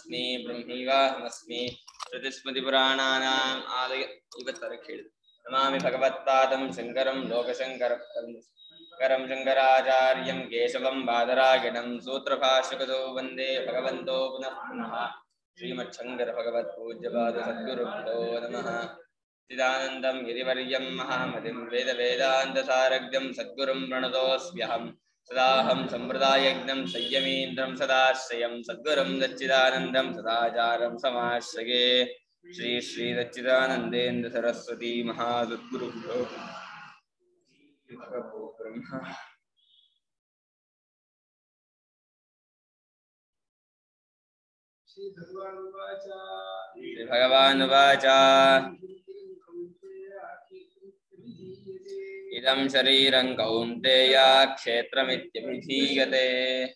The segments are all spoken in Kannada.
ಬ್ರಹ್ಮಾಸ್ಮಿ ಬ್ರಹ್ಮೈವಾಹಮಸ್ಮಿ ಶ್ರುತಿಸ್ಮೃತಿಪುರಾಣಾನಾಂ ಆಲಯ ಇವತ್ತರಕ್ಕೆ ಹೇಳಿದ್ರು ನಮಾಮಿ ಭಗವತ್ಪಾದಂ ಶಂಕರಂ ಲೋಕಶಂಕರಂ ಶಂಕರಂ ಶಂಕರಾಚಾರ್ಯಂ ಕೇಶವಂ ಬಾದರಾಗಿಣಂ ಸೂತ್ರಭಾಷ್ಯಕೃತೋ ವಂದೇ ಭಗವಂತೋ ಪುನಃ ಪುನಃ ಶ್ರೀಮಚ್ಛಂಕರ ಭಗವತ್ ಪೂಜ್ಯಪಾದ ಸದ್ಗುರುಭ್ಯೋ ನಮಃ ಚಿದಾನಂದಂ ಗಿರಿವರ್ಯಂ ಮಹಾಮತಿಂ ವೇದ ವೇದಾಂತ ಸಾರಗ್ಯಂ ಸದ್ಗುರುಂ ಪ್ರಣತೋऽಸ್ಮ್ಯಹಂ ಸದಾಹಂ ಸಂಪ್ರದಾಯಜ್ಞಂ ಸಂಯಮೀಂದ್ರಂ ಸದಾಶ್ರಯಂ ಸದ್ಗುರುಂ ದಚ್ಚಿದಾನಂದಂ ಸದಾಚಾರಂ ಸಮಾಶ್ರಯೇ ಶ್ರೀ ಶ್ರೀ ದಚ್ಚಿದಾನಂದೇಂದ್ರ ಸರಸ್ವತಿ ಮಹಾಸದ್ಗುರುಭ್ಯೋ ಬ್ರಹ್ಮ श्रीभगवानुवाच इदं शरीरं कौन्तेय क्षेत्रमित्यभिधीयते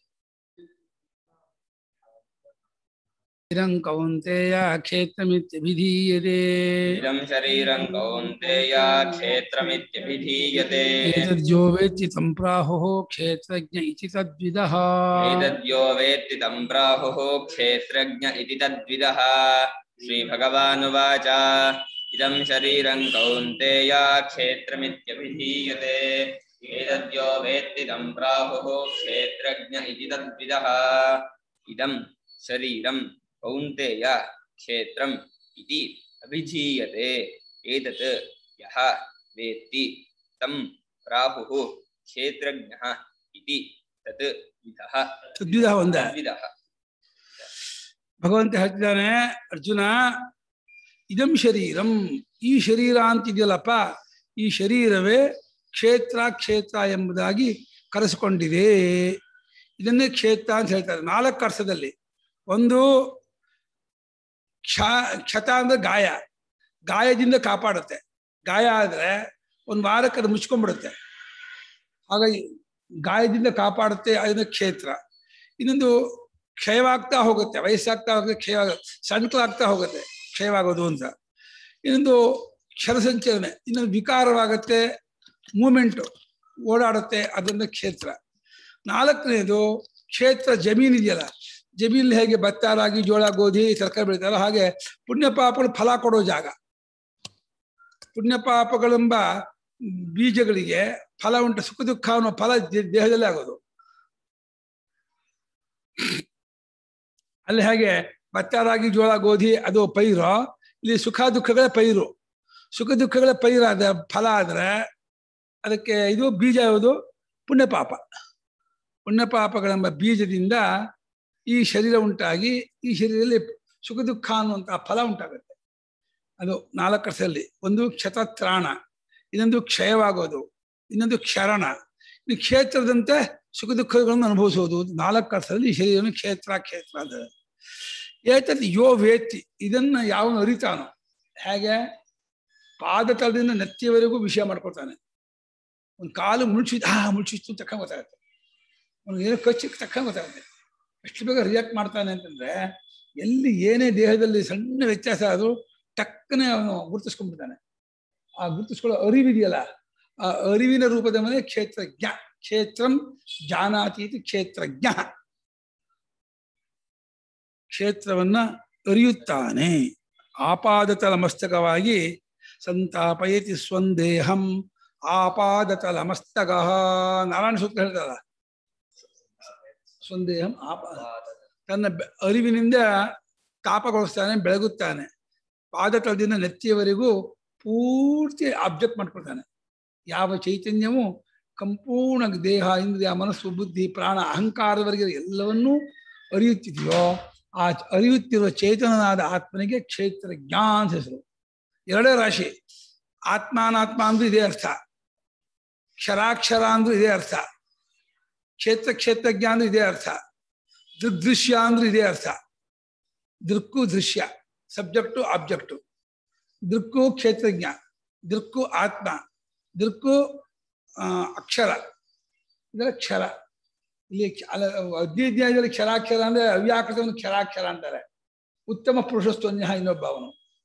इदं कौन्तेय क्षेत्रमित्यभिधीयते इदं शरीरं कौन्तेय क्षेत्रमित्यभिधीयते एतद्यो वेत्ति तं प्राहुः क्षेत्रज्ञ इति तद्विदः एतद्यो वेत्ति तं प्राहुः क्षेत्रज्ञ इति तद्विदः श्रीभगवानुवाच इदं शरीरं कौन्तेय क्षेत्रमित्यभिधीयते एतद्यो वेत्ति तं प्राहुः क्षेत्रज्ञ इति तद्विदः इदं शरीरं कौन्तेय क्षेत्रम् इति अभिधीयते एतत् यः वेत्ति तं प्राहुः क्षेत्रज्ञः इति तत् विधः ತದ್ವಿದಃ ಒಂದ ತದ್ವಿದಃ ಭಗವಂತ ಹೇಳ್ತಿದ್ದಾನೆ ಅರ್ಜುನ ಇದಂ ಶರೀರಂ ಈ ಶರೀರ ಅಂತಿದೆಯಲ್ಲಪ್ಪ ಈ ಶರೀರವೇ ಕ್ಷೇತ್ರ ಕ್ಷೇತ್ರ ಎಂಬುದಾಗಿ ಕರೆಸಿಕೊಂಡಿದೆ ಇದನ್ನೇ ಕ್ಷೇತ್ರ ಅಂತ ಹೇಳ್ತಾರೆ ನಾಲ್ಕು ಅರ್ಥದಲ್ಲಿ ಒಂದು ಕ್ಷ ಕ್ಷತ ಅಂದ್ರೆ ಗಾಯ ಗಾಯದಿಂದ ಕಾಪಾಡುತ್ತೆ ಗಾಯ ಆದ್ರೆ ಒಂದು ವಾರಕ್ಕೆ ಅದು ಮುಚ್ಕೊಂಡ್ಬಿಡುತ್ತೆ ಹಾಗಾಗಿ ಗಾಯದಿಂದ ಕಾಪಾಡುತ್ತೆ ಅದನ್ನ ಕ್ಷೇತ್ರ ಇನ್ನೊಂದು ಕ್ಷಯವಾಗ್ತಾ ಹೋಗುತ್ತೆ ವಯಸ್ಸಾಗ್ತಾ ಹೋಗುತ್ತೆ ಕ್ಷಯವಾಗ ಸಣ್ಕಲಾಗ್ತಾ ಹೋಗುತ್ತೆ ಕ್ಷಯವಾಗೋದು ಅಂತ ಇನ್ನೊಂದು ಕ್ಷರ ಸಂಚಲನೆ ಇನ್ನೊಂದು ವಿಕಾರವಾಗುತ್ತೆ ಮೂಮೆಂಟು ಓಡಾಡುತ್ತೆ ಅದನ್ನ ಕ್ಷೇತ್ರ ನಾಲ್ಕನೇದು ಕ್ಷೇತ್ರ ಜಮೀನ್ ಇದೆಯಲ್ಲ ಜಮೀನಲ್ಲಿ ಹೇಗೆ ಭತ್ತ ರಾಗಿ ಜೋಳ ಗೋಧಿ ತರಕಾರಿ ಬೆಳಿತಾರಲ್ಲ ಹಾಗೆ ಪುಣ್ಯ ಪಾಪಗಳು ಫಲ ಕೊಡೋ ಜಾಗ ಪುಣ್ಯ ಪಾಪಗಳೆಂಬ ಬೀಜಗಳಿಗೆ ಫಲ ಉಂಟು ಸುಖ ದುಃಖ ಅನ್ನೋ ಫಲ ದೇ- ದೇಹದಲ್ಲೇ ಆಗೋದು ಅಲ್ಲಿ ಹಾಗೆ ಭತ್ತ ರಾಗಿ ಜೋಳ ಗೋಧಿ ಅದು ಪೈರು ಇಲ್ಲಿ ಸುಖ ದುಃಖಗಳ ಪೈರು ಸುಖ ದುಃಖಗಳ ಪೈರಾದ ಫಲ ಆದ್ರೆ ಅದಕ್ಕೆ ಇದು ಬೀಜ ಯಾವುದು ಪುಣ್ಯ ಪಾಪ ಪುಣ್ಯ ಪಾಪಗಳೆಂಬ ಬೀಜದಿಂದ ಈ ಶರೀರ ಉಂಟಾಗಿ ಈ ಶರೀರದಲ್ಲಿ ಸುಖ ದುಃಖ ಅನ್ನುವಂತಹ ಫಲ ಉಂಟಾಗುತ್ತೆ ಅದು ನಾಲ್ಕು ಅರ್ಥದಲ್ಲಿ ಒಂದು ಕ್ಷತತ್ರಾಣ ಇನ್ನೊಂದು ಕ್ಷಯವಾಗೋದು ಇನ್ನೊಂದು ಕ್ಷರಣ ಇನ್ನು ಕ್ಷೇತ್ರದಂತೆ ಸುಖ ದುಃಖಗಳನ್ನು ಅನುಭವಿಸೋದು ನಾಲ್ಕು ಅರ್ಥದಲ್ಲಿ ಈ ಶರೀರವನ್ನು ಕ್ಷೇತ್ರ ಕ್ಷೇತ್ರ ಅಂತ ಏತದ್ ಯೋ ವೇತ್ತಿ ಇದನ್ನ ಯಾವನು ಅರಿತಾನೋ ಹೇಗೆ ಪಾದತಳದಿಂದ ನೆತ್ತಿಯವರೆಗೂ ವಿಷಯ ಮಾಡ್ಕೊತಾನೆ ಒಂದು ಕಾಲು ಮುಳ್ಚಿದ್ ಹಾ ಮುಳ್ಚಿತ್ತು ತಕ್ಕ ಗೊತ್ತಾಗುತ್ತೆ ಅವ್ನಿಗೆ ಏನೋ ಕಚ್ಚಿ ತಕ್ಕ ಗೊತ್ತಾಗುತ್ತೆ ಎಷ್ಟು ಬೇಗ ರಿಯಾಕ್ಟ್ ಮಾಡ್ತಾನೆ ಅಂತಂದ್ರೆ ಎಲ್ಲಿ ಏನೇ ದೇಹದಲ್ಲಿ ಸಣ್ಣ ವ್ಯತ್ಯಾಸ ಆದ್ರೂ ಟಕ್ಕನೆ ಅವನು ಗುರುತಿಸ್ಕೊಂಡ್ಬಿಡ್ತಾನೆ ಆ ಗುರುತಿಸ್ಕೊಳ್ಳೋ ಅರಿವಿದೆಯಲ್ಲ ಆ ಅರಿವಿನ ರೂಪದ ಮೇಲೆ ಕ್ಷೇತ್ರಜ್ಞ ಕ್ಷೇತ್ರಂ ಜಾನಾತಿ ಇತಿ ಕ್ಷೇತ್ರಜ್ಞ ಕ್ಷೇತ್ರವನ್ನ ಅರಿಯುತ್ತಾನೆ ಆಪಾದತಲ ಮಸ್ತಕವಾಗಿ ಸಂತಾಪಯತಿ ಸ್ವಂದೇಹಂ ಆಪಾದತಲ ಮಸ್ತಕ ನಾರಾಯಣ ಸೂತ್ರ ಹೇಳ್ತಾರ ಸ್ವಂದೇಹಂ ಆಪ ತನ್ನ ಬೆ- ಅರಿವಿನಿಂದ ತಾಪಗೊಳಿಸ್ತಾನೆ ಬೆಳಗುತ್ತಾನೆ ಪಾದತಳದಿಂದ ನೆತ್ತಿಯವರೆಗೂ ಪೂರ್ತಿ ಆಬ್ಜೆಕ್ಟ್ ಮಾಡ್ಕೊಳ್ತಾನೆ ಯಾವ ಚೈತನ್ಯವು ಸಂಪೂರ್ಣ ದೇಹ ಇಂದ್ರಿಯ ಮನಸ್ಸು ಬುದ್ಧಿ ಪ್ರಾಣ ಅಹಂಕಾರದವರೆಗೆ ಎಲ್ಲವನ್ನೂ ಅರಿಯುತ್ತಿದೆಯೋ ಆ ಅರಿಯುತ್ತಿರುವ ಚೇತನನಾದ ಆತ್ಮನಿಗೆ ಕ್ಷೇತ್ರಜ್ಞ ಅಂತ ಹೆಸರು ಎರಡೇ ರಾಶಿ ಆತ್ಮಾನಾತ್ಮ ಅಂದ್ರೂ ಇದೇ ಅರ್ಥ ಕ್ಷರಾಕ್ಷರ ಅಂದ್ರೂ ಇದೇ ಅರ್ಥ ಕ್ಷೇತ್ರ ಕ್ಷೇತ್ರಜ್ಞ ಅಂದ್ರೂ ಇದೇ ಅರ್ಥ ದೃಗ್ದೃಶ್ಯ ಅಂದ್ರೂ ಇದೇ ಅರ್ಥ ದೃಕ್ಕು ದೃಶ್ಯ ಸಬ್ಜೆಕ್ಟು ಆಬ್ಜೆಕ್ಟು ದೃಕ್ಕು ಕ್ಷೇತ್ರಜ್ಞ ದೃಕ್ಕು ಆತ್ಮ ದೃಕ್ಕು ಆ, ಅಕ್ಷರ ಇದರ ಕ್ಷರ ಇಲ್ಲಿ ಕ್ಷ- ಅಲ್ಲ ಅದ್ವಿದ್ಯಾಯದಲ್ಲಿ ಕ್ಷರಾಕ್ಷರ ಅಂದ್ರೆ ಅವ್ಯಾಕೃತವನ್ನು ಕ್ಷರಾಕ್ಷರ ಅಂತಾರೆ ಉತ್ತಮ ಪುರುಷಸ್ತನ್ಯ ಇನ್ನೊಬ್ಬ ಅವನು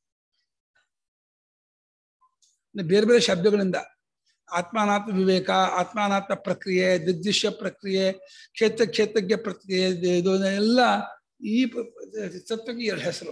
ಇನ್ನು ಬೇರೆ ಬೇರೆ ಶಬ್ದಗಳಿಂದ ಆತ್ಮಾನಾತ್ಮ ವಿವೇಕ ಆತ್ಮಾನಾತ್ಮ ಪ್ರಕ್ರಿಯೆ ದಿಗ್ದೃಶ್ಯ ಪ್ರಕ್ರಿಯೆ ಕ್ಷೇತ್ರ ಕ್ಷೇತ್ರಜ್ಞ ಪ್ರಕ್ರಿಯೆ ಇದು- ಇದು ಎಲ್ಲ ಈ ಪ- ಪ- ತತ್ವಕ್ಕೆ ಎರಡು ಹೆಸರು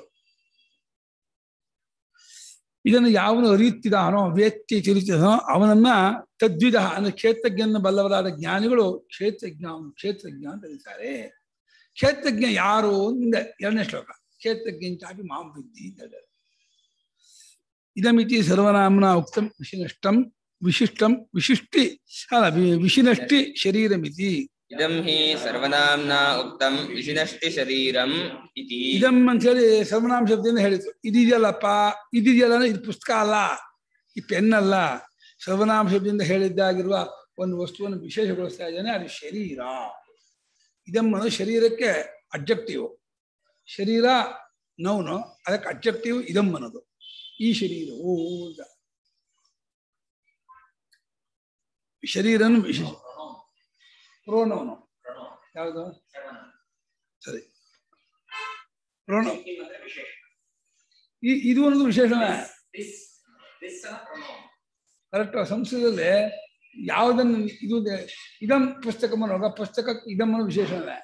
ಇದನ್ನು ಯಾವನು ಅರಿಯುತ್ತಿದ್ದಾನೋ ವ್ಯಕ್ತಿ ತಿರುತ್ತಿದಾನೋ ಅವನನ್ನ ತದ್ವಿಧ ಅಂದ್ರೆ ಕ್ಷೇತ್ರಜ್ಞನ ಬಲ್ಲವರಾದ ಜ್ಞಾನಿಗಳು ಕ್ಷೇತ್ರಜ್ಞ ಅವನು ಕ್ಷೇತ್ರಜ್ಞ ಅಂತ ಕರೀತಾರೆ ಕ್ಷೇತ್ರಜ್ಞ ಯಾರು ಅಂದ ಎರಡನೇ ಶ್ಲೋಕ ಕ್ಷೇತ್ರಜ್ಞಂಚಾಪಿ ಮಾಂ ಬುದ್ಧಿ ಅಂತ ಹೇಳ್ತಾರೆ. ಇದಮಿತಿ ಸರ್ವನಾಮ್ನ ಉಕ್ತಂ ವಿಶಿನಷ್ಟಂ ವಿಶಿಷ್ಟಂ ವಿಶಿಷ್ಟಿ ಅಲ್ಲ ವಿ- ವಿಶಿನಷ್ಟಿ ಶರೀರಮಿತಿ ಇದಂ ಹಿ ಸರ್ವನಾಮ್ನಾ ಉಕ್ತಂ ವಿಶಿನಷ್ಟಿ ಶರೀರಂ ಇತಿ ಇದಂ ಅಂತ ಹೇಳಿ ಸರ್ವನಾಮ ಶಬ್ದದಿಂದ ಹೇಳಿದ್ರು ಇದೆಯಲ್ಲಪ್ಪ ಇದೆಯಲ್ಲ ಅಂದ್ರೆ ಇದು ಪುಸ್ತಕ ಅಲ್ಲ ಈ ಪೆನ್ ಅಲ್ಲ ಸರ್ವನಾಮ ಶಬ್ದದಿಂದ ಹೇಳಿದ್ದಾಗಿರುವ ಒಂದು ವಸ್ತುವನ್ನು ವಿಶೇಷಗೊಳಿಸ್ತಾ ಇದ್ದಾನೆ ಅದು ಶರೀರ ಇದಂ ಅನ್ನೋದು ಶರೀರಕ್ಕೆ ಅಬ್ಜೆಕ್ಟಿವ್ ಶರೀರ ನೌನು ಅದಕ್ಕೆ ಅಬ್ಜೆಕ್ಟಿವ್ ಇದಂ ಅನ್ನೋದು ಈ ಶರೀರವು ಅಂತ ಶರೀರನು ವಿಶೇಷ ಪ್ರೋನವನು ಯಾವುದು ಸರಿ ಪ್ರೋಣ ಈ ಇದು ಒಂದು ವಿಶೇಷಣ ಕರೆಕ್ಟ್ ಸಂಸ್ಕೃತದಲ್ಲಿ ಯಾವುದನ್ನು ಇದು ದೆ- ಇದಂ ಪುಸ್ತಕ ಅನ್ನುವಾಗ ಪುಸ್ತಕಕ್ಕೆ ಇದಂ ಅನ್ನೋ ವಿಶೇಷಣವೇ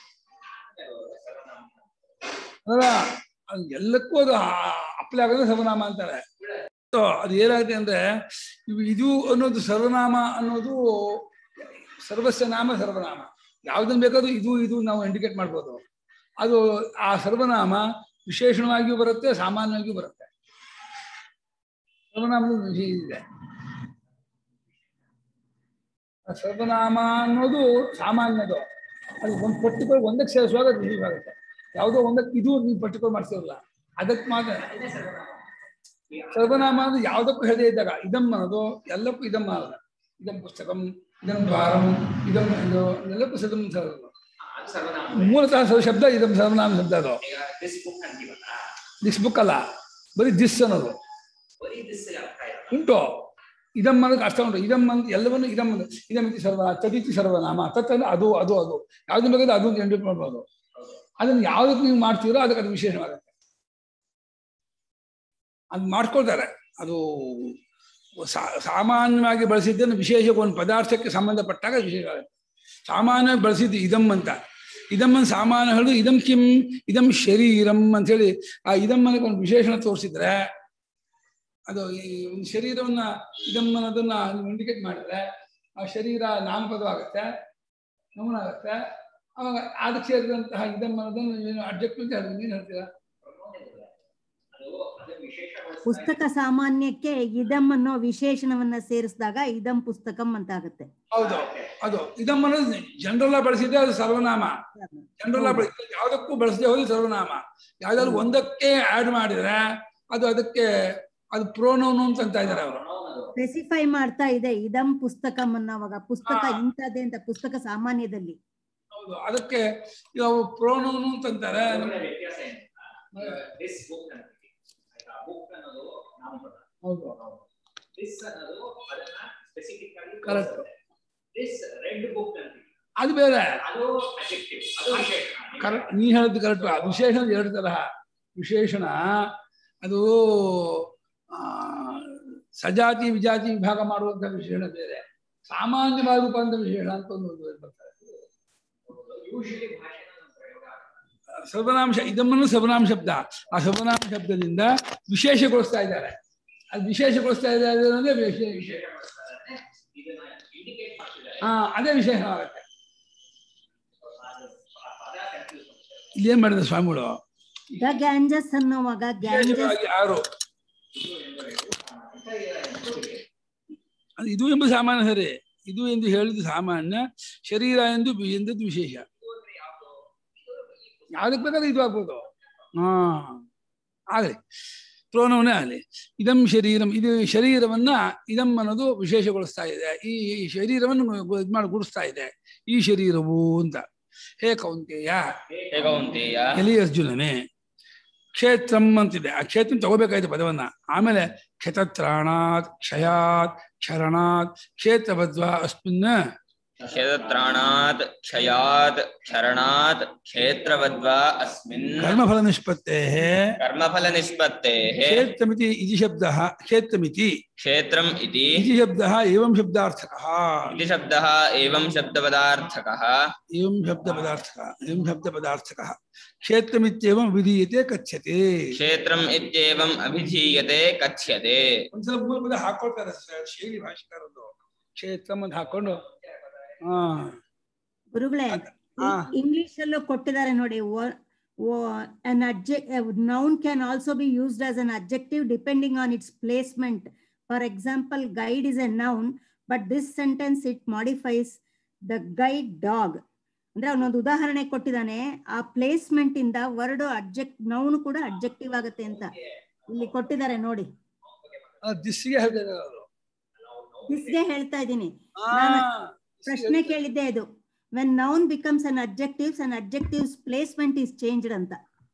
ಅಲ್ಲ ಅದು ಎಲ್ಲಕ್ಕೂ ಅದು ಅಪ್ಲೈ ಆಗೋದು ಸರ್ವನಾಮ ಅಂತಾರೆ So, ಅದು ಏನಾಗುತ್ತೆ ಅಂದ್ರೆ ಇವು ಇದು ಅನ್ನೋದು ಸರ್ವನಾಮ ಅನ್ನೋದು ಸರ್ವಸ್ವ ನಾಮ ಸರ್ವನಾಮ ಯಾವುದನ್ನು ಬೇಕಾದ್ರೂ ಇದು ಇದು ನಾವು ಇಂಡಿಕೇಟ್ ಮಾಡ್ಬೋದು ಅದು ಆ ಸರ್ವನಾಮ ವಿಶೇಷಣವಾಗಿಯೂ ಬರುತ್ತೆ ಸಾಮಾನ್ಯವಾಗಿಯೂ ಬರುತ್ತೆ ಸರ್ವನಾಮದ ವಿಷಯ ಇದೆ ಆ ಸರ್ವನಾಮ ಅನ್ನೋದು ಸಾಮಾನ್ಯದು ಅದು ಒಂದು ಪರ್ಟಿಕ್ಯುಲರ್ ಒಂದಕ್ಕೆ ಸೇರಿಸುವಾಗ ಅದು ರಿಲೀವ್ ಆಗುತ್ತೆ ಯಾವುದೋ ಒಂದಕ್ಕೆ ಇದು ನೀವು ಪರ್ಟಿಕ್ಯುಲರ್ ಮಾಡ್ತಿರಲ್ಲ ಅದಕ್ಕೆ ಮಾತ್ರ ಸರ್ವನಾಮ ಅಂದ್ರೆ ಯಾವುದಕ್ಕೂ ಹೇಳದೇ ಇದ್ದಾಗ ಇದಂ ಅನ್ನೋದು ಎಲ್ಲಕ್ಕೂ ಇದಂ ಅಲ್ಲ ಇದಂ ಪುಸ್ತಕಂ ಇದಂ ದ್ವಾರಂ ಇದಂ ಇದು ಎಲ್ಲಕ್ಕೂ ಸದಂ ಸರ್ವ ಮೂಲತಃ ಸರ್ವ ಶಬ್ದ ಇದಂ ಸರ್ವನಾಮ ಶಬ್ದ ಅದು ದಿಸ್ ಬುಕ್ ಅಲ್ಲ ಬರೀ ದಿಸ್ ಅನ್ನೋದು ಉಂಟು ಇದಂ ಅನ್ನೋದು ಅರ್ಥ ಉಂಟು ಇದಂ ಅಂತ ಎಲ್ಲವನ್ನು ಇದಂ ಅಂತ ಇದಮಿತಿ ಸರ್ವ ತದಿತಿ ಸರ್ವನಾಮ ತತ್ ಅಂದ್ರೆ ಅದು ಅದು ಅದು ಯಾವ್ದು ಬೇಕಾದ್ರೆ ಅದು ಇಂಡಿಟ್ ಮಾಡ್ಬೋದು ಅದನ್ನು ಯಾವುದಕ್ಕೆ ನೀವು ಮಾಡ್ತೀರೋ ಅದಕ್ಕೆ ಅದು ವಿಶೇಷವಾಗುತ್ತೆ ಅದು ಮಾಡ್ಕೊಳ್ತಾರೆ ಅದು ಸಾ- ಸಾಮಾನ್ಯವಾಗಿ ಬಳಸಿದ್ದನ್ನು ವಿಶೇಷ ಒಂದು ಪದಾರ್ಥಕ್ಕೆ ಸಂಬಂಧಪಟ್ಟಾಗ ಅದು ವಿಶೇಷ ಆಗುತ್ತೆ ಸಾಮಾನ್ಯವಾಗಿ ಬಳಸಿದ್ದು ಇದಂ ಅಂತ ಇದಮ್ಮನ್ನು ಸಾಮಾನ್ಯ ಹೇಳುದು ಇದಂ ಕಿಂ ಇದಂ ಶರೀರಂ ಅಂತ ಹೇಳಿ ಆ ಇದಮ್ಮನಕ್ಕೆ ಒಂದು ವಿಶೇಷಣ ತೋರಿಸಿದ್ರೆ ಅದು ಈ ಒಂದು ಶರೀರವನ್ನ ಇದಮ್ ಅನ್ನೋದನ್ನ ನೀವು ಇಂಡಿಕೇಟ್ ಮಾಡಿದ್ರೆ ಆ ಶರೀರ ನಾಮಪದವಾಗುತ್ತೆ ನಮೂನ ಆಗುತ್ತೆ ಅವಾಗ ಅದಕ್ಕೆ ಸೇರಿದಂತಹ ಇದಮ್ ಅನ್ನೋದನ್ನು ಏನು ಅಬ್ಜೆಕ್ಟ್ ಅಂತ ಹೇಳ್ಬೋದು ನೀನು ಹೇಳ್ತೀರಾ ಪುಸ್ತಕ ಸಾಮಾನ್ಯಕ್ಕೆ ಇದಂ ಅನ್ನೋ ವಿಶೇಷಣವನ್ನ ಸೇರಿಸಿದಾಗ ಇದಂ ಪುಸ್ತಕಂ ಅಂತ ಆಗುತ್ತೆ ಹೌದು ಅದು ಇದಮ್ ಅನ್ನೋದು ಜನರಲ್ ಬಳಸಿದ್ರೆ ಅದು ಸರ್ವನಾಮ ಜನರಲ್ ಬಳಸಿದ್ರೆ ಯಾವುದಕ್ಕೂ ಬಳಸದೆ ಹೋದ್ರೆ ಸರ್ವನಾಮ ಯಾವ್ದಾದ್ರು ಒಂದಕ್ಕೆ ಆಡ್ ಮಾಡಿದ್ರೆ ಅದು ಅದಕ್ಕೆ ಅದು ಪ್ರೋನೋನು ಅಂತ ಅಂತ ಇದ್ದಾರೆ ಅವರು ಸ್ಪೆಸಿಫೈ ಮಾಡ್ತಾ ಇದೆ ಇದಂ ಪುಸ್ತಕಂ ಅನ್ನೋವಾಗ ಪುಸ್ತಕ ಹಾ. ಇಂಥದ್ದೇ ಅಂತ ಪುಸ್ತಕ ಸಾಮಾನ್ಯದಲ್ಲಿ ಹೌದು ಅದಕ್ಕೆ ಇವು ಪ್ರೋನೋನು ಅಂತಂತಾರೆ ವ್ಯತ್ಯಾಸ ಏನು ದಿಸ್ ಬುಕ್ ಅಂತೀವಿ ಆಯ್ತಾ ಬುಕ್ ಅನ್ನೋದು ನಾಮಪದ ಹೌದು ದಿಸ್ ಅನ್ನೋದು ಅದನ್ನ ಸ್ಪೆಸಿಫಿಕ್ ಆಗಿ Correct. ದಿಸ್ ರೆಡ್ ಬುಕ್ ಅಂತೀವಿ ಅದು ಬೇರೆ ಅದು ಅಜೆಕ್ಟಿವ್ ಅದು ವಿಶೇಷಣ ಕರೆಕ್ಟ್ ನೀ ಹೇಳಿದ್ದು ಕರೆಕ್ಟ್ ಅದು ವಿಶೇಷಣ ಎರಡು ತರಹ ವಿಶೇಷಣ ಅದು ಆ, ಸಜಾತಿ ವಿಜಾತಿ ವಿಭಾಗ ಮಾಡುವಂತ ವಿಶೇಷಣ ಬೇರೆ ಸಾಮಾನ್ಯವಾದ ರೂಪಾಂತ ವಿಶೇಷಣ ಅಂತ ಒಂದು ಬರ್ತಾರೆ ಯೂಶಲಿ ಭಾಷೆನ ನಮ್ಮ ಪ್ರಯೋಗ ಆಗಲ್ಲ. ಸರ್ವನಾಮ ಇದಮ್ಮನ್ನು ಸರ್ವನಾಮ ಶಬ್ದ ಆ ಸರ್ವನಾಮ ಶಬ್ದದಿಂದ ವಿಶೇಷಗೊಳಿಸ್ತಾ ಇದ್ದಾರೆ ಅದು ವಿಶೇಷಗೊಳಿಸ್ತಾ ಇದ್ದಾರೆ ಅನ್ನೋದೇ ವಿಶೇಷ ವಿಶೇಷ ವಿಶೇಷಗೊಳಿಸ್ತಾರೆ. ಇದನ್ನ ಇಂಡಿಕೇಟ್ ಮಾಡ್ತಿದ್ದಾರೆ ಹಾ ಅದೇ ವಿಶೇಷ ಆಗುತ್ತೆ ಅದು ಆ ಪದ ಕನ್ಫ್ಯೂಸ್ ಮಾಡ್ತಾರೆ ಇಲ್ಲಿ ಏನ್ ಮಾಡಿದ ಸ್ವಾಮಿಗಳು ದ ಗ್ಯಾಂಜಸ್ ಅನ್ನೋವಾಗ ಗ್ಯಾಂಜಸ್ ವಿಶೇಷವಾಗಿ ಯಾರು ಅದು ಇದು ಎಂಬ ಸಾಮಾನ್ಯ ಸರಿ ಇದು ಎಂದು ಹೇಳಿದ್ದು ಸಾಮಾನ್ಯ ಶರೀರ ಎಂದು ಬಿ- ಎಂದದ್ದು ವಿಶೇಷ ಯಾವ್ದಕ್ಕೆ ಬೇಕಾದ್ರೆ ಇದು ಆಗ್ಬೋದು ಹಾ ಆಗಲಿ ಪ್ರೋನವನೇ ಆಗಲಿ ಇದಂ ಶರೀರಂ ಇದು ಶರೀರವನ್ನ ಇದಂ ಅನ್ನೋದು ವಿಶೇಷಗೊಳಿಸ್ತಾ ಇದೆ ಈ ಈ ಶರೀರವನ್ನು ಗು- ಇದು ಮಾಡಿ ಗುಡಿಸ್ತಾ ಇದೆ ಈ ಶರೀರವು ಅಂತ ಹೇ ಕೌಂತೆಯ ಹೇ ಕೌಂತೆಯ ಎಲಿ ಅರ್ಜುನನೇ ಕ್ಷೇತ್ರಂ ಅಂತಿದೆ ಆ ಕ್ಷೇತ್ರ ತಗೋಬೇಕಾಯ್ತು ಪದವನ್ನ ಆಮೇಲೆ ಕ್ಷತತ್ರಾಣಾತ್ ಕ್ಷಯಾತ್ ಕ್ಷರಣಾತ್ ಕ್ಷೇತ್ರಬದ್ವ ಅಸ್ಮಿನ್ ಕ್ಷೇತ್ರಾಣಾತ್ ಕ್ಷಯಾತ್ ಕ್ಷರಣಾತ್ ಕ್ಷೇತ್ರವದ್ವಾ ಅಸ್ಮಿನ್ ಕರ್ಮಫಲ ನಿಷ್ಪತ್ತೇ ಕರ್ಮಫಲ ನಿಷ್ಪತ್ತೇಃ ಕ್ಷೇತ್ರಮಿತಿ ಇತಿ ಶಬ್ದ ಕ್ಷೇತ್ರಮಿತಿ ಕ್ಷೇತ್ರಂ ಇತಿ ಇತಿ ಶಬ್ದ ಏವಂ ಶಬ್ದಾರ್ಥಕಃ इति शब्दः एवं शब्दपदार्थकः एवं शब्दपदार्थकः एवं शब्दपदार्थकः क्षेत्रमित्येवं विधीयते कथ्यते क्षेत्रम् इत्येवम् अभिधीयते कथ्यते ಒಂದ್ಸಲ ಮೂಲ ಪದ ಹಾಕೊಳ್ತಾರೆ ಸ- ಶೈಲಿ ಭಾಷೆಕಾರದ್ದು ಕ್ಷೇತ್ರಂ ಅಂತ ಹಾಕೊಂಡು ಹಾ ಗುರುಗಳೇ ಹಾ. ಇಂಗ್ಲಿಷ್ ಅಲ್ಲೂ ಕೊಟ್ಟಿದ್ದಾರೆ ನೋಡಿ an adject noun can also be used as an adjective depending on its placement for example guide is a noun but this sentence it modifies the guide dog ಅಂದ್ರೆ ಅವನೊಂದು ಉದಾಹರಣೆ ಕೊಟ್ಟಿದ್ದಾನೆ ಆ ಪ್ಲೇಸ್ಮೆಂಟ್ ಇಂದ ವರ್ಡ್ ಅಬ್ಜೆಕ್ಟ್ ನೌನ್ ಕೂಡ ಅಬ್ಜೆಕ್ಟಿವ್ ಆಗುತ್ತೆ ಅಂತ ಇಲ್ಲಿ ಕೊಟ್ಟಿದ್ದಾರೆ ನೋಡಿ ದಿಸ್ಸಿಗೆ ಹೇಳ್ತಾರೆ ಅವರು ದಿಸ್ಗೆ ಹೇಳ್ತಾ ಇದ್ದೀನಿ ಆ, ಪ್ರಶ್ನೆ ಕೇಳಿದ್ದೆ ಇದು when noun becomes an objectives an objectives placement is changed ಅಂತ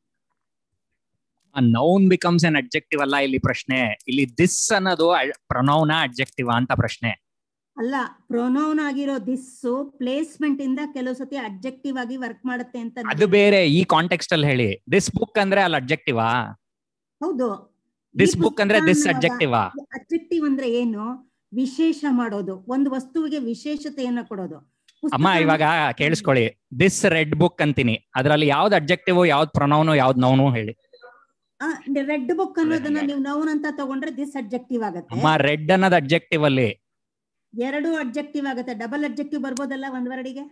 ನೌನ್ ಬಿಕಮ್ಸ್ ಎನ್ ಅಡ್ಜೆಕ್ಟಿವ್ ಅಲ್ಲ ಇಲ್ಲಿ ಪ್ರಶ್ನೆ ಇಲ್ಲಿ ದಿಸ್ ಅನ್ನೋದು ಪ್ರೊನೌನ ಅಡ್ಜೆಕ್ಟಿವ್ ಅಂತ ಪ್ರಶ್ನೆ ಅಲ್ಲ ಪ್ರೊನೌನ್ ಆಗಿರೋ ದಿಸ್ ಪ್ಲೇಸ್ಮೆಂಟ್ ಇಂದ ಕೆಲವು ಸತಿ ಅಬ್ಜೆಕ್ಟಿವ್ ಆಗಿ ವರ್ಕ್ ಮಾಡುತ್ತೆ ಅಂತ ಅದು ಬೇರೆ ಈ ಕಾಂಟೆಕ್ಸ್ಟ್ ಅಲ್ಲಿ ಹೇಳಿ ದಿಸ್ ಬುಕ್ ಅಂದ್ರೆ ಅಲ್ಲಿ ಅಡ್ಜೆಕ್ಟಿವಾ ಹೌದು ದಿಸ್ ಬುಕ್ ಅಂದ್ರೆ ದಿಸ್ ಅಡ್ಜೆಕ್ಟಿವಾ ಅಬ್ಜೆಕ್ಟಿವ್ ಅಂದ್ರೆ ಏನು ವಿಶೇಷ ಮಾಡೋದು ಒಂದು ವಸ್ತುವಿಗೆ ವಿಶೇಷತೆಯನ್ನ ಕೊಡೋದು ಪುಸ್ತಕ ಅಮ್ಮ ಇವಾಗ ಕೇಳಿಸ್ಕೊಳ್ಳಿ ದಿಸ್ ರೆಡ್ ಬುಕ್ ಅಂತೀನಿ ಅದ್ರಲ್ಲಿ ಯಾವ್ದು ಅಡ್ಜೆಕ್ಟಿವ್ ಯಾವ್ದು ಪ್ರೊನೌನು ಯಾವ್ದು ನೌನು ಹೇಳಿ ರೆಡ್ ಬುಕ್ ಅನ್ನೋದನ್ನ ನೀವು ನೌನ್ ಅಂತ ತಗೊಂಡ್ರೆ ದಿಸ್ ಅಬ್ಜೆಕ್ಟಿವ್ ಆಗುತ್ತೆ ಅಮ್ಮ ರೆಡ್ ಅನ್ನೋದು ಅಡ್ಜೆಕ್ಟಿವ್ ಅಲ್ಲಿ ಎರಡು ಅಬ್ಜೆಕ್ಟಿವ್ ಆಗುತ್ತೆ ಡಬಲ್ ಅಬ್ಜೆಕ್ಟಿವ್ ಬರ್ಬೋದಲ್ಲ ಒಂದ್ ವರ್ಡಿಗೆ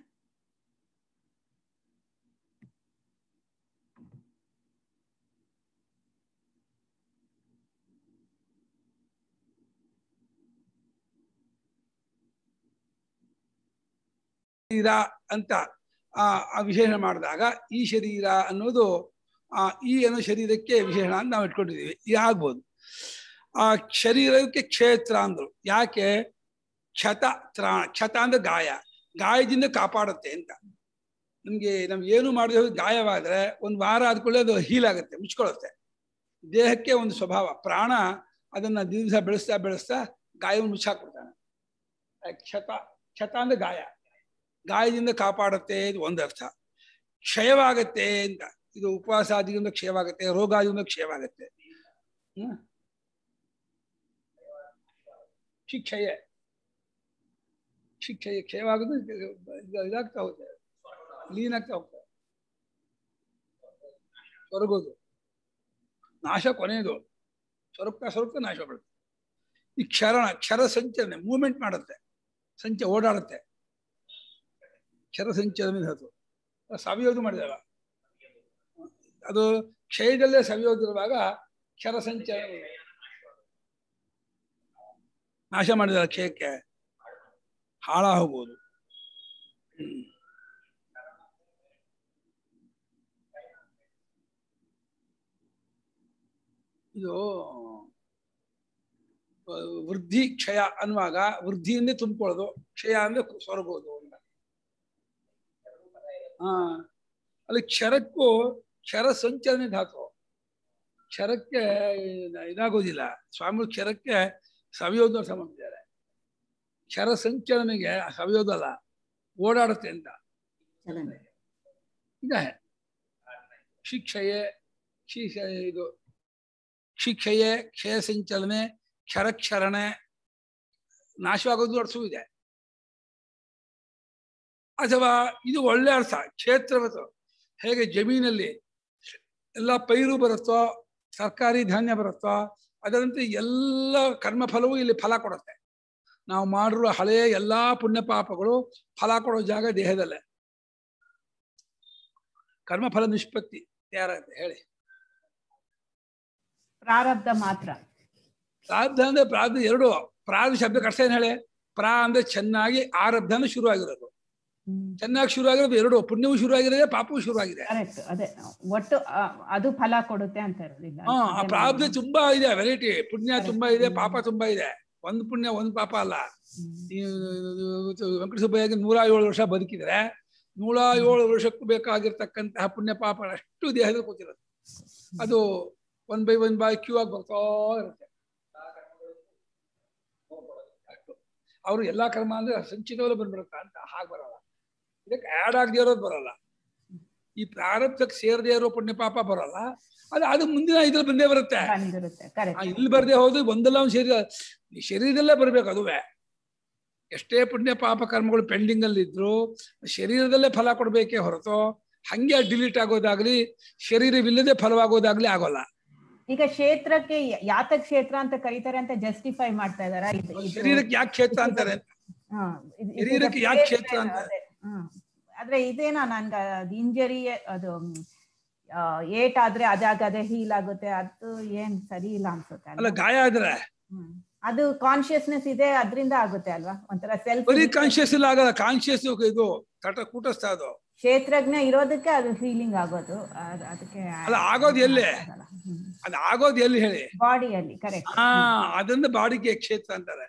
ಶರೀರ ಅಂತ ಆ ಆ ವಿಶೇಷಣ ಮಾಡಿದಾಗ ಈ ಶರೀರ ಅನ್ನೋದು ಆ ಈ ಅನ್ನೋ ಶರೀರಕ್ಕೆ ವಿಶೇಷಣ ಅಂತ ನಾವು ಇಟ್ಕೊಂಡಿದ್ದೀವಿ ಈ ಆಗ್ಬೋದು ಆ ಶರೀರಕ್ಕೆ ಕ್ಷೇತ್ರ ಅಂದ್ರು ಯಾಕೆ ಕ್ಷತ ತ್ರಾಣ ಕ್ಷತ ಅಂದ್ರೆ ಗಾಯ ಗಾಯದಿಂದ ಕಾಪಾಡುತ್ತೆ ಅಂತ ನಮ್ಗೆ ನಮ್ಗೆ ಏನು ಮಾಡದೆ ಹೋಗಿ ಗಾಯವಾದ್ರೆ ಒಂದು ವಾರ ಆದ್ಕೊಳ್ಳೆ ಅದು ಹೀಲ್ ಆಗುತ್ತೆ ಮುಚ್ಕೊಳ್ಳುತ್ತೆ ದೇಹಕ್ಕೆ ಒಂದು ಸ್ವಭಾವ ಪ್ರಾಣ ಅದನ್ನ ದಿವಸ ಬೆಳೆಸ್ತಾ ಬೆಳೆಸ್ತಾ ಗಾಯವನ್ನು ಮುಚ್ಚಾಕ್ಬಿಡ್ತಾನೆ ಆ ಕ್ಷತ ಕ್ಷತ ಅಂದ್ರೆ ಗಾಯ ಗಾಯದಿಂದ ಕಾಪಾಡುತ್ತೆ ಇದು ಒಂದರ್ಥ ಕ್ಷಯವಾಗತ್ತೆ ಅಂತ ಇದು ಉಪವಾಸಾದಿಯಿಂದ ಕ್ಷಯವಾಗುತ್ತೆ ರೋಗಾದಿಯಿಂದ ಕ್ಷಯವಾಗುತ್ತೆ ಹ್ಮ್ ಶಿಕ್ಷಯ ಶಿಕ್ಷಯ ಕ್ಷಯವಾಗೋದು ಇದು- ಇದಾಗ್ತಾ ಹೋಗುತ್ತೆ ಲೀನ್ ಆಗ್ತಾ ಹೋಗ್ತದೆ ಸ್ವರ್ಗೋದು ನಾಶ ಕೊನೆಯದು ಸ್ವರೂಪ ಸ್ವರೂಪ ನಾಶ ಬರುತ್ತೆ ಈ ಕ್ಷರಣ ಕ್ಷರ ಸಂಚಲನೆ ಮೂವ್ಮೆಂಟ್ ಮಾಡುತ್ತೆ ಸಂಚ ಓಡಾಡುತ್ತೆ ಕ್ಷರ ಸಂಚಲನೆ ಧಾತು ಸವಿಯೋದು ಮಾಡಿದಾಗ ಅದು ಕ್ಷಯದಲ್ಲೇ ಸವಿಯೋದಿರುವಾಗ ಕ್ಷರ ಸಂಚಲನೆ ನಾಶ ಮಾಡಿದ ಕ್ಷಯಕ್ಕೆ ಹಾಳ ಹೋಗ್ಬೋದು ಹ್ಮ್. ಇದು ಆ, ವೃದ್ಧಿ ಕ್ಷಯ ಅನ್ನುವಾಗ ವೃದ್ಧಿಯನ್ನೇ ತುಂಬಿಕೊಳ್ಳೋದು ಕ್ಷಯ ಅಂದ್ರೆ ಸೊರಗೋದು ಅಂತ ಹಾ ಅಲ್ಲಿ ಕ್ಷರಕ್ಕೂ ಕ್ಷರ ಸಂಚಲನೆ ಧಾತು ಕ್ಷರಕ್ಕೆ ಇದ- ಇದಾಗೋದಿಲ್ಲ ಸ್ವಾಮಿ ಕ್ಷರಕ್ಕೆ ಸವಿಯೋದು ಸಂಬಂಧಿಸಿದ್ದಾರೆ ಕ್ಷರ ಸಂಚಲನೆಗೆ ಸವಿಯೋದಲ್ಲ ಓಡಾಡುತ್ತೆ ಅಂತ ಚಲನೆ ಇದೆ ಶಿಕ್ಷಯೇ ಶಿಕ್ಷ ಇದು ಶಿಕ್ಷಯೇ ಕ್ಷಯ ಸಂಚಲನೆ ಕ್ಷರಕ್ಷರಣೆ ನಾಶವಾಗೋದು ಅರ್ಥವೂ ಇದೆ ಅಥವಾ ಇದು ಒಳ್ಳೆ ಅರ್ಥ ಕ್ಷೇತ್ರವತ್ತು ಹೇಗೆ ಜಮೀನಲ್ಲಿ ಎಲ್ಲ ಪೈರು ಬರುತ್ತೋ ಸರ್ಕಾರಿ ಧಾನ್ಯ ಬರುತ್ತೋ ಅದರಂತೆ ಎಲ್ಲ ಕರ್ಮಫಲವೂ ಇಲ್ಲಿ ಫಲ ಕೊಡುತ್ತೆ ನಾವು ಮಾಡಿರುವ ಹಳೆಯ ಎಲ್ಲಾ ಪುಣ್ಯ ಪಾಪಗಳು ಫಲ ಕೊಡೋ ಜಾಗ ದೇಹದಲ್ಲೇ ಕರ್ಮಫಲ ನಿಷ್ಪತ್ತಿ ಯಾರಾಗುತ್ತೆ ಹೇಳಿ ಪ್ರಾರಬ್ಧ ಮಾತ್ರ ಪ್ರಾರಬ್ಧ ಅಂದ್ರೆ ಪ್ರಾರಬ್ಧ ಎರಡು ಪ್ರಾರಬ್ಧ ಶಬ್ದಕ್ಕೆ ಅರ್ಥ ಏನ್ ಹೇಳಿ ಪ್ರಾ ಅಂದ್ರೆ ಚೆನ್ನಾಗಿ ಆರಬ್ಧನ ಶುರು ಆಗಿರೋದು ಚೆನ್ನಾಗಿ ಶುರು ಆಗಿರೋದು ಎರಡು ಪುಣ್ಯವೂ ಶುರು ಆಗಿದೆ ಪಾಪವೂ ಶುರು ಆಗಿದೆ ಕರೆಕ್ಟ್ ಅದೇ ಒಟ್ಟು ಆ, ಅದು ಫಲ ಕೊಡುತ್ತೆ ಅಂತ ಇರೋದಿಲ್ಲ ಹಾ ಆ ಅದೇ ಪ್ರಾರಬ್ಧ ನಾನು- ತುಂಬಾ ಇದೆ ವೆರೈಟಿ ಪುಣ್ಯ ತುಂಬಾ ಇದೆ ಪಾಪ ತುಂಬಾ ಇದೆ ಒಂದು ಪುಣ್ಯ ಒಂದು ಪಾಪ ಅಲ್ಲ ಈ ವೆಂಕಟ ಸುಬ್ಬಯ್ಯಗೆ ನೂರ ಏಳು ವರ್ಷ ಬದುಕಿದ್ರೆ ನೂರ ಏಳು ವರ್ಷಕ್ಕೂ ಬೇಕಾಗಿರ್ತಕ್ಕಂತಹ ಪುಣ್ಯ ಪಾಪ ಅಷ್ಟು ದೇಹದಲ್ಲಿ ಕೂತಿರುತ್ತೆ ಅದು one by one by queue ಆಗಿ ಬರ್ತಾ ಇರುತ್ತೆ ಅಷ್ಟು ಅವರು ಎಲ್ಲಾ ಕರ್ಮ ಅಂದ್ರೆ ಸಂಚಿತವಲ್ಲ ಬಂದ್ಬಿಡುತ್ತಾ ಅಂತ ಹಾಗೆ ಬರಲ್ಲ ಇದಕ್ಕೆ ಆ್ಯಡ್ ಆಗದೆ ಇರೋದು ಬರಲ್ಲ ಈ ಪ್ರಾರಬ್ಧಕ್ಕೆ ಸೇರದೇ ಇರೋ ಪುಣ್ಯ ಪಾಪ ಬರಲ್ಲ ಅದು ಅದು ಮುಂದಿನ ಇದ್ರಲ್ಲಿ ಬಂದೇ ಬರುತ್ತೆ ಬಂದಿರುತ್ತೆ ಆ, ಕರೆಕ್ಟ್ ಇಲ್ಲಿ ಬರ್ದೇ ಹೋದ್ರೆ ಒಂದಲ್ಲ ಒಂದು ಶರೀರ ಈ ಶರೀರದಲ್ಲೇ ಬರ್ಬೇಕು ಅದುವೇ ಎಷ್ಟೇ ಪುಣ್ಯ ಪಾಪ ಕರ್ಮಗಳು ಪೆಂಡಿಂಗ್ ಅಲ್ಲಿ ಇದ್ರು ಶರೀರದಲ್ಲೇ ಫಲ ಕೊಡ್ಬೇಕೇ ಹೊರತು ಹಂಗೆ ಡಿಲೀಟ್ ಆಗೋದಾಗ್ಲಿ ಶರೀರವಿಲ್ಲದೆ ಫಲವಾಗೋದಾಗ್ಲಿ ಆಗೋಲ್ಲ ಈಗ ಕ್ಷೇತ್ರಕ್ಕೆ ಯ- ಯಾತಕ್ ಕ್ಷೇತ್ರ ಅಂತ ಕರೀತಾರೆ ಅಂತ ಜಸ್ಟಿಫೈ ಮಾಡ್ತಾ ಇದಾರ ಶರೀರಕ್ಕೆ ಯಾಕೆ ಕ್ಷೇತ್ರ ಅಂತಾರೆ ಶರೀರಕ್ಕೆ ಯಾಕ್ ಕ್ಷೇತ್ರ ಅಂತ? ಆದ್ರೆ ಇದೇನಾ ನನ್ಗ ಅದು ಇಂಜರಿ ಅದು ಏಟ್ ಆದ್ರೆ ಅದಾಗದೆ ಹೀಲ್ ಆಗುತ್ತೆ ಅದು ಏನ್ ಸರಿ ಇಲ್ಲ ಅನ್ಸುತ್ತೆ ಅಲ್ಲ ಅಲ್ವಾ? ಗಾಯ ಆದ್ರೆ ಹ್ಮ್. ಅದು ಕಾನ್ಶಿಯಸ್ನೆಸ್ ಇದೆ ಅದರಿಂದ ಆಗುತ್ತೆ ಅಲ್ವಾ ಒಂಥರ ಸೆಲ್ಫ್ ಬರೀ ಕಾನ್ಶಿಯಸ್ ಇಲ್ಲ ಆಗಲ್ಲ ಕಾನ್ಶಿಯಸ್ ಇದು ತಟ ಕೂಟಸ್ಥ ಅದು ಕ್ಷೇತ್ರಜ್ಞ ಇರೋದಕ್ಕೆ ಅದು ಫೀಲಿಂಗ್ ಆಗೋದು ಅದ್- ಅದಕ್ಕೆ ಅಲ್ಲ, ಆಗೋದು ಎಲ್ಲಿ? ಅದು ಆಗೋದು ಎಲ್ಲಿ ಹೇಳಿ ಬಾಡಿಯಲ್ಲಿ ಕರೆಕ್ಟ್ ಹಾ ಅದನ್ನ ಬಾಡಿಗೆ ಕ್ಷೇತ್ರ ಅಂತಾರೆ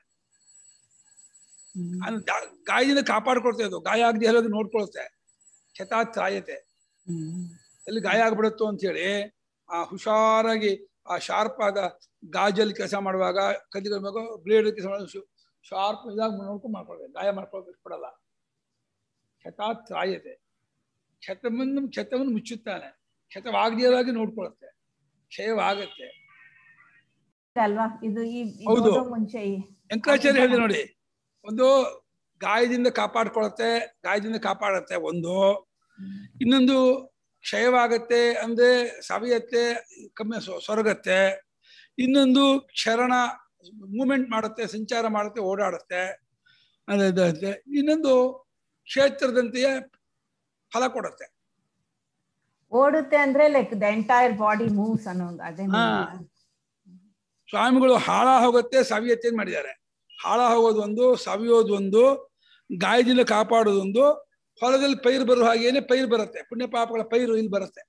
ಅದು ಗಾ- ಗಾಯದಿಂದ ಕಾಪಾಡ್ಕೊಳ್ತಾ ಇದು ಗಾಯ ಆಗದೆ ಹೇಳೋದು ನೋಡ್ಕೊಳುತ್ತೆ ಕ್ಷತಾತ್ರಾಯತೆ ಎಲ್ಲಿ ಗಾಯ ಆಗ್ಬಿಡುತ್ತೋ ಅಂತ ಹೇಳಿ ಆ ಹುಷಾರಾಗಿ ಆ ಶಾರ್ಪ್ ಆದ ಗಾಜಲ್ಲಿ ಕೆಲಸ ಮಾಡುವಾಗ ಕದಿಗ ಬ್ಲೇಡ್ ಕೆಲಸ ಮಾಡುವಾಗ ಶಾರ್ಪ್ ಇದಾಗಿ ನೋಡ್ಕೊಂಡು ಮಾಡ್ಕೊಳ್ಬೇಕು ಗಾಯ ಮಾಡ್ಕೊಳ್ಬೇಕು ಬಿಡಲ್ಲ ಕ್ಷತಾತ್ರಾಯತೆ ಕ್ಷತವನ್ನು ಕ್ಷತವನ್ನು ಮುಚ್ಚುತ್ತಾನೆ ಕ್ಷತವಾಗದಿರೋದಾಗಿ ನೋಡ್ಕೊಳುತ್ತೆ ಕ್ಷಯವಾಗತ್ತೆ ಅಲ್ವಾ ಇದು ಈ ಹೌದು. ಇದೋದು ಮುಂಚೆ ಈ- ಶಂಕರಾಚಾರ್ಯ ಹೇಳಿದೆ ನೋಡಿ ಒಂದು ಗಾಯದಿಂದ ಕಾಪಾಡ್ಕೊಳತ್ತೆ ಗಾಯದಿಂದ ಕಾಪಾಡತ್ತೆ ಒಂದು ಇನ್ನೊಂದು ಕ್ಷಯವಾಗತ್ತೆ ಅಂದ್ರೆ ಸವಿಯತ್ತೆ ಕಮ್ಮಿ ಸ್ವ- ಸೊರಗತ್ತೆ ಇನ್ನೊಂದು ಕ್ಷರಣ ಮೂಮೆಂಟ್ ಮಾಡುತ್ತೆ ಸಂಚಾರ ಮಾಡುತ್ತೆ ಓಡಾಡುತ್ತೆ ಅದೇ ಇದಾಗುತ್ತೆ. ಇನ್ನೊಂದು ಕ್ಷೇತ್ರದಂತೆಯೇ ಫಲ ಕೊಡುತ್ತೆ ಓಡುತ್ತೆ ಅಂದ್ರೆ like the entire body moves ಅನ್ನೋದು ಅದೇ ಹಾ. ಸ್ವಾಮಿಗಳು ಹಾಳ ಹೋಗುತ್ತೆ ಸವಿಯತ್ತೆ ಅಂತ ಮಾಡಿದ್ದಾರೆ ಹಾಳ ಹೋಗೋದು ಒಂದು ಸವಿಯೋದು ಒಂದು ಗಾಯದಿಂದ ಕಾಪಾಡೋದೊಂದು ಹೊಲದಲ್ಲಿ ಪೈರು ಬರುವ ಹಾಗೇನೆ ಪೈರು ಬರುತ್ತೆ ಪುಣ್ಯ ಪಾಪಗಳ ಪೈರು ಇಲ್ಲಿ ಬರುತ್ತೆ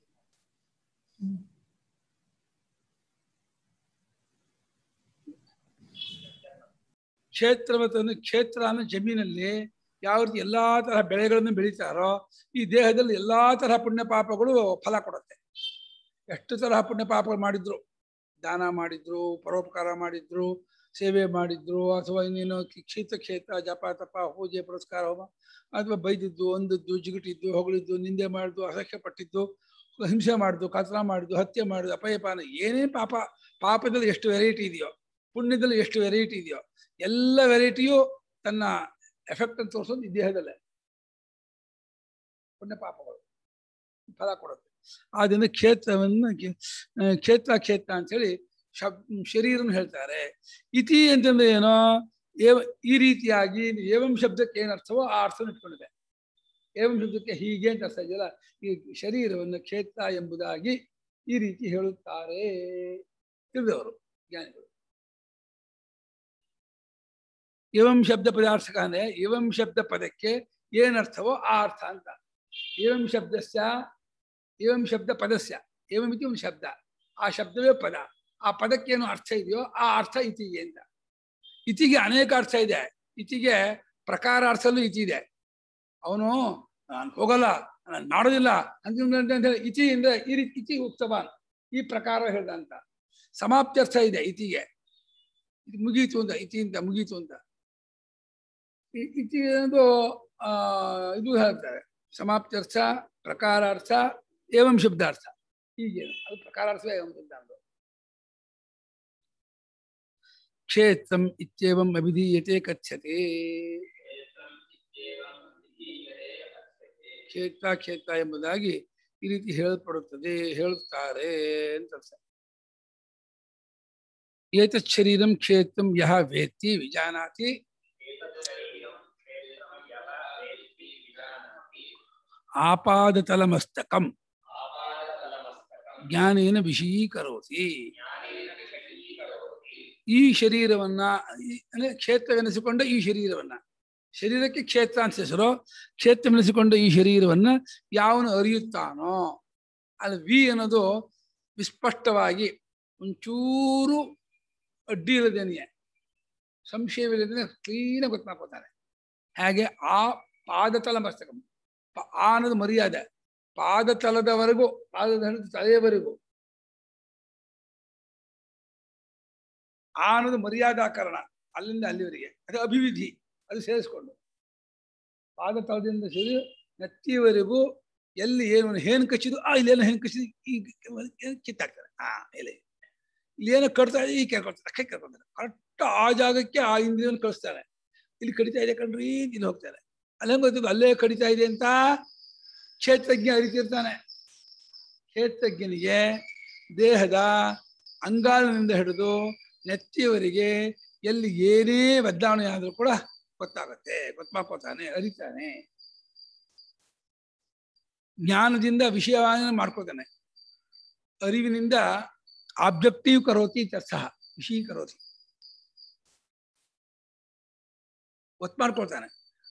ಕ್ಷೇತ್ರ ಮತ್ತು ಕ್ಷೇತ್ರ ಅನ್ನೋ ಜಮೀನಲ್ಲಿ ಯಾವ ರೀತಿ ಎಲ್ಲಾ ತರಹ ಬೆಳೆಗಳನ್ನು ಬೆಳೀತಾರೋ ಈ ದೇಹದಲ್ಲಿ ಎಲ್ಲಾ ತರಹ ಪುಣ್ಯ ಪಾಪಗಳು ಫಲ ಕೊಡುತ್ತೆ ಎಷ್ಟು ತರಹ ಪುಣ್ಯ ಪಾಪಗಳು ಮಾಡಿದ್ರು ದಾನ ಮಾಡಿದ್ರು ಪರೋಪಕಾರ ಮಾಡಿದ್ರು ಸೇವೆ ಮಾಡಿದ್ರು ಅಥವಾ ಇನ್ನೇನು ಕ್ಷೇತ್ರ ಕ್ಷೇತ್ರ ಜಪ ತಪ ಪೂಜೆ ಪುರಸ್ಕಾರ ಹೋಮ ಅಥವಾ ಬೈದಿದ್ದು ಒಂದದ್ದು ಜಿಗುಟಿದ್ದು ಹೊಗಳಿದ್ದು ನಿಂದೆ ಮಾಡಿದ್ದು ಅಸಹ್ಯ ಪಟ್ಟಿದ್ದು ಹಿಂಸೆ ಮಾಡಿದ್ದು ಕತ್ಲ ಮಾಡಿದ್ದು ಹತ್ಯೆ ಮಾಡಿದ್ದು ಅಪಯಪಾನ ಏನೇ ಪಾಪ ಪಾಪದಲ್ಲಿ ಎಷ್ಟು ವೆರೈಟಿ ಇದೆಯೋ ಪುಣ್ಯದಲ್ಲಿ ಎಷ್ಟು ವೆರೈಟಿ ಇದೆಯೋ ಎಲ್ಲ ವೆರೈಟಿಯು ತನ್ನ ಎಫೆಕ್ಟ್ ಅಂತ ತೋರಿಸೋದು ಈ ದೇಹದಲ್ಲೇ ಪುಣ್ಯ ಪಾಪಗಳು ಫಲ ಕೊಡುತ್ತೆ ಆದ್ದರಿಂದ ಕ್ಷೇತ್ರವನ್ನು ಕೆ- ಆ, ಕ್ಷೇತ್ರ ಕ್ಷೇತ್ರ ಅಂತೇಳಿ ಶಬ್ ಶರೀರನ ಹೇಳ್ತಾರೆ ಇತಿ ಅಂತಂದ್ರೆ ಏನೋ ಏವ ಈ ರೀತಿಯಾಗಿ ಏವಂ ಶಬ್ದಕ್ಕೆ ಏನು ಅರ್ಥವೋ ಆ ಅರ್ಥವನ್ನು ಇಟ್ಕೊಂಡಿದೆ ಏವಂ ಶಬ್ದಕ್ಕೆ ಹೀಗೆ ಅಂತ ಅರ್ಥ ಇದೆಯಲ್ಲ ಈ ಶರೀರವನ್ನು ಕ್ಷೇತ್ರ ಎಂಬುದಾಗಿ ಈ ರೀತಿ ಹೇಳುತ್ತಾರೆ ತಿಳಿದವರು ಜ್ಞಾನಿಗಳು ಏವಂ ಶಬ್ದ ಪದಾರ್ಥಕ ಅಂದ್ರೆ ಏವಂ ಶಬ್ದ ಪದಕ್ಕೆ ಏನರ್ಥವೋ ಆ ಅರ್ಥ ಅಂತ ಏವಂ ಶಬ್ದಸ್ಯ ಏವಂ ಶಬ್ದ ಪದಸ್ಯ ಏವಂ ಇತಿ ಒಂದು ಶಬ್ದ ಆ ಶಬ್ದವೇ ಪದ ಆ ಪದಕ್ಕೇನು ಅರ್ಥ ಇದೆಯೋ ಆ ಅರ್ಥ ಇತಿಗೆ ಅಂತ ಇತಿಗೆ ಅನೇಕ ಅರ್ಥ ಇದೆ ಇತಿಗೆ ಪ್ರಕಾರ ಅರ್ಥಲ್ಲೂ ಇತಿ ಇದೆ ಅವನು ನಾನು ಹೋಗಲ್ಲ ನಾನು ಮಾಡೋದಿಲ್ಲ ಅಂತ ಅಂತ ಹೇಳಿ ಇತಿ ಅಂದ್ರೆ ಈ ರೀತಿ ಇತಿ ಉಕ್ತವಾನ್ ಈ ಪ್ರಕಾರ ಹೇಳ್ದ ಅಂತ ಸಮಾಪ್ತಿ ಅರ್ಥ ಇದೆ ಇತಿಗೆ ಇದು ಮುಗೀತು ಅಂತ ಇತಿ ಅಂತ ಮುಗೀತು ಅಂತ ಇ- ಇತಿ ಅನ್ನೋದು ಆ ಇದು ಹೇಳ್ತಾರೆ ಸಮಾಪ್ತ್ಯರ್ಥ ಪ್ರಕಾರಾರ್ಥ ಏವಂ ಶಬ್ದಾರ್ಥ ಹೀಗೆ ಅದು ಪ್ರಕಾರಾರ್ಥ ಏವಂ ಶಬ್ದಾರ್ಥ ಕ್ಷೇತ್ರಂ ಇತ್ಯೇವಂ ಅಭಿಧೀಯತೆ ಕಥ್ಯತೆ ಕ್ಷೇತ್ರ ಕ್ಷೇತ್ರ ಎಂಬುದಾಗಿ ಈ ರೀತಿ ಹೇಳಲ್ಪಡುತ್ತದೆ ಹೇಳುತ್ತಾರೆ ಅಂತ ಅರ್ಥ ಏತತ್ ಶರೀರಂ ಕ್ಷೇತ್ರಂ ಯಹ ವೇತ್ತಿ ವಿಜಾನಾತಿ ಆಪಾದತಲಮಸ್ತಕಂ ಜ್ಞಾನೇನ ವಿಷೀಕರೋತಿ ಈ ಶರೀರವನ್ನ ಈ- ಅಂದ್ರೆ ಕ್ಷೇತ್ರವೆನಿಸಿಕೊಂಡ ಈ ಶರೀರವನ್ನ ಶರೀರಕ್ಕೆ ಕ್ಷೇತ್ರ ಅಂತ ಹೆಸರು ಕ್ಷೇತ್ರವೆನಿಸಿಕೊಂಡ ಈ ಶರೀರವನ್ನ ಯಾವನು ಅರಿಯುತ್ತಾನೋ ಅಲ್ಲಿ ವಿ ಅನ್ನೋದು ವಿಸ್ಪಷ್ಟವಾಗಿ ಒಂಚೂರು ಅಡ್ಡಿ ಇಲ್ಲದೇನೆ ಸಂಶಯವಿಲ್ಲದೇನೆ ಕ್ಲೀನಾಗಿ ಗೊತ್ತು ಮಾಡ್ಕೊತಾನೆ ಹಾಗೆ ಆ ಪಾದತಲ ಮಸ್ತಕ ಪ- ಆ ಅನ್ನೋದು ಮರ್ಯಾದೆ ಪಾದತಲದವರೆಗೂ ಪಾದದ ಹಿಡಿದು ತಲೆಯವರೆಗೂ ಆ ಅನ್ನೋದು ಮರ್ಯಾದಾಕರಣ ಅಲ್ಲಿಂದ ಅಲ್ಲಿವರೆಗೆ ಅದು ಅಭಿವಿಧಿ ಅದು ಸೇರಿಸ್ಕೊಂಡು ಪಾದ ತಳದಿಂದ ಸೇರಿ ನೆತ್ತಿಯವರೆಗೂ ಎಲ್ಲಿ ಏನು ಹೇನು ಕಚ್ಚಿದ್ದು ಆ ಇಲ್ಲೇನೋ ಹೇನು ಕಚ್ಚಿದ್ದು ಈಗ ಕಿತ್ತಾಕ್ತಾರೆ ಆ ಎಲೆ ಇಲ್ಲೇನೋ ಕಟ್ತಾ ಇದೆ ಈ ಕೇಳ್ಕೊಳ್ತಾರೆ ಅಕ್ಕ ಕೇಳ್ಕೊಳ್ತಾರೆ ಕರೆಕ್ಟ್ ಆ ಜಾಗಕ್ಕೆ ಆ ಇಂದ್ರಿಯವನ್ನು ಕಳಿಸ್ತಾರೆ ಇಲ್ಲಿ ಕಡಿತಾ ಇದೆ ಕಣ್ರಿ ಇಲ್ಲಿ ಹೋಗ್ತಾರೆ ಅಲ್ಲೇ ಗೊತ್ತಿದ್ದು ಅಲ್ಲೇ ಕಡಿತಾ ಇದೆ ಅಂತ ಕ್ಷೇತ್ರಜ್ಞ ಅರಿತಿರ್ತಾನೆ ಕ್ಷೇತ್ರಜ್ಞನಿಗೆ ದೇಹದ ಅಂಗಾಲಿನಿಂದ ಹಿಡಿದು ನೆತ್ತಿಯವರೆಗೆ ಎಲ್ಲಿ ಏನೇ ಬದಲಾವಣೆ ಆದರೂ ಕೂಡ ಗೊತ್ತಾಗತ್ತೆ ಗೊತ್ತಾಕೋತಾನೆ ಅರಿತಾನೆ ಜ್ಞಾನದಿಂದ ವಿಷಯವಾಗಿ ಮಾಡ್ಕೋತಾನೆ ಅರಿವಿನಿಂದ ಆಬ್ಜೆಕ್ಟಿವ್ ಕರೋತಿ ಸಹ ವಿಷಯ ಕರೋತಿ ಒತ್ತು ಮಾಡ್ಕೊಳ್ತಾನೆ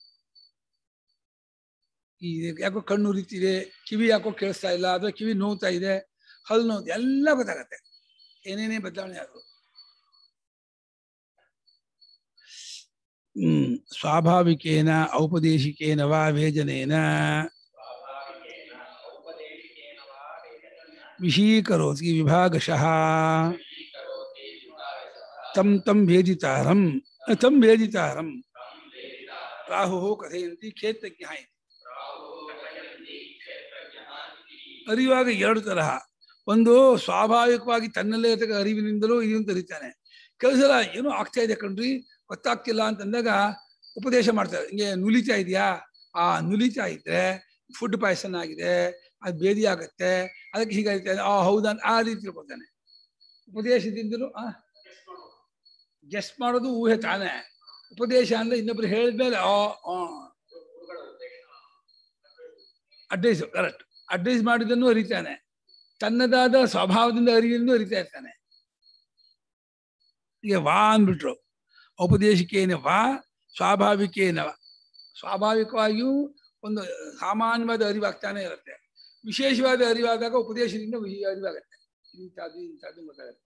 ಈ ಯಾಕೋ ಕಣ್ಣು ಉರಿತಿದೆ ಕಿವಿ ಯಾಕೋ ಕೇಳಿಸ್ತಾ ಇಲ್ಲ ಅಥವಾ ಕಿವಿ ನೋವ್ತಾ ಇದೆ ಹಲ್ಲು ನೋವು ಎಲ್ಲ ಗೊತ್ತಾಗತ್ತೆ ಏನೇನೇ ಬದಲಾವಣೆ ಆದ್ರು ಹ್ಮ್ ಸ್ವಾಭಾವಿಕೇನ ಔಪದೇಶಿಕೇನ ವಾ ವೇಜನೇನ ವಿಷೀಕರೋತಿ ವಿಭಾಗಶಃ ತಂ ತಂ ವೇದಿತಾರಂ ತಂ ವೇದಿತಾರಂ ರಾಹು ಕಥೆಯಂತಿ ಕ್ಷೇತ್ರಜ್ಞ ಇತಿ. ಅರಿವಾಗ ಎರಡು ತರಹ ಒಂದು ಸ್ವಾಭಾವಿಕವಾಗಿ ತನ್ನಲ್ಲೇ ಇರತಕ್ಕ ಅರಿವಿನಿಂದಲೂ ಇದನ್ನು ಅರಿತಾನೆ ಕೆಲವು ಸಲ ಏನೋ ಆಗ್ತಾ ಇದೆ ಕಣ್ರಿ ಗೊತ್ತಾಗ್ತಿಲ್ಲ ಅಂತಂದಾಗ ಉಪದೇಶ ಮಾಡ್ತಾರೆ ಹಿಂಗೆ ನುಲಿತಾ ಇದೆಯಾ ಆ ನುಲಿತಾ ಇದ್ರೆ ಫುಡ್ ಪಾಯ್ಸನ್ ಆಗಿದೆ ಅದು ಬೇದಿ ಆಗತ್ತೆ ಅದಕ್ಕೆ ಹೀಗಾಗುತ್ತೆ ಆ ಹೌದಾ ಅಂತ ಆ ರೀತಿ ತಿಳ್ಕೊತಾನೆ ಉಪದೇಶದಿಂದಲೂ ಆ ಗೆಸ್ಟ್ ಮಾಡೋದು ಊಹೆ ತಾನೇ ಉಪದೇಶ ಅಂದ್ರೆ ಇನ್ನೊಬ್ರು ಹೇಳಿದ್ಮೇಲೆ ಆ ಅಡ್ವೈಸ್ ಕರೆಕ್ಟ್ ಅಡ್ವೈಸ್ ಮಾಡಿದ್ದನ್ನು ಅರಿತಾನೆ ತನ್ನದಾದ ಸ್ವಭಾವದಿಂದ ಅರಿವಿಂದ ಅರಿತಾ ಇರ್ತಾನೆ ಈಗ ವಾ ಅಂದ್ಬಿಟ್ರು ಔಪದೇಶಿಕೇನ ವಾ ಸ್ವಾಭಾವಿಕೇನ ವಾ. ಸ್ವಾಭಾವಿಕವಾಗಿಯೂ ಒಂದು ಸಾಮಾನ್ಯವಾದ ಅರಿವಾಗ್ತಾನೆ ಇರುತ್ತೆ ವಿಶೇಷವಾದ ಅರಿವಾದಾಗ ಉಪದೇಶದಿಂದ ವಿ- ಅರಿವಾಗತ್ತೆ ಇಂಥದ್ದು ಇಂಥದ್ದು ಗೊತ್ತಾಗತ್ತೆ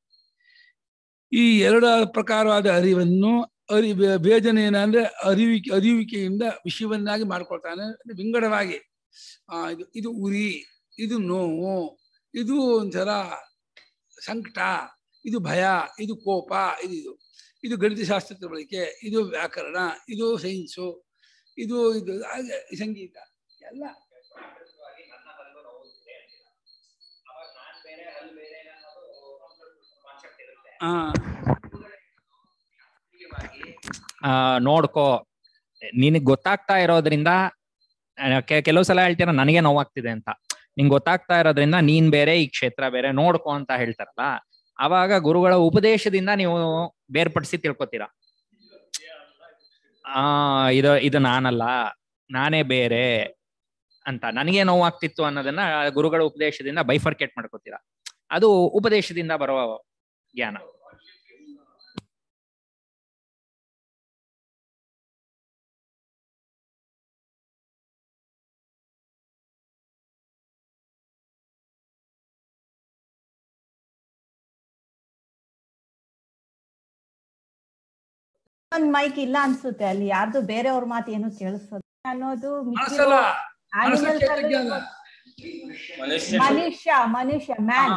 ಈ ಎರಡು ಪ್ರಕಾರವಾದ ಅರಿವನ್ನು ಅರಿ ವೇದನೆಯನ್ನ ಅಂದ್ರೆ ಅರಿವಿಕೆ ಅರಿವಿಕೆಯಿಂದ ವಿಷಯವನ್ನಾಗಿ ಮಾಡ್ಕೊಳ್ತಾನೆ ಅಂದ್ರೆ ವಿಂಗಡವಾಗಿ ಆ ಇದು ಇದು ಉರಿ ಇದು ನೋವು ಇದು ಒಂಥರ ಸಂಕಟ ಇದು ಭಯ ಇದು ಕೋಪ ಇದು ಇದು ಇದು ಗಣಿತಶಾಸ್ತ್ರ ತಿಳುವಳಿಕೆ ಇದು ವ್ಯಾಕರಣ ಇದು ಸೈನ್ಸು ಇದು ಇದು ಹಾಗೆ ಸಂಗೀತ ಎಲ್ಲ ನನ್ನ ಹಲ್ಲು ನೋವುತ್ತಿದೆ ಅಂತೀರ ಅವಾಗ ನಾನ್ ಬೇರೆ ಹಲ್ಲು ಬೇರೆ ಅನ್ನೋದು ಕಾನ್ಸೆಪ್ಟ್ ಇರುತ್ತೆ ಆ ಆ, ನೋಡ್ಕೋ ನಿನಗ್ ಗೊತ್ತಾಗ್ತಾ ಇರೋದ್ರಿಂದ ಆ, ಕೆ- ಕೆಲವು ಸಲ ಹೇಳ್ತೀರ ನನಗೆ ನೋವಾಗ್ತಿದೆ ಅಂತ ನಿಂಗ್ ಗೊತ್ತಾಗ್ತಾ ಇರೋದ್ರಿಂದ ನೀನ್ ಬೇರೆ ಈ ಕ್ಷೇತ್ರ ಬೇರೆ ನೋಡ್ಕೋ ಅಂತ ಹೇಳ್ತಾರಲ್ಲ ಅವಾಗ ಗುರುಗಳ ಉಪದೇಶದಿಂದ ನೀವು ಬೇರ್ಪಡಿಸಿ ತಿಳ್ಕೊತೀರಾ ಆ ಇದು ಇದು ನಾನಲ್ಲ ನಾನೇ ಬೇರೆ ಅಂತ ನನಗೆ ನೋವಾಗ್ತಿತ್ತು ಅನ್ನೋದನ್ನ ಗುರುಗಳ ಉಪದೇಶದಿಂದ ಬೈಫರ್ಕೇಟ್ ಮಾಡ್ಕೋತೀರಾ ಅದು ಉಪದೇಶದಿಂದ ಬರುವ ಜ್ಞಾನ ಒಂದ್ ಮೈಕ್ ಇಲ್ಲ ಅನ್ಸುತ್ತೆ ಅಲ್ಲಿ ಯಾರ್ದು ಬೇರೆಯವ್ರ ಮಾತು ಏನು ಕೇಳಿಸೋದು ಅನ್ನೋದು ಮನಸ್ಸಲ್ಲ ಮನಸ್ಸು animals ಕ್ಷೇತ್ರಜ್ಞ ಅಲ್ಲೂ ಅಲ್ಲ. ಮನುಷ್ಯ ಮನುಷ್ಯ ಮನುಷ್ಯ ಮ್ಯಾನ್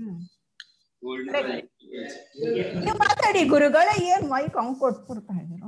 ನೀವು ಮಾತಾಡಿ ಗುರುಗಳೇ ಏನ್ ಮೈಕ್ ಅವ್ನ್ ಕೊಟ್ಬಿಡ್ತಾ ಇದ್ರು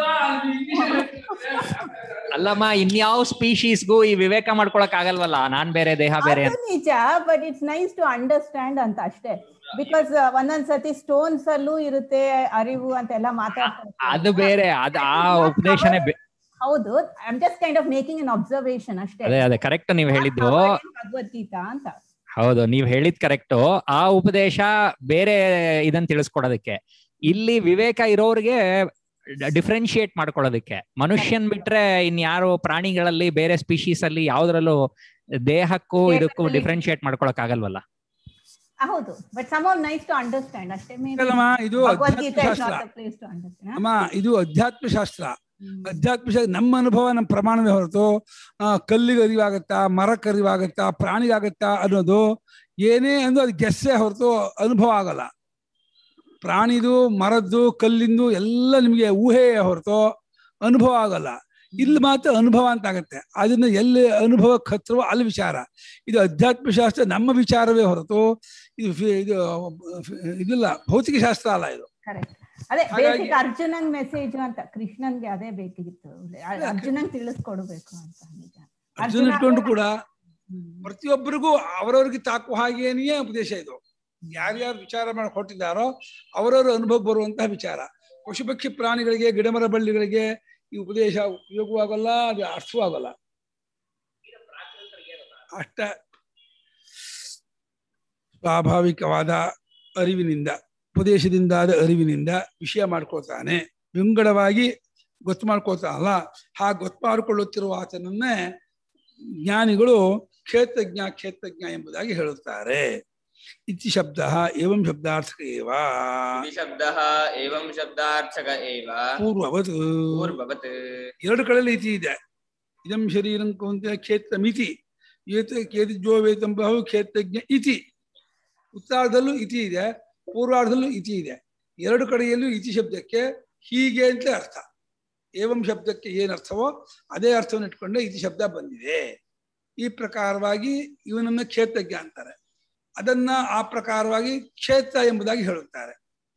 ಅಲ್ಲಮ್ಮ ಇನ್ಯಾವ ಸ್ಪೀಶೀಸ್ಗೂ ಈ ವಿವೇಕ ಮಾಡ್ಕೊಳಕ್ ಆಗಲ್ವಲ್ಲ ನಾನ್ ಬೇರೆ ದೇಹ ಬೇರೆ ಅದು ನಿಜ but it's nice to understand ಅಂತ ಅಷ್ಟೇ ಬಿಕಾಸ್ ಒಂದೊಂದ್ ಸತಿ ಸ್ಟೋನ್ಸ್ ಅಲ್ಲೂ ಇರುತ್ತೆ ಅರಿವು ಅಂತೆಲ್ಲ ಮಾತಾಡ್ತಾರೆ ಅದು ಬೇರೆ ಅದ್ ಆ ಉಪದೇಶನೇ ಬೆ- ಹೌದು I am just kind of making an observation ಅಷ್ಟೇ ಅದೇ ಅದೇ ಕರೆಕ್ಟ್ ನೀವ್ ಹೇಳಿದ್ದು ಭಗವದ್ಗೀತಾ ಅಂತ ಹೌದು ನೀವ್ ಹೇಳಿದ್ ಕರೆಕ್ಟ್ ಆ ಉಪದೇಶ ಬೇರೆ ಇದನ್ನ ತಿಳಿಸ್ಕೊಡೋದಕ್ಕೆ ಇಲ್ಲಿ ವಿವೇಕ ಇರೋರಿಗೆ ಡಿಫ್ರೆನ್ಶಿಯೇಟ್ ಮಾಡ್ಕೊಳ್ಳೋದಕ್ಕೆ ಮನುಷ್ಯನ್ ಬಿಟ್ರೆ ಇನ್ಯಾರು ಪ್ರಾಣಿಗಳಲ್ಲಿ ಬೇರೆ ಸ್ಪೀಶೀಸ್ ಅಲ್ಲಿ ಯಾವ್ದ್ರಲ್ಲೂ ದೇಹಕ್ಕೂ ಇದಕ್ಕೂ ದೇಹದಲ್ಲಿ- ಡಿಫ್ರೆನ್ಶಿಯೇಟ್ ಮಾಡ್ಕೊಳಕ್ ಆಗಲ್ವಲ್ಲ ಹೌದು but some nice to understand ಅಷ್ಟೇ maybe ಅಲ್ಲಮ್ಮ ಇದು ಭಗವದ್ಗೀತಾ is ಅಧ್ಯಾತ್ಮ not ಶಾಸ್ತ್ರ the place to understand. ಅಮ್ಮ ಇದು ಅಧ್ಯಾತ್ಮ ಶಾಸ್ತ್ರ ಹ್ಮ್. ಅಧ್ಯಾತ್ಮ ಶಾಸ್ತ್ರ ನಮ್ಮ ಅನುಭವ ನಮ್ಮ ಪ್ರಮಾಣವೇ ಹೊರತು ಆ, ಕಲ್ಲಿಗೆ ಅರಿವಾಗತ್ತಾ ಮರಕ್ಕೆ ಅರಿವಾಗತ್ತಾ ಪ್ರಾಣಿಗಾಗತ್ತಾ ಅನ್ನೋದು ಏನೇ ಅಂದು ಅದು ಗೆಸ್ಸೇ ಹೊರತು ಅನುಭವ ಆಗಲ್ಲ ಪ್ರಾಣಿದು ಮರದ್ದು ಕಲ್ಲಿಂದು ಎಲ್ಲ ನಿಮಗೆ ಊಹೆ ಹೊರತು ಅನುಭವ ಆಗಲ್ಲ ಇಲ್ಲಿ ಮಾತ್ರ ಅನುಭವ ಅಂತ ಆಗತ್ತೆ ಅದನ್ನ ಎಲ್ಲಿ ಅನುಭವಕ್ಕೆ ಹತ್ರವೋ ಅಲ್ಲಿ ವಿಚಾರ ಇದು ಅಧ್ಯಾತ್ಮ ಶಾಸ್ತ್ರ ನಮ್ಮ ವಿಚಾರವೇ ಹೊರತು ಇದು ಫಿ- ಇದು ಇದಿಲ್ಲ ಭೌತಿಕ ಶಾಸ್ತ್ರ ಅಲ್ಲ ಇದು Correct. ಅದೇ ಹಾಗಾಗಿ- ಬೇಸಿಕ್ ಅರ್ಜುನನ್ ಮೆಸೇಜ್ ಅಂತ ಕೃಷ್ಣನ್ಗೆ ಅದೇ ಬೇಕಿತ್ತು ಅ- ಅರ್ಜುನನ್ ತಿಳಿಸ್ಕೊಡ್ಬೇಕು ಅಂತ ನಿಜ ಅರ್ಜುನ ಅರ್ಜುನ ಇಟ್ಕೊಂಡು ಕೂಡ ಹ್ಮ್. ಪ್ರತಿಯೊಬ್ಬರಿಗೂ ಅವರವ್ರಿಗೆ ತಾಕುವ ಹಾಗೇನೆಯೇ ಉಪದೇಶ ಇದು ಯಾರ್ಯಾರು ವಿಚಾರ ಮಾಡಿ ಕೊಟ್ಟಿದ್ದಾರೋ ಅವರವರ ಅನುಭವ ಬರುವಂತಹ ವಿಚಾರ ಪಶುಪಕ್ಷಿ ಪ್ರಾಣಿಗಳಿಗೆ ಗಿಡಮರ ಬಳ್ಳಿಗಳಿಗೆ ಈ ಉಪದೇಶ ಉಪಯೋಗವೂ ಆಗೋಲ್ಲ ಅದು ಅರ್ಥವೂ ಆಗೋಲ್ಲ ಅಷ್ಟ ಸ್ವಾಭಾವಿಕವಾದ ಅರಿವಿನಿಂದ ಉಪದೇಶದಿಂದಾದ ಅರಿವಿನಿಂದ ವಿಷಯ ಮಾಡ್ಕೊಳ್ತಾನೆ ವಿಂಗಡವಾಗಿ ಗೊತ್ತು ಮಾಡ್ಕೊಳ್ತಾನಲ್ಲ ಹಾಗೆ ಗೊತ್ತು ಮಾಡಿಕೊಳ್ಳುತ್ತಿರುವ ಆತನನ್ನೇ ಜ್ಞಾನಿಗಳು ಕ್ಷೇತ್ರಜ್ಞ ಕ್ಷೇತ್ರಜ್ಞ ಎಂಬುದಾಗಿ ಹೇಳುತ್ತಾರೆ ಇತಿ ಶಬ್ದ ಏವಂ ಶಬ್ದಾರ್ಥಕ ಏವ इति शब्दः एवं शब्दार्थक एव ಪೂರ್ವವತ್ पूर्ववत् ಎರಡು ಕಡೆಯಲ್ಲಿ ಇತಿ ಇದೆ ಇದಂ ಶರೀರಂ ಕೌಂತೆ ಕ್ಷೇತ್ರ ಮಿತಿ ಏತ ಕೇತಿಜೋ ವೇತಂ ಬಹು ಕ್ಷೇತ್ರಜ್ಞ ಇತಿ ಉತ್ತರಾರ್ಧದಲ್ಲೂ ಇತಿ ಇದೆ ಪೂರ್ವಾರ್ಧದಲ್ಲೂ ಇತಿ ಇದೆ ಎರಡು ಕಡೆಯಲ್ಲೂ ಇತಿ ಶಬ್ದಕ್ಕೆ ಹೀಗೆ ಅಂತ ಅರ್ಥ ಏವಂ ಶಬ್ದಕ್ಕೆ ಏನು ಅರ್ಥವೋ ಅದೇ ಅರ್ಥವನ್ನು ಇಟ್ಕೊಂಡೆ ಇತಿ ಶಬ್ದ ಬಂದಿದೆ ಈ ಪ್ರಕಾರವಾಗಿ ಇವನನ್ನ ಕ್ಷೇತ್ರಜ್ಞ ಅಂತಾರೆ ಅದನ್ನ ಆ ಪ್ರಕಾರವಾಗಿ ಕ್ಷೇತ್ರ ಎಂಬುದಾಗಿ ಹೇಳುತ್ತಾರೆ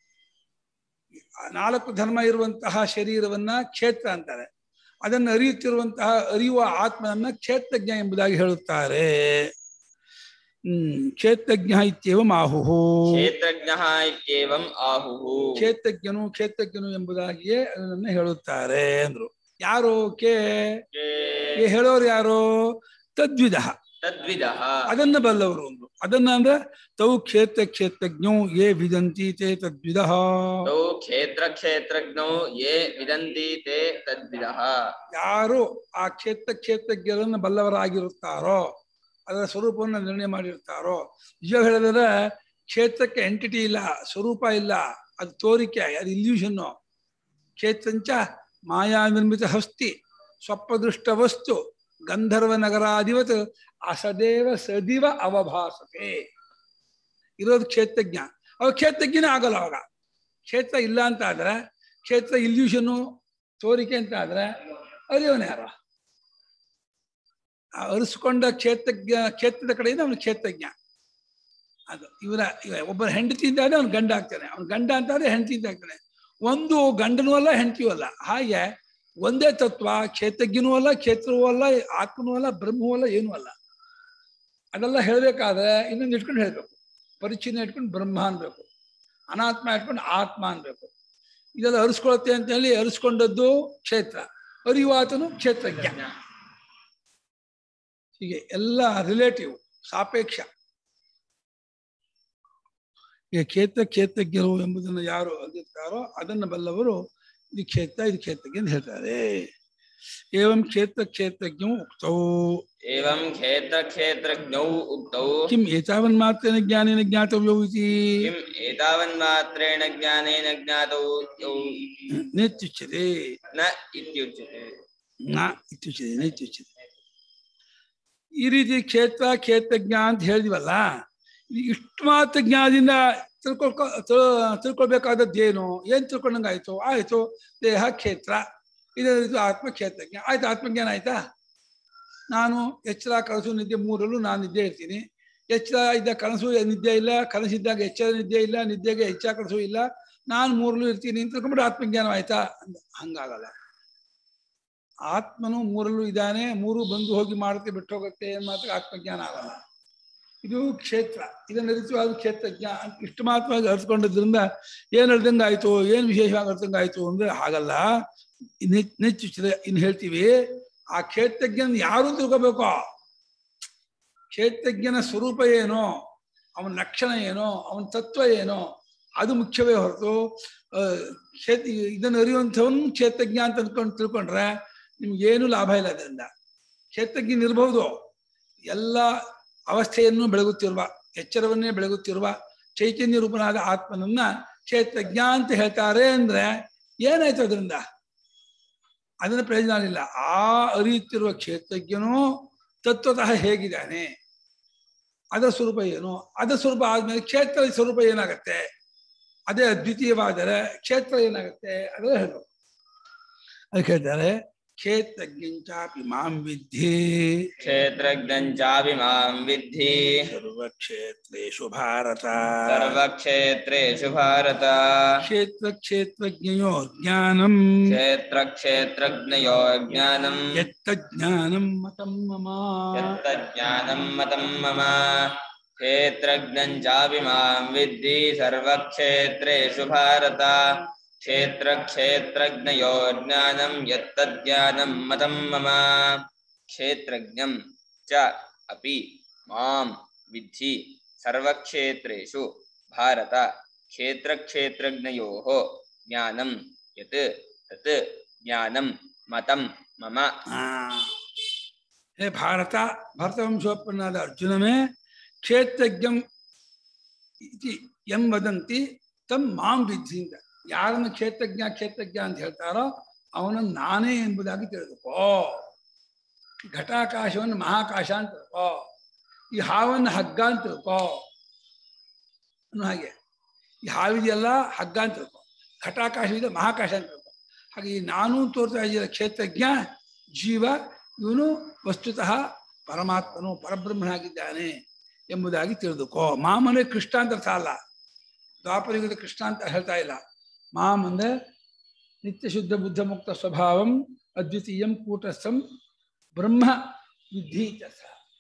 ಆ ನಾಲ್ಕು ಧರ್ಮ ಇರುವಂತಹ ಶರೀರವನ್ನ ಕ್ಷೇತ್ರ ಅಂತಾರೆ ಅದನ್ನು ಅರಿಯುತ್ತಿರುವಂತಹ ಅರಿಯುವ ಆತ್ಮನನ್ನ ಕ್ಷೇತ್ರಜ್ಞ ಎಂಬುದಾಗಿ ಹೇಳುತ್ತಾರೆ ಹ್ಮ್ ಕ್ಷೇತ್ರಜ್ಞ ಇತ್ಯೇವಂ ಆಹುಹು क्षेत्रज्ञः इत्येवम् आहुः ಕ್ಷೇತ್ರಜ್ಞನು ಕ್ಷೇತ್ರಜ್ಞನು ಎಂಬುದಾಗಿಯೇ ಅದನ್ನ ಹೇಳುತ್ತಾರೆ ಅಂದ್ರು ಯಾರು ಕೆ के- ಹೇಳೋರು ಯಾರು ತದ್ವಿಧ तद्विदः ಅದನ್ನ ಬಲ್ಲವರು ಅಂದ್ರು ಅದನ್ನ ಅಂದ್ರೆ ತೌ ಕ್ಷೇತ್ರ ಕ್ಷೇತ್ರಜ್ಞೋ ಯೇ ವಿದಂತಿ ತೇ ತದ್ವಿಧ तौ क्षेत्रक्षेत्रज्ञौ ये विदन्ति ते तद्विदः ಯಾರು ಆ ಕ್ಷೇತ್ರ ಕ್ಷೇತ್ರಜ್ಞರನ್ನು ಬಲ್ಲವರಾಗಿರುತ್ತಾರೋ ಅದರ ಸ್ವರೂಪವನ್ನು ನಿರ್ಣಯ ಮಾಡಿರ್ತಾರೋ ನಿಜ ಹೇಳಿದ್ರೆ ಕ್ಷೇತ್ರಕ್ಕೆ ಎಂಟಿಟಿ ಇಲ್ಲ ಸ್ವರೂಪ ಇಲ್ಲ ಅದು ತೋರಿಕೆ ಅದು ಇಲ್ಯೂಷನ್ನು ಕ್ಷೇತ್ರಂಚ ಮಾಯಾ ನಿರ್ಮಿತ ಹಸ್ತಿ ಸ್ವಪ್ನದೃಷ್ಟ ವಸ್ತು ಗಂಧರ್ವ ನಗರಾಧಿವತ್ ಅಸದೇವ ಸದಿವ ಅವಭಾಸತೆ ಇರೋದು ಕ್ಷೇತ್ರಜ್ಞ ಅವ ಕ್ಷೇತ್ರಜ್ಞನೇ ಆಗಲ್ಲ ಅವಾಗ ಕ್ಷೇತ್ರ ಇಲ್ಲ ಅಂತ ಆದ್ರೆ ಕ್ಷೇತ್ರ ಇಲ್ಯೂಷನ್ನು ತೋರಿಕೆ ಅಂತ ಆದ್ರೆ ಅರಿಯವನೇ ಯಾರ ಆ ಅರಿಸ್ಕೊಂಡ ಕ್ಷೇತ್ರಜ್ಞ ಕ್ಷೇತ್ರದ ಕಡೆಯಿಂದ ಅವನು ಕ್ಷೇತ್ರಜ್ಞ ಅದು ಇವರ ಇವ ಒಬ್ಬರ ಹೆಂಡತಿ ಇದ್ದಾದ್ರೆ ಅವನು ಗಂಡ ಆಗ್ತಾನೆ ಅವನು ಗಂಡ ಅಂತಾದ್ರೆ ಹೆಂಡತಿ ಅಂತ ಆಗ್ತಾನೆ ಒಂದು ಗಂಡನೂ ಅಲ್ಲ ಹೆಂಡತಿಯೂ ಅಲ್ಲ ಹಾಗೆ ಒಂದೇ ತತ್ವ ಕ್ಷೇತ್ರಜ್ಞನೂ ಅಲ್ಲ ಕ್ಷೇತ್ರವೂ ಅಲ್ಲ ಆತ್ಮನೂ ಅಲ್ಲ ಬ್ರಹ್ಮವೂ ಅಲ್ಲ ಏನೂ ಅಲ್ಲ ಅದೆಲ್ಲ ಹೇಳ್ಬೇಕಾದ್ರೆ ಇನ್ನೊಂದು ಇಟ್ಕೊಂಡು ಹೇಳ್ಬೇಕು ಪರಿಚಯ ಇಟ್ಕೊಂಡು ಬ್ರಹ್ಮ ಅನ್ಬೇಕು ಅನಾತ್ಮ ಇಟ್ಕೊಂಡು ಆತ್ಮ ಅನ್ಬೇಕು ಇದೆಲ್ಲ ಅರಿಸ್ಕೊಳತ್ತೆ ಅಂತ ಹೇಳಿ ಅರಿಸ್ಕೊಂಡದ್ದು ಕ್ಷೇತ್ರ ಅರಿವಾತನು ಕ್ಷೇತ್ರಜ್ಞ ಹೀಗೆ ಎಲ್ಲ ರಿಲೇಟಿವ್ ಸಾಪೇಕ್ಷ ಈಗ ಕ್ಷೇತ್ರ ಕ್ಷೇತ್ರಜ್ಞರು ಎಂಬುದನ್ನು ಯಾರು ಅರಿಯುತ್ತಾರೋ ಅದನ್ನು ಬಲ್ಲವರು ಇದು ಕ್ಷೇತ್ರ ಇದು ಕ್ಷೇತ್ರಜ್ಞ ಅಂತ ಹೇಳ್ತಾರೆ ಏವಂ ಕ್ಷೇತ್ರ ಕ್ಷೇತ್ರಜ್ಞ ಉಕ್ತೌ एवं क्षेत्रक्षेत्रज्ञौ उक्तौ ಕಿಂ ಏತಾವನ್ ಮಾತ್ರೇನ ಜ್ಞಾನೇನ ಜ್ಞಾತವ್ಯೌ ಇತಿ किम् एतावन्मात्रेण ज्ञानेन ज्ञातौ यौ ನೆತ್ಯುಚ್ಯತೆ न इत्युच्यते ನ ಇತ್ಯುಚ್ಯತೆ ನೆತ್ಯುಚ್ಯತೆ ಈ ರೀತಿ ಕ್ಷೇತ್ರ ಕ್ಷೇತ್ರಜ್ಞ ಅಂತ ಹೇಳಿದ್ವಲ್ಲ ಇದು ಇಷ್ಟು ಮಾತ್ರ ಜ್ಞಾನದಿಂದ ತಿಳ್ಕೊಳ್ಕೊ ತಿಳ್- ತಿಳ್ಕೊಳ್ಬೇಕಾದದ್ದು ಏನು ಏನ್ ತಿಳ್ಕೊಂಡಂಗಾಯ್ತು ಆಯ್ತು ದೇಹ ಕ್ಷೇತ್ರ ಇದು ಇದು ಆತ್ಮ ಕ್ಷೇತ್ರಜ್ಞ ಆಯ್ತು ಆತ್ಮಜ್ಞಾನ ಆಯ್ತಾ ನಾನು ಎಚ್ಚರ ಕನಸು ನಿದ್ದೆ ಮೂರಲ್ಲೂ ನಾನು ನಿದ್ದೆ ಇರ್ತೀನಿ ಎಚ್ಚರ ಇದ್ದ ಕನಸು ನಿದ್ದೆ ಇಲ್ಲ ಕನಸಿದ್ದಾಗ ಎಚ್ಚರ ನಿದ್ದೆ ಇಲ್ಲ ನಿದ್ದೆಗೆ ಎಚ್ಚರ ಕನಸು ಇಲ್ಲ ನಾನು ಮೂರಲ್ಲೂ ಇರ್ತೀನಿ ಅಂತ ತಿಳ್ಕೊಂಡ್ಬಿಟ್ಟು ಆತ್ಮಜ್ಞಾನ ಆಯ್ತಾ ಅಂದ ಹಂಗಾಗಲ್ಲ ಆತ್ಮನು ಮೂರಲ್ಲೂ ಇದ್ದಾನೆ ಮೂರು ಬಂದು ಹೋಗಿ ಮಾಡುತ್ತೆ ಬಿಟ್ಟು ಹೋಗುತ್ತೆ ಏನ್ ಮಾತ್ರ ಆತ್ಮಜ್ಞಾನ ಆಗಲ್ಲ ಇದು ಕ್ಷೇತ್ರ ಇದನ್ನ ಅರಿತವಾದ ಕ್ಷೇತ್ರಜ್ಞ ಅಂತ ಇಷ್ಟು ಮಾತ್ರವಾಗಿ ಅರ್ಥಕೊಂಡದ್ರಿಂದ ಏನ್ ಹೇಳ್ದಂಗೆ ಆಯ್ತು ಏನ್ ವಿಶೇಷವಾಗಿ ಅರ್ಥಂಗೆ ಆಯ್ತು ಅಂದ್ರೆ ಹಾಗಲ್ಲ ನೆಚ್ಚುಚ್ಚಿದೆ ಇನ್ನು ಹೇಳ್ತೀವಿ ಆ ಕ್ಷೇತ್ರಜ್ಞನ ಯಾರು ತಿಳ್ಕೋಬೇಕು ಕ್ಷೇತ್ರಜ್ಞನ ಸ್ವರೂಪ ಏನು ಅವನ ಲಕ್ಷಣ ಏನು ಅವನ ತತ್ವ ಏನು ಅದು ಮುಖ್ಯವೇ ಹೊರತು ಆ, ಕ್ಷೇತ್ರ ಇದನ್ನು ಅರಿಯುವಂಥವನು ಕ್ಷೇತ್ರಜ್ಞ ಅಂತ ಅಂದ್ಕೊಂಡು ತಿಳ್ಕೊಂಡ್ರೆ ನಿಮ್ಗೇನು ಲಾಭ ಇಲ್ಲ ಅದರಿಂದ ಕ್ಷೇತ್ರಜ್ಞ ಇರಬಹುದು ಎಲ್ಲ ಅವಸ್ಥೆಯನ್ನು ಬೆಳಗುತ್ತಿರುವ ಎಚ್ಚರವನ್ನೇ ಬೆಳಗುತ್ತಿರುವ ಚೈತನ್ಯ ರೂಪನಾದ ಆತ್ಮನನ್ನ ಕ್ಷೇತ್ರಜ್ಞ ಅಂತ ಹೇಳ್ತಾರೆ ಅಂದ್ರೆ ಏನಾಯ್ತು ಅದರಿಂದ ಅದನ್ನ ಪ್ರಯೋಜನ ಇಲ್ಲ ಆ ಅರಿಯುತ್ತಿರುವ ಕ್ಷೇತ್ರಜ್ಞನು ತತ್ವತಃ ಹೇಗಿದ್ದಾನೆ ಅದರ ಸ್ವರೂಪ ಏನು ಅದರ ಸ್ವರೂಪ ಆದ್ಮೇಲೆ ಕ್ಷೇತ್ರ ಸ್ವರೂಪ ಏನಾಗತ್ತೆ ಅದೇ ಅದ್ವಿತೀಯವಾದರೆ ಕ್ಷೇತ್ರ ಏನಾಗುತ್ತೆ ಅದೆಲ್ಲ ಹೇಳ್ಬೇಕು ಅದಕ್ಕೆ ಹೇಳ್ತಾರೆ ಕ್ಷೇತ್ರಜ್ಞಂಚಾಪಿ ಮಾಂ ವಿದ್ಧಿ क्षेत्रज्ञम् चापि मां विद्धि ಸರ್ವಕ್ಷೇತ್ರೇಷು ಭಾರತ सर्वक्षेत्रेषु भारत ಕ್ಷೇತ್ರ ಕ್ಷೇತ್ರಜ್ಞಯೋ ಜ್ಞಾನಂ क्षेत्रक्षेत्रज्ञयो ज्ञानम् ಯತ್ತಜ್ಞಾನಂ ಮತಂ ಮಮ यत्तज्ज्ञानम् मतं मम क्षेत्रज्ञम् चापि मां विद्धि सर्वक्षेत्रेषु भारत क्षेत्रक्षेत्रज्ञयो ज्ञानं यत्तज्ज्ञानं मतं मम क्षेत्रज्ञं च अपि मां विद्धि सर्वक्षेत्रेषु भारत क्षेत्रक्षेत्रज्ञयोः ज्ञानं यत् तत् ज्ञानं मतं मम ಆ. ಹೇ ಭಾರತ ಭರತವಂಶೋತ್ಪನ್ನಾದ ಅರ್ಜುನಮೇ ಕ್ಷೇತ್ರಜ್ಞಂ ಇತಿ ಎಂ ವದಂತಿ ತಮ್ ಮಾಂ ವಿದ್ಧಿ ಅಂತ ಯಾರನ್ನು ಕ್ಷೇತ್ರಜ್ಞ ಕ್ಷೇತ್ರಜ್ಞ ಅಂತ ಹೇಳ್ತಾರೋ ಅವನನ್ನು ನಾನೇ ಎಂಬುದಾಗಿ ತಿಳಿದುಕೋ ಘಟಾಕಾಶವನ್ನು ಮಹಾಕಾಶ ಅಂತ ತಿಳ್ಕೋ ಈ ಹಾವನ್ನು ಹಗ್ಗ ಅಂತ ತಿಳ್ಕೋ ಅನ್ನೋ ಹಾಗೆ ಈ ಹಾವಿದೆಯಲ್ಲ ಹಗ್ಗ ಅಂತ ತಿಳ್ಕೊ ಘಟಾಕಾಶವಿದೆ ಮಹಾಕಾಶ ಅಂತ ತಿಳ್ಕೊ ಹಾಗೆ ಈ ನಾನು ತೋರ್ತಾ ಇದ್ದ ಕ್ಷೇತ್ರಜ್ಞ ಜೀವ ಇವನು ವಸ್ತುತಃ ಪರಮಾತ್ಮನು ಪರಬ್ರಹ್ಮನಾಗಿದ್ದಾನೆ ಎಂಬುದಾಗಿ ತಿಳಿದುಕೋ ಮಾಮನೆ ಕೃಷ್ಣ ಅಂತ ಅರ್ಥ ಅಲ್ಲ ದ್ವಾಪರಯುಗದ ಕೃಷ್ಣ ಅಂತ ಹೇಳ್ತಾ ಇಲ್ಲ ಮಾಮ್ ಅಂದ್ರೆ ನಿತ್ಯ ಶುದ್ಧ ಬುದ್ಧ ಮುಕ್ತ ಸ್ವಭಾವಂ ಅದ್ವಿತೀಯಂ ಕೂಟಸ್ಥಂ ಬ್ರಹ್ಮ ವಿಧಿ ಇತ್ಯರ್ಥ.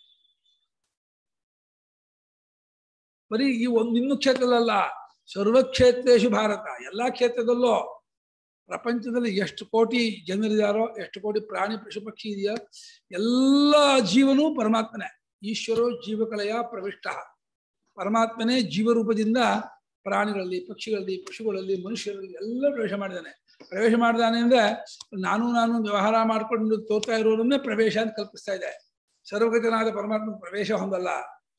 ಬರೀ ಈ ಒಂದು ಇನ್ನು ಕ್ಷೇತ್ರದಲ್ಲ ಸರ್ವ ಕ್ಷೇತ್ರೇಶು ಭಾರತ ಎಲ್ಲಾ ಕ್ಷೇತ್ರದಲ್ಲೂ ಪ್ರಪಂಚದಲ್ಲಿ ಎಷ್ಟು ಕೋಟಿ ಜನರಿದಾರೋ ಎಷ್ಟು ಕೋಟಿ ಪ್ರಾಣಿ ಪಶು ಪಕ್ಷಿ ಇದೆಯೋ ಎಲ್ಲ ಜೀವನೂ ಪರಮಾತ್ಮನೇ ಈಶ್ವರೋ ಜೀವಕಲೆಯ ಪ್ರವಿಷ್ಟ ಪರಮಾತ್ಮನೇ ಜೀವರೂಪದಿಂದ ಪ್ರಾಣಿಗಳಲ್ಲಿ ಪಕ್ಷಿಗಳಲ್ಲಿ ಪಶುಗಳಲ್ಲಿ ಮನುಷ್ಯರಲ್ಲಿ ಎಲ್ಲ ಪ್ರವೇಶ ಮಾಡಿದ್ದಾನೆ ಪ್ರವೇಶ ಮಾಡಿದಾನೆ ಅಂದ್ರೆ ನಾನು ನಾನು ವ್ಯವಹಾರ ಮಾಡ್ಕೊಂಡು ತೋರ್ತಾ ಇರೋದನ್ನೇ ಪ್ರವೇಶ ಅಂತ ಕಲ್ಪಿಸ್ತಾ ಇದೆ ಸರ್ವಗತನಾದ ಪರಮಾತ್ಮ ಪ್ರವೇಶ ಹೊಂದಲ್ಲ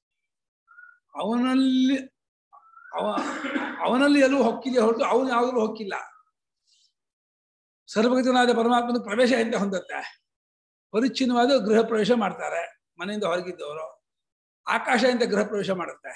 ಅವನಲ್ಲಿ ಅವ ಅವನಲ್ಲಿ ಎಲ್ಲೂ ಹೊಕ್ಕಿದೆ ಹೊರತು ಅವನು ಯಾವುದೂ ಹೊಕ್ಕಿಲ್ಲ ಸರ್ವಗತನಾದ ಪರಮಾತ್ಮನ ಪ್ರವೇಶ ಎಂತ ಹೊಂದತ್ತೆ ಪರಿಚ್ಛಿನ್ನವಾದ ಗೃಹ ಪ್ರವೇಶ ಮಾಡ್ತಾರೆ ಮನೆಯಿಂದ ಹೊರಗಿದ್ದವರು ಆಕಾಶ ಅಂತ ಗೃಹ ಪ್ರವೇಶ ಮಾಡುತ್ತೆ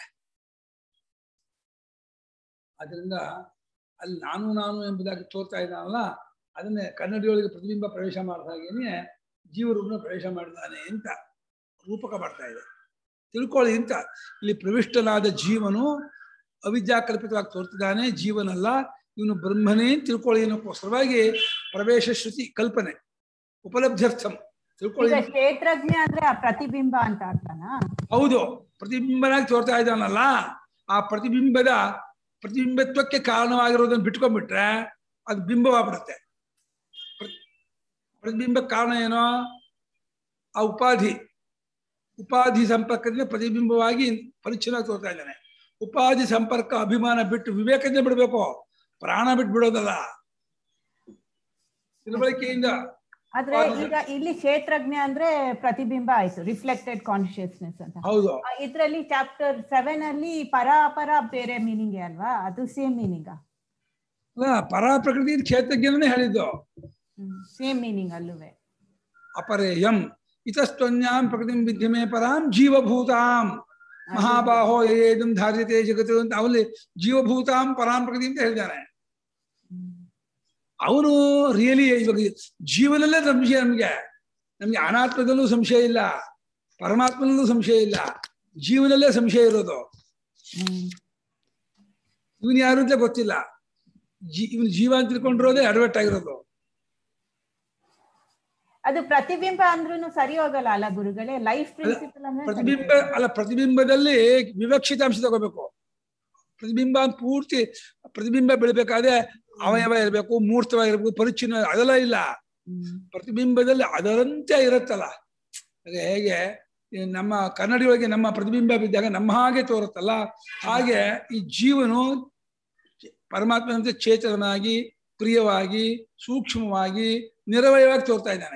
ಅದರಿಂದ ಅಲ್ಲಿ ನಾನು ನಾನು ಎಂಬುದಾಗಿ ತೋರ್ತಾ ಇದ್ದಾನಲ್ಲ ಅದನ್ನೇ ಕನ್ನಡಿಯೊಳಗೆ ಪ್ರತಿಬಿಂಬ ಪ್ರವೇಶ ಮಾಡಿದ ಹಾಗೇನೆ ಜೀವರೂಪನ ಪ್ರವೇಶ ಮಾಡಿದ್ದಾನೆ ಅಂತ ರೂಪಕ ಮಾಡ್ತಾ ಇದೆ ತಿಳ್ಕೊಳ್ಳಿ ಅಂತ ಇಲ್ಲಿ ಪ್ರವಿಷ್ಟನಾದ ಜೀವನು ಅವಿದ್ಯಾಕಲ್ಪಿತವಾಗಿ ತೋರ್ತಿದ್ದಾನೆ ಜೀವನಲ್ಲ ಇವನು ಬ್ರಹ್ಮನೇ ಅಂತ ತಿಳ್ಕೊಳ್ಳಿ ಅನ್ನೋಕ್ಕೋಸ್ಕರವಾಗಿ ಪ್ರವೇಶ ಶ್ರುತಿ ಕಲ್ಪನೆ ಉಪಲಬ್ಧ್ಯರ್ಥಂ ತಿಳ್ಕೊಳ್ಳಿ ಈಗ ಕ್ಷೇತ್ರಜ್ಞ ಅಂದ್ರೆ ಆ ಪ್ರತಿಬಿಂಬ ಅಂತ ಅರ್ಥನಾ ಹೌದು ಪ್ರತಿಬಿಂಬನಾಗಿ ತೋರ್ತಾ ಇದ್ದಾನಲ್ಲ ಆ ಪ್ರತಿಬಿಂಬದ ಪ್ರತಿಬಿಂಬತ್ವಕ್ಕೆ ಕಾರಣವಾಗಿರೋದನ್ನ ಬಿಟ್ಕೊಂಡ್ಬಿಟ್ರೆ ಅದು ಬಿಂಬವಾಗ್ಬಿಡುತ್ತೆ ಪ್ರ- ಪ್ರತಿಬಿಂಬಕ್ಕೆ ಕಾರಣ ಏನೋ ಆ ಉಪಾಧಿ ಉಪಾಧಿ ಸಂಪರ್ಕದಿಂದ ಪ್ರತಿಬಿಂಬವಾಗಿ ಪರಿಚ್ಛಿನ್ನ ತೋರ್ತಾ ಇದ್ದಾನೆ ಉಪಾಧಿ ಸಂಪರ್ಕ ಅಭಿಮಾನ ಬಿಟ್ಟು ವಿವೇಕದಿಂದ ಬಿಡಬೇಕು ಪ್ರಾಣ ಬಿಟ್ಟು ಬಿಡೋದಲ್ಲ ತಿಳುವಳಿಕೆಯಿಂದ ಆದ್ರೆ ಈಗ ಇಲ್ಲಿ ಕ್ಷೇತ್ರಜ್ಞ ಅಂದ್ರೆ ಪ್ರತಿಬಿಂಬ ಆಯ್ತು ರಿಫ್ಲೆಕ್ಟೆಡ್ ಕಾನ್ಶಿಯಸ್ನೆಸ್ ಅಂತ ಹೌದು ಆ, ಇದ್ರಲ್ಲಿ ಚಾಪ್ಟರ್ ಸೆವೆನ್ ಅಲ್ಲಿ ಪರ ಅಪರ ಬೇರೆ ಮೀನಿಂಗ್ ಅಲ್ವಾ ಅದು ಸೇಮ್ ಮೀನಿಂಗ್ ಅಲ್ಲ ಪರ ಪ್ರಕೃತಿ ಕ್ಷೇತ್ರಜ್ಞನೇ ಹೇಳಿದ್ದು ಸೇಮ್ ಮೀನಿಂಗ್ ಅಲ್ಲುವೆ ಅಪರೇಯಂ ಇತಸ್ತ್ವನ್ಯಾಂ ಪ್ರಕೃತಿಂ ವಿದ್ಯಮೇ ಪರಾಂ ಜೀವಭೂತಾಂ ಮಹಾಬಾಹೋ ಏದಂ ಧಾರ್ಯತೆ ಜಗತ್ತು ಅಂತ ಅವಲ್ಲಿ ಜೀವಭೂತಾಂ ಪರಾಂ ಪ್ರಕೃತಿ ಅಂತ ಹೇಳಿದ್ದಾನೆ ಅವನು ರಿಯಲಿ ಇವಾಗ ಜೀವನಲ್ಲೇ ಸಂಶಯ ನಮ್ಗೆ ನಮ್ಗೆ ಅನಾತ್ಮದಲ್ಲೂ ಸಂಶಯ ಇಲ್ಲ ಪರಮಾತ್ಮನಲ್ಲೂ ಸಂಶಯ ಇಲ್ಲ ಜೀವನಲ್ಲೇ ಸಂಶಯ ಇರೋದು ಇವನ್ ಯಾರು ಅಂತ ಗೊತ್ತಿಲ್ಲ ಜೀ ಇವನ್ ಜೀವ ಅಂತ ತಿಳ್ಕೊಂಡಿರೋದೇ ಅಡ್ವರ್ಟ್ ಆಗಿರೋದು ಅದು ಪ್ರತಿಬಿಂಬ ಅಂದ್ರೂ ಸರಿ ಹೋಗಲ್ಲ ಅಲ್ಲ ಗುರುಗಳೇ ಲೈಫ್ ಪ್ರಿನ್ಸಿಪಲ್ ಅಂದ್ರೆ ಸರಿ ಪ್ರತಿಬಿಂಬ ಅಲ್ಲ ಪ್ರತಿಬಿಂಬದಲ್ಲಿ ವಿವಕ್ಷಿತಾಂಶ ತಗೋಬೇಕು ಪ್ರತಿಬಿಂಬ ಅಂತ ಪೂರ್ತಿ ಪ್ರತಿಬಿಂಬ ಬೆಳಿಬೇಕಾದ್ರೆ ಅವಯವ ಇರಬೇಕು ಮೂರ್ತವಾಗಿರ್ಬೇಕು ಪರಿಚ್ಛಿನ್ನ ಅದೆಲ್ಲ ಇಲ್ಲ ಹ್ಮ್. ಪ್ರತಿಬಿಂಬದಲ್ಲಿ ಅದರಂತೆ ಇರುತ್ತಲ್ಲ ಹಾಗೆ ಹೇಗೆ ಈ ನಮ್ಮ ಕನ್ನಡಿಯೊಳಗೆ ನಮ್ಮ ಪ್ರತಿಬಿಂಬ ಬಿದ್ದಾಗ ನಮ್ಮ ಹಾಗೆ ತೋರುತ್ತಲ್ಲ ಹಾಗೆ ಈ ಜೀವನು ಪರಮಾತ್ಮನಂತೆ ಚೇತನನಾಗಿ ಪ್ರಿಯವಾಗಿ ಸೂಕ್ಷ್ಮವಾಗಿ ನಿರವಯವಾಗಿ ತೋರ್ತಾ ಇದ್ದಾನೆ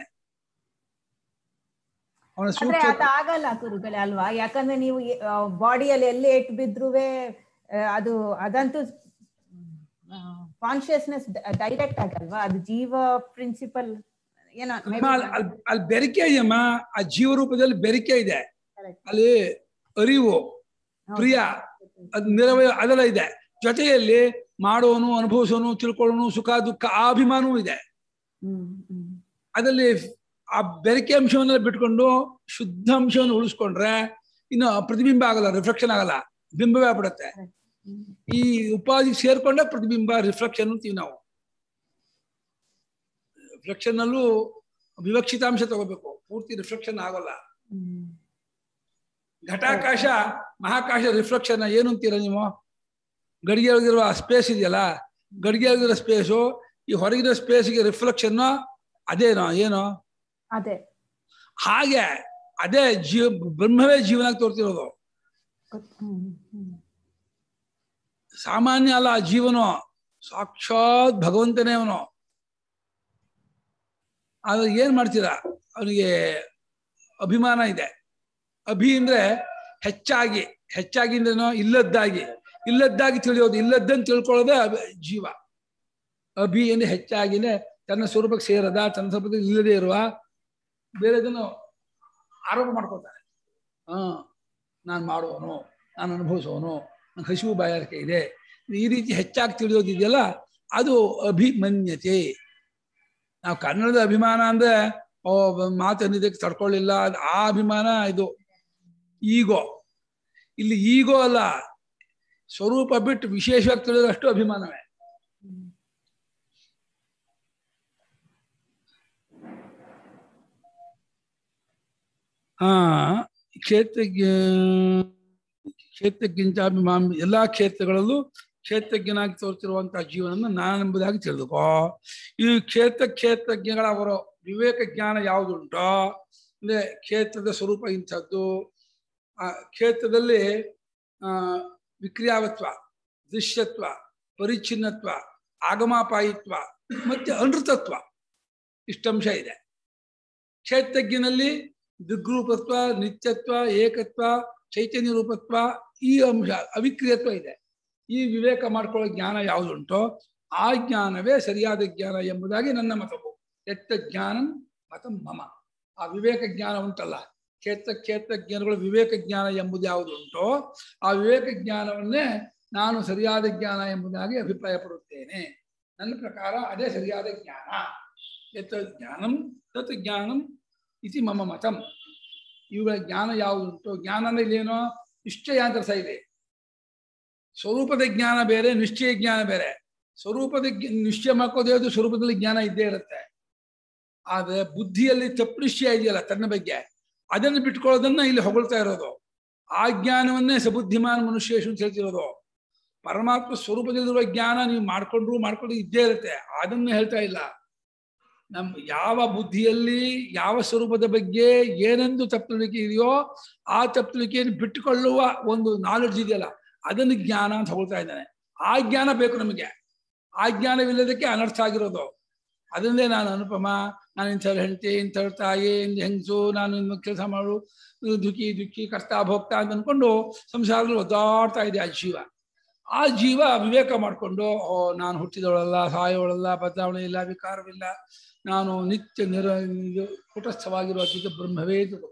ಅವನ ಆದ್ರೆ ಸೂಕ್ಷ್ಮ ಅದು ಆಗಲ್ಲ ಗುರುಗಳೇ ಅಲ್ವಾ ಯಾಕಂದ್ರೆ ನೀವು ಬಾಡಿಯಲ್ಲಿ ಎಲ್ಲಿ ಏಟ್ ಬಿದ್ರುವೆ ಆ, ಅದು ಅದಂತೂ ಕಾನ್ಶಿಯಸ್ನೆಸ್ ಡೈರೆಕ್ಟ್ ಆಗಲ್ವಾ ಅದು ಜೀವ ಪ್ರಿನ್ಸಿಪಲ್ ಏನೋ ಅಮ್ಮ, ಅಲ್ಲಿ ಅಲ್ಲಿ- ಅಲ್ಲಿ ಬೆರಿಕೆ ಇದೆಯಮ್ಮ ಆ ಜೀವರೂಪದಲ್ಲಿ ಬೆರಿಕೆ ಇದೆ Correct. ಅಲ್ಲಿ ಅರಿವು ಪ್ರಿಯ ಅದ್ ನಿರವಯ ಅದೆಲ್ಲ ಇದೆ ಜೊತೆಯಲ್ಲಿ ಮಾಡೋನು ಅನುಭವಿಸೋನು ತಿಳ್ಕೊಳ್ಳೋನು ಸುಖ ದುಃಖ ಆ ಅಭಿಮಾನವೂ ಇದೆ ಹ್ಮ್ ಹ್ಮ್ ಅದರಲ್ಲಿ ಆ ಬೆರಕೆ ಅಂಶವನ್ನೆಲ್ಲ ಬಿಟ್ಕೊಂಡು ಶುದ್ಧ ಅಂಶವನ್ನು ಉಳಿಸ್ಕೊಂಡ್ರೆ ಇನ್ನು ಪ್ರತಿಬಿಂಬ ಆಗಲ್ಲ ರಿಫ್ಲೆಕ್ಷನ್ ಆಗಲ್ಲ ಬಿಂಬವೇ ಆಗ್ಬಿಡುತ್ತೆ ಈ ಉಪಾಧಿ ಸೇರ್ಕೊಂಡೆ ಪ್ರತಿಬಿಂಬ ರಿಫ್ಲೆಕ್ಷನ್ ಅಂತೀವಿ ನಾವು ರಿಫ್ಲೆಕ್ಷನ್ ಅಲ್ಲೂ ವಿವಕ್ಷಿತಾಂಶ ತಗೋಬೇಕು ಪೂರ್ತಿ ರಿಫ್ಲೆಕ್ಷನ್ ಆಗೋಲ್ಲ ಘಟಾಕಾಶ ಮಹಾಕಾಶ ರಿಫ್ಲೆಕ್ಷನ್ ಏನು ಅಂತೀರ ನೀವು ಗಡಿಗೆ ಒಳಗಿರುವ ಸ್ಪೇಸ್ ಇದೆಯಲ್ಲ ಗಡಿಗೆ ಒಳಗಿರೋ ಸ್ಪೇಸು ಈ ಹೊರಗಿರೋ ಸ್ಪೇಸ್ಗೆ ರಿಫ್ಲೆಕ್ಷನ್ ಅದೇನೋ ಏನು ಅದೇ ಹಾಗೆ ಅದೇ ಜೀವ ಬ್ರಹ್ಮವೇ ಜೀವನ ತೋರ್ತಿರೋದು ಗೊತ್- ಹ್ಮ್, ಹ್ಮ್. ಸಾಮಾನ್ಯ ಅಲ್ಲ ಆ ಜೀವನು ಸಾಕ್ಷಾತ್ ಭಗವಂತನೇ ಅವನು ಆದ್ರೆ ಏನ್ ಮಾಡ್ತೀರಾ ಅವನಿಗೆ ಅಭಿಮಾನ ಇದೆ ಅಭಿ ಅಂದ್ರೆ ಹೆಚ್ಚಾಗಿ ಹೆಚ್ಚಾಗಿ ಅಂದ್ರೇನು ಇಲ್ಲದ್ದಾಗಿ ಇಲ್ಲದ್ದಾಗಿ ತಿಳಿಯೋದು ಇಲ್ಲದ್ದನ್ನು ತಿಳ್ಕೊಳ್ಳೋದೇ ಅಭಿ- ಜೀವ ಅಭಿ ಅಂದ್ರೆ ಹೆಚ್ಚಾಗಿನೇ ತನ್ನ ಸ್ವರೂಪಕ್ಕೆ ಸೇರದ ತನ್ನ ಸ್ವರೂಪಕ್ಕೆ ಇಲ್ಲದೆ ಇರುವ ಬೇರೆದನ್ನು ಆರೋಪ ಮಾಡ್ಕೊತಾರೆ ಹಾ ನಾನು ಮಾಡುವನು ನಾನು ಅನುಭವಿಸೋನು ನಂಗೆ ಹಸಿವು ಬಾಯಾರಿಕೆ ಇದೆ ಈ ರೀತಿ ಹೆಚ್ಚಾಗಿ ತಿಳಿಯೋದಿದೆಯಲ್ಲ ಅದು ಅಭಿಮನ್ಯತೆ ನಾವು ಕನ್ನಡದ ಅಭಿಮಾನ ಅಂದ್ರೆ ಓ ಮಾತನ್ನಿದ್ದಕ್ಕೆ ತಡ್ಕೊಳ್ಳಿಲ್ಲ ಅದ್ ಆ ಅಭಿಮಾನ ಇದು ಈಗೋ ಇಲ್ಲಿ ಈಗೋ ಅಲ್ಲ ಸ್ವರೂಪ ಬಿಟ್ಟು ವಿಶೇಷವಾಗಿ ತಿಳಿಯೋದಷ್ಟು ಅಭಿಮಾನವೇ ಹಾ ಕ್ಷೇತ್ರಜ್ಞ ಕ್ಷೇತ್ರಜ್ಞಾಭಿಮಾನ ಎಲ್ಲಾ ಕ್ಷೇತ್ರಗಳಲ್ಲೂ ಕ್ಷೇತ್ರಜ್ಞನಾಗಿ ತೋರ್ತಿರುವಂತಹ ಜೀವನವನ್ನು ನಾನೆಂಬುದಾಗಿ ತಿಳಿದುಕೋ ಈ ಕ್ಷೇತ್ರ ಕ್ಷೇತ್ರಜ್ಞಗಳ ಅವರ ವಿವೇಕ ಜ್ಞಾನ ಯಾವುದುಂಟೋ ಅಂದ್ರೆ ಕ್ಷೇತ್ರದ ಸ್ವರೂಪ ಇಂಥದ್ದು ಆ ಕ್ಷೇತ್ರದಲ್ಲಿ ಆ ವಿಕ್ರಿಯಾವತ್ವ ದೃಶ್ಯತ್ವ ಪರಿಚ್ಛಿನ್ನತ್ವ ಆಗಮಾಪಾಯಿತ್ವ ಮತ್ತೆ ಅನೃತತ್ವ ಇಷ್ಟಂಶ ಇದೆ ಕ್ಷೇತ್ರಜ್ಞನಲ್ಲಿ ದಿಗ್ರೂಪತ್ವ ನಿತ್ಯತ್ವ ಏಕತ್ವ ಚೈತನ್ಯ ರೂಪತ್ವ ಈ ಅಂಶ ಅವಿಕ್ರಿಯತ್ವ ಇದೆ ಈ ವಿವೇಕ ಮಾಡ್ಕೊಳ್ಳೋ ಜ್ಞಾನ ಯಾವುದುಂಟೋ ಆ ಜ್ಞಾನವೇ ಸರಿಯಾದ ಜ್ಞಾನ ಎಂಬುದಾಗಿ ನನ್ನ ಮತವು ಎತ್ತ ಜ್ಞಾನಂ ಮತಂ ಮಮ ಆ ವಿವೇಕ ಜ್ಞಾನ ಉಂಟಲ್ಲ ಕ್ಷೇತ್ರ ಕ್ಷೇತ್ರ ಜ್ಞಾನಗಳು ವಿವೇಕ ಜ್ಞಾನ ಎಂಬುದು ಯಾವುದುಂಟೋ ಆ ವಿವೇಕ ಜ್ಞಾನವನ್ನೇ ನಾನು ಸರಿಯಾದ ಜ್ಞಾನ ಎಂಬುದಾಗಿ ಅಭಿಪ್ರಾಯ ಪಡುತ್ತೇನೆ ನನ್ನ ಪ್ರಕಾರ ಅದೇ ಸರಿಯಾದ ಜ್ಞಾನ ಎತ್ತ ಜ್ಞಾನಂ ತತ್ ಜ್ಞಾನಂ ಇತಿ ಮಮ ಮತಂ ಇವುಗಳ ಜ್ಞಾನ ಯಾವುದುಂಟು ಜ್ಞಾನ ಅಂದ್ರೆ ಇಲ್ಲೇನೋ ನಿಶ್ಚಯ ಅಂತ ಅರ್ಥ ಇದೆ ಸ್ವರೂಪದ ಜ್ಞಾನ ಬೇರೆ ನಿಶ್ಚಯ ಜ್ಞಾನ ಬೇರೆ ಸ್ವರೂಪದ ಜ್ಞ- ನಿಶ್ಚಯ ಮಾಡ್ಕೋದೇ ಅದು ಸ್ವರೂಪದಲ್ಲಿ ಜ್ಞಾನ ಇದ್ದೇ ಇರುತ್ತೆ ಆದ್ರೆ ಬುದ್ಧಿಯಲ್ಲಿ ತಪ್ಪು ನಿಶ್ಚಯ ಇದೆಯಲ್ಲ ತನ್ನ ಬಗ್ಗೆ ಅದನ್ನು ಬಿಟ್ಕೊಳ್ಳೋದನ್ನ ಇಲ್ಲಿ ಹೊಗಳ್ತಾ ಇರೋದು ಆ ಜ್ಞಾನವನ್ನೇ ಸಬುದ್ಧಿಮಾನ ಮನುಷ್ಯೇಶು ಅಂತ ಹೇಳ್ತಿರೋದು ಪರಮಾತ್ಮ ಸ್ವರೂಪದಲ್ಲಿರುವ ಜ್ಞಾನ ನೀವು ಮಾಡ್ಕೊಂಡ್ರು ಮಾಡ್ಕೊಂಡು ಇದ್ದೇ ಇರುತ್ತೆ ಅದನ್ನು ಹೇಳ್ತಾ ಇಲ್ಲ ನಮ್ ಯಾವ ಬುದ್ಧಿಯಲ್ಲಿ ಯಾವ ಸ್ವರೂಪದ ಬಗ್ಗೆ ಏನೆಂದು ತಪ್ಪಲಿಕೆ ಇದೆಯೋ ಆ ತಪ್ಪಲಿಕೆಯನ್ನು ಬಿಟ್ಟುಕೊಳ್ಳುವ ಒಂದು ನಾಲೆಡ್ಜ್ ಇದೆಯಲ್ಲ ಅದನ್ನು ಜ್ಞಾನ ಅಂತ ಹೊಗಳ್ತಾ ಇದ್ದಾನೆ ಆ ಜ್ಞಾನ ಬೇಕು ನಮಗೆ ಆ ಜ್ಞಾನವಿಲ್ಲದಕ್ಕೆ ಅನರ್ಥ ಆಗಿರೋದು ಅದನ್ನೇ ನಾನು ಅನುಪಮ ನಾನು ಇಂಥವ್ರು ಹೆಂಡತಿ ಇಂಥವ್ರ ತಾಯಿ ಇಂಥ ಹೆಂಗಸು ನಾನು ಇನ್ನು ಕೆಲಸ ಮಾಡು ಇನ್ನು ದುಃಖಿ ದುಃಖಿ ಕರ್ತಾ ಭೋಗ್ತಾ ಅಂತ ಅನ್ಕೊಂಡು ಸಂಸಾರದಲ್ಲಿ ಒದ್ದಾಡ್ತಾ ಇದೆ ಆ ಜೀವ ಆ ಜೀವ ವಿವೇಕ ಮಾಡಿಕೊಂಡು ಓ ನಾನು ಹುಟ್ಟಿದವಳಲ್ಲ ಸಾಯೋಳಲ್ಲ ಬದಲಾವಣೆ ಇಲ್ಲ ವಿಕಾರವಿಲ್ಲ ನಾನು ನಿತ್ಯ ನಿರ ಇದು ಕೂಟಸ್ಥವಾಗಿರುವ ಅದ್ವಿತ ಬ್ರಹ್ಮವೇ ತಿಳ್ಕೊಬೇಕು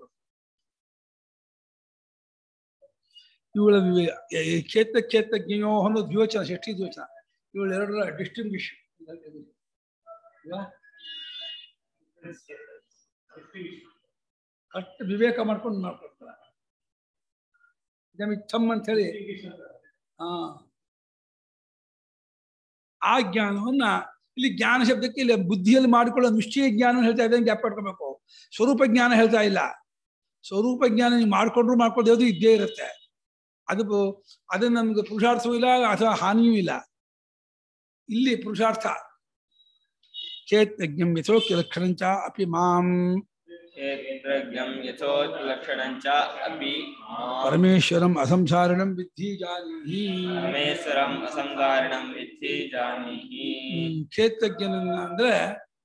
ಇವುಗಳ ವಿವೇ- ಈ ಕ್ಷೇತ್ರ ಕ್ಷೇತ್ರ ಜ್ಞೋ ಅನ್ನೋದು ದ್ವಿವಚನ ಷಷ್ಠಿ ದ್ವಿವಚನ ಇವಳೆರಡರ ಡಿಸ್ಟಿಂಗ್ವಿಷ್ ಕರೆಕ್ಟ್ ವಿವೇಕ ಮಾಡ್ಕೊಂಡು ಮಾಡ್ಕೊಡ್ತಾರೆ ಇದಮಿತ್ತಮ್ ಅಂತ ಹೇಳಿ ಆ ಆ ಜ್ಞಾನವನ್ನ ಇಲ್ಲಿ ಜ್ಞಾನ ಶಬ್ದಕ್ಕೆ ಇಲ್ಲಿ ಬುದ್ಧಿಯಲ್ಲಿ ಮಾಡಿಕೊಳ್ಳೋ ನಿಶ್ಚಯ ಜ್ಞಾನ ಹೇಳ್ತಾ ಇದ್ದಂಗೆ ಗ್ಯಾಪ್ ಪಡ್ಕೋಬೇಕು ಸ್ವರೂಪ ಜ್ಞಾನ ಹೇಳ್ತಾ ಇಲ್ಲ ಸ್ವರೂಪ ಜ್ಞಾನ ನೀವು ಮಾಡ್ಕೊಂಡ್ರು ಮಾಡ್ಕೊಳ್ಳೋದು ಇದ್ದೇ ಇರುತ್ತೆ ಅದು ಬ- ಅದು ನಮ್ಗೆ ಪುರುಷಾರ್ಥವೂ ಇಲ್ಲ ಅಥವಾ ಹಾನಿಯೂ ಇಲ್ಲ ಇಲ್ಲಿ ಪುರುಷಾರ್ಥ ಚೇತಜ್ಞಂ ಯಥೋಕ್ತಿ ಲಕ್ಷಣಂಚ ಅಪಿ ಮಾಂ ಕ್ಷೇತ್ರಜ್ಞಂ ಯಥೋಲಕ್ಷಣಂಚ ಅಪಿ ಮಾಂ ಪರಮೇಶ್ವರಂ ಅಸಂಸಾರಿಣಂ ವಿದ್ಧಿ ಜಾನೀಹಿ ಪರಮೇಶ್ವರಂ ಅಸಂಧಾರಣಂ ವಿದ್ಧಿ ಜಾನೀಹಿ ಹ್ಮ್, ಕ್ಷೇತ್ರಜ್ಞನನ್ನ ಅಂದ್ರೆ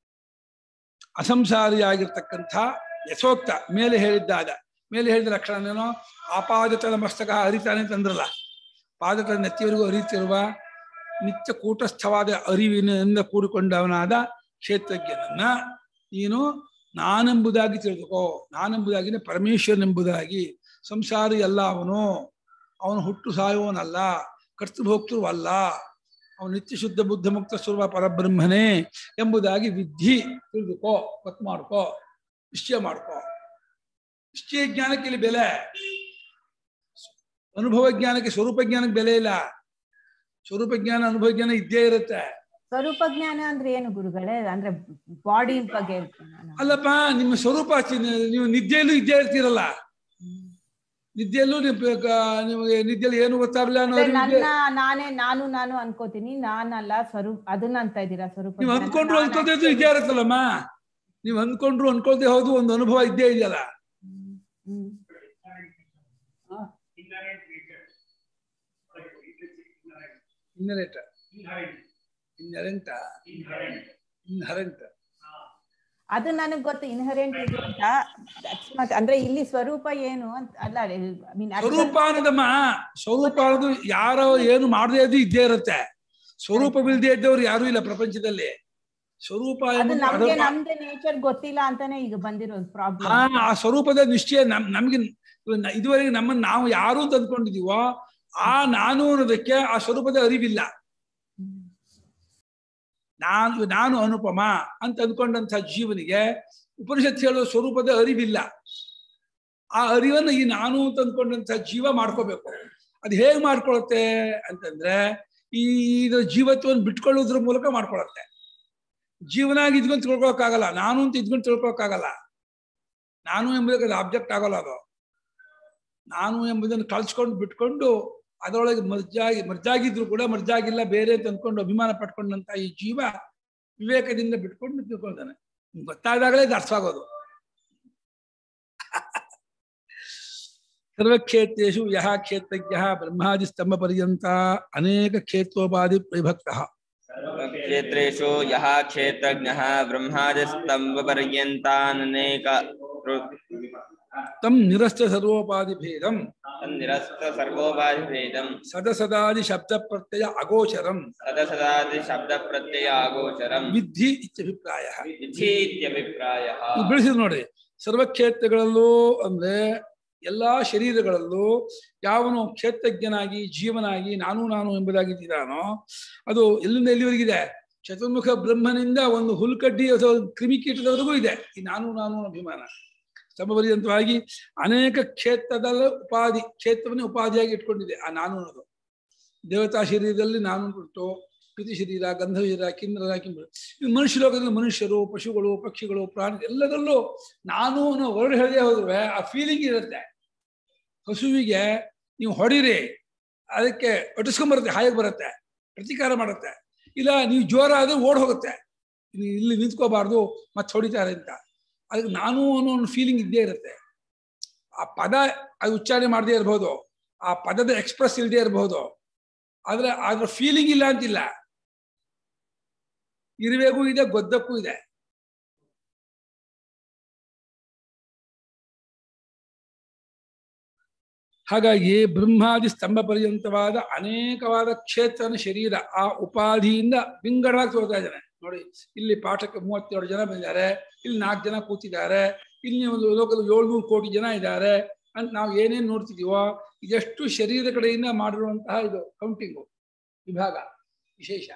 ಅಸಂಸಾರಿಯಾಗಿರ್ತಕ್ಕಂಥ ಯಥೋಕ್ತ ಮೇಲೆ ಹೇಳಿದ್ದಾದ ಮೇಲೆ ಹೇಳಿದ ಲಕ್ಷಣನೇನೋ ಆಪಾದತಲ ಮಸ್ತಕ ಅರಿತಾನೆ ತಂದ್ರಲ್ಲ ಪಾದತಲ ನೆತ್ತಿಯವರೆಗೂ ಅರಿತಿರುವ ನಿತ್ಯ ಕೂಟಸ್ಥವಾದ ಅರಿವಿನಿಂದ ಕೂಡಿಕೊಂಡವನಾದ ಕ್ಷೇತ್ರಜ್ಞನನ್ನ ನೀನು ನಾನೆಂಬುದಾಗಿ ತಿಳಿದುಕೋ ನಾನೆಂಬುದಾಗಿನೇ ಪರಮೇಶ್ವರನೆಂಬುದಾಗಿ ಸಂಸಾರಿ ಅಲ್ಲ ಅವನು ಅವನು ಹುಟ್ಟು ಸಾಯುವವನಲ್ಲ ಕರ್ತೃಭೋಕ್ತೃವಲ್ಲ ಅವನು ನಿತ್ಯ ಶುದ್ಧ ಬುದ್ಧ ಮುಕ್ತ ಸ್ವರೂಪ ಪರಬ್ರಹ್ಮನೇ ಎಂಬುದಾಗಿ ವಿಧಿ ತಿಳಿದುಕೋ ಗೊತ್ತು ಮಾಡ್ಕೋ ನಿಶ್ಚಯ ಮಾಡ್ಕೋ ನಿಶ್ಚಯ ಜ್ಞಾನಕ್ಕೆ ಇಲ್ಲಿ ಬೆಲೆ ಅನುಭವ ಜ್ಞಾನಕ್ಕೆ ಸ್ವರೂಪ ಜ್ಞಾನಕ್ಕೆ ಬೆಲೆ ಇಲ್ಲ ಸ್ವರೂಪ ಜ್ಞಾನ ಅನುಭವ ಜ್ಞಾನ ಇದ್ದೇ ಇರುತ್ತೆ ಸ್ವರೂಪ ಜ್ಞಾನ ಅಂದ್ರೆ ಏನು ಗುರುಗಳೇ ಅಂದ್ರೆ ಬಾಡಿ ಬಗ್ಗೆ ಹೇಳ್ತೀನಿ ನಾನು. ಅಲ್ಲಪ್ಪ ನಿಮ್ಮ ಸ್ವರೂಪ ಚಿ- ನೀವು ನಿದ್ದೆಯಲ್ಲೂ ಇದ್ದೇ ಇರ್ತೀರಲ್ಲ ನಿದ್ದೆಯಲ್ಲೂ ನೀವು ಕ- ನಿಮಗೆ ನಿದ್ದೆಯಲ್ಲಿ ಏನು ಗೊತ್ತಾಗಲ್ಲ ಅನ್ನೋ ಅಂದ್ರೆ ಅರಿವಿದೆ. ನನ್ನ ನಾನೇ ನಾನು ನಾನು ಅನ್ಕೋತೀನಿ ನಾನಲ್ಲ ಸ್ವರೂಪ ಅದನ್ನ ಅಂತ ಇದ್ದೀರಾ ಸ್ವರೂಪ ನೀವು ಜ್ಞಾನ. ಅಂದ್ಕೊಂಡ್ರು ನಾನು ಅನ್ಕೊಳ್ದೇ actually- ಇದ್ದೇ ಇರುತ್ತಲ್ಲಮ್ಮ ನೀವು ಅಂದ್ಕೊಂಡ್ರು ಅನ್ಕೊಳ್ದೆ ಹೋದು ಒಂದು ಅನುಭವ ಇದ್ದೇ ಇದೆಯಲ್ಲ ಹ್ಮ್. ಇನ್ನೆರೆಂಟ ಇನ್ನೆರೆಂಟ ಇನ್ಹರೆಂಟ್ ಅದು ನನಗ್ ಗೊತ್ತು ಇನ್ಹರೆಂಟ್ ಇದು ಅಂತ That's not- ಅಂದ್ರೆ ಇಲ್ಲಿ ಸ್ವರೂಪ ಏನು ಅಂತ ಅಲ್ಲ ಐ ಮೀನ್ ಸ್ವರೂಪ ಅನ್ನೋದಮ್ಮ ಸ್ವರೂಪ ಅನ್ನೋದು ಯಾರೋ ಏನು ಮಾಡದೇ ಇದ್ದು ಇದ್ದೇ ಇರುತ್ತೆ ಸ್ವರೂಪವಿಲ್ಲದೆ ಇದ್ದವ್ರು ಯಾರು ಇಲ್ಲ ಪ್ರಪಂಚದಲ್ಲಿ ಸ್ವರೂಪ ಅದು ಎಂಬುದು ನಮ್ಗೆ ಅದರ- ನಮ್ದೇ ನೇಚರ್ ಗೊತ್ತಿಲ್ಲ ಅಂತಾನೆ ಈಗ ಬಂದಿರೋದು ಆ ಪ್ರಾಬ್ಲಮ್ ಆ ಸ್ವರೂಪದ ನಿಶ್ಚಯ ನಮ್ ನಮ್ಗೆ ನ- ಇದುವರೆಗೆ ನಮ್ಮನ್ನ ನಾವು ಯಾರು ಅಂತ ಅಂದ್ಕೊಂಡಿದೀವೋ ಆ ನಾನು ಅನ್ನೋದಕ್ಕೆ ಆ ಸ್ವರೂಪದ ಅರಿವಿಲ್ಲ ನಾನು ನಾನು ಅನುಪಮ ಅಂತ ಅಂದ್ಕೊಂಡಂತ ಜೀವನಿಗೆ ಉಪನಿಷತ್ ಹೇಳೋ ಸ್ವರೂಪದ ಅರಿವಿಲ್ಲ ಆ ಅರಿವನ್ನ ಈ ನಾನು ಅಂತ ಅಂದ್ಕೊಂಡಂತ ಜೀವ ಮಾಡ್ಕೋಬೇಕು ಅದು ಹೇಗೆ ಮಾಡ್ಕೊಳುತ್ತೆ ಅಂತಂದ್ರೆ ಈ ಇದು ಜೀವತ್ವವನ್ನು ಬಿಟ್ಕೊಳ್ಳೋದ್ರ ಮೂಲಕ ಮಾಡ್ಕೊಳತ್ತೆ ಜೀವನಾಗಿ ಇದ್ಕೊಂಡು ತಿಳ್ಕೊಳಕ್ಕಾಗಲ್ಲ ನಾನು ಅಂತ ಇದ್ಕೊಂಡು ತಿಳ್ಕೊಳಕ್ಕಾಗಲ್ಲ ನಾನು ಎಂಬುದಕ್ಕೆ ಅದು ಆಬ್ಜೆಕ್ಟ್ ಆಗೋಲ್ಲ ಅದು ನಾನು ಎಂಬುದನ್ನು ಕಳ್ಸ್ಕೊಂಡು ಬಿಟ್ಕೊಂಡು ಅದರೊಳಗೆ ಮರ್ಜಾಗಿ ಮರ್ಜಾಗಿದ್ರು ಕೂಡ ಮರ್ಜಾಗಿಲ್ಲ ಬೇರೆ ಅಂತ ಅಂದ್ಕೊಂಡು ಅಭಿಮಾನ ಪಟ್ಕೊಂಡಂತ ಈ ಜೀವ ವಿವೇಕದಿಂದ ಬಿಟ್ಕೊಂಡು ತಿಳ್ಕೊಳ್ತಾನೆ ಗೊತ್ತಾದಾಗಲೇ ಇದು ಅರ್ಥ ಆಗೋದು ಸರ್ವಕ್ಷೇತ್ರೇಷು ಯಹ ಕ್ಷೇತ್ರಜ್ಞ ಬ್ರಹ್ಮಾದಿ ಸ್ತಂಭ ಪರ್ಯಂತ ಅನೇಕ ಕ್ಷೇತ್ರೋಪಾಧಿ ವಿಭಕ್ತ ಕ್ಷೇತ್ರೇಷು ಯಃ ಕ್ಷೇತ್ರಜ್ಞಃ ಬ್ರಹ್ಮಾದಿಸ್ತಂಭಪರ್ಯಂತಾನನೇಕ ತಂ ನಿರಸ್ತ ಸರ್ವೋಪಾಧಿ ಭೇದಂ ತನ್ನಿರಸ್ತ ಸರ್ವೋಪಾಧಿಭೇದಂ ಸದಸದಾದಿ ಶಬ್ದ ಪ್ರತ್ಯಯ ಅಗೋಚರಂ ಸದಸದಾದಿ ಶಬ್ದ ಪ್ರತ್ಯಯ ಅಗೋಚರಂ ವಿಧಿ ಇತ್ಯಭಿಪ್ರಾಯ ವಿಧೀತ್ಯಭಿಪ್ರಾಯಃ ಇದು ಬೆಳೆಸಿದ್ ನೋಡಿ ಸರ್ವಕ್ಷೇತ್ರಗಳಲ್ಲೂ ಅಂದ್ರೆ ಎಲ್ಲಾ ಶರೀರಗಳಲ್ಲೂ ಯಾವನು ಕ್ಷೇತ್ರಜ್ಞನಾಗಿ ಜೀವನಾಗಿ ನಾನು ನಾನು ಎಂಬುದಾಗಿದ್ದಾನೋ ಅದು ಎಲ್ಲಿಂದ ಎಲ್ಲಿವರೆಗಿದೆ ಚತುರ್ಮುಖ ಬ್ರಹ್ಮನಿಂದ ಒಂದು ಹುಲ್ಕಡ್ಡಿ ಅಥವಾ ಒಂದು ಕ್ರಿಮಿಕೀಟದವರೆಗೂ ಇದೆ ಈ ನಾನು ನಾನು ಅನ್ನೋ ಅಭಿಮಾನ ಸಮಪರ್ಯಂತವಾಗಿ ಅನೇಕ ಕ್ಷೇತ್ರದ ಉಪಾಧಿ ಕ್ಷೇತ್ರವನ್ನೇ ಉಪಾಧಿಯಾಗಿ ಇಟ್ಕೊಂಡಿದೆ ಆ ನಾನು ಅನ್ನೋದು ದೇವತಾ ಶರೀರದಲ್ಲಿ ನಾನು ಉಂಟು ಪಿತಿ ಶರೀರ ಗಂಧ ಶರೀರ ಕಿನ್ನರ ಕಿಂಬ ಈ ಮನುಷ್ಯ ಲೋಕದಲ್ಲಿ ಮನುಷ್ಯರು ಪಶುಗಳು ಪಕ್ಷಿಗಳು ಪ್ರಾಣಿ ಎಲ್ಲದರಲ್ಲೂ ನಾನು ಅನ್ನೋ ವರ್ಡ್ ಹೇಳದೆ ಹೋದ್ರೆ ಆ ಫೀಲಿಂಗ್ ಇರುತ್ತೆ ಹಸುವಿಗೆ ನೀವು ಹೊಡಿರಿ ಅದಕ್ಕೆ ಒಟ್ಟಿಸ್ಕೊಂಬರುತ್ತೆ ಹಾಯಾಗಿ ಬರುತ್ತೆ ಪ್ರತಿಕಾರ ಮಾಡುತ್ತೆ ಇಲ್ಲ ನೀವು ಜೋರ ಆದ್ರೆ ಓಡ್ ಹೋಗುತ್ತೆ ನೀವು ಇಲ್ಲಿ ನಿಂತ್ಕೋಬಾರ್ದು ಮತ್ತೆ ಹೊಡಿತಾರೆ ಅಂತ ಅದಕ್ಕೆ ನಾನು ಅನ್ನೋ ಒಂದು ಫೀಲಿಂಗ್ ಇದ್ದೇ ಇರುತ್ತೆ ಆ ಪದ ಅದು ಉಚ್ಚಾರಣೆ ಮಾಡದೇ ಇರಬಹುದು ಆ ಪದದ ಎಕ್ಸ್ಪ್ರೆಸ್ ಇಲ್ಲದೆ ಇರಬಹುದು ಆದ್ರೆ ಅದ್ರ ಫೀಲಿಂಗ್ ಇಲ್ಲ ಅಂತಿಲ್ಲ ಇರುವೆಗೂ ಇದೆ ಗೊದ್ದಕ್ಕೂ ಇದೆ ಹಾಗಾಗಿ ಬ್ರಹ್ಮಾದಿ ಸ್ತಂಭ ಪರ್ಯಂತವಾದ ಅನೇಕವಾದ ಕ್ಷೇತ್ರನ ಶರೀರ ಆ ಉಪಾಧಿಯಿಂದ ವಿಂಗಡವಾಗಿ ತೋರ್ತಾ ಇದ್ದಾನೆ ನೋಡಿ ಇಲ್ಲಿ ಪಾಠಕ್ಕೆ ಮೂವತ್ತೇಳು ಜನ ಬಂದಿದ್ದಾರೆ ಇಲ್ಲಿ ನಾಲ್ಕು ಜನ ಕೂತಿದ್ದಾರೆ ಇಲ್ಲಿ ಒಂದು ಲೋಕದ ಏಳ್ನೂರು ಕೋಟಿ ಜನ ಇದ್ದಾರೆ ಅಂತ ನಾವು ಏನೇನು ನೋಡ್ತಿದೀವೋ ಇದೆಷ್ಟು ಶರೀರ ಕಡೆಯಿಂದ ಮಾಡಿರುವಂತಹ ಇದು ಕೌಂಟಿಂಗು ವಿಭಾಗ ವಿಶೇಷ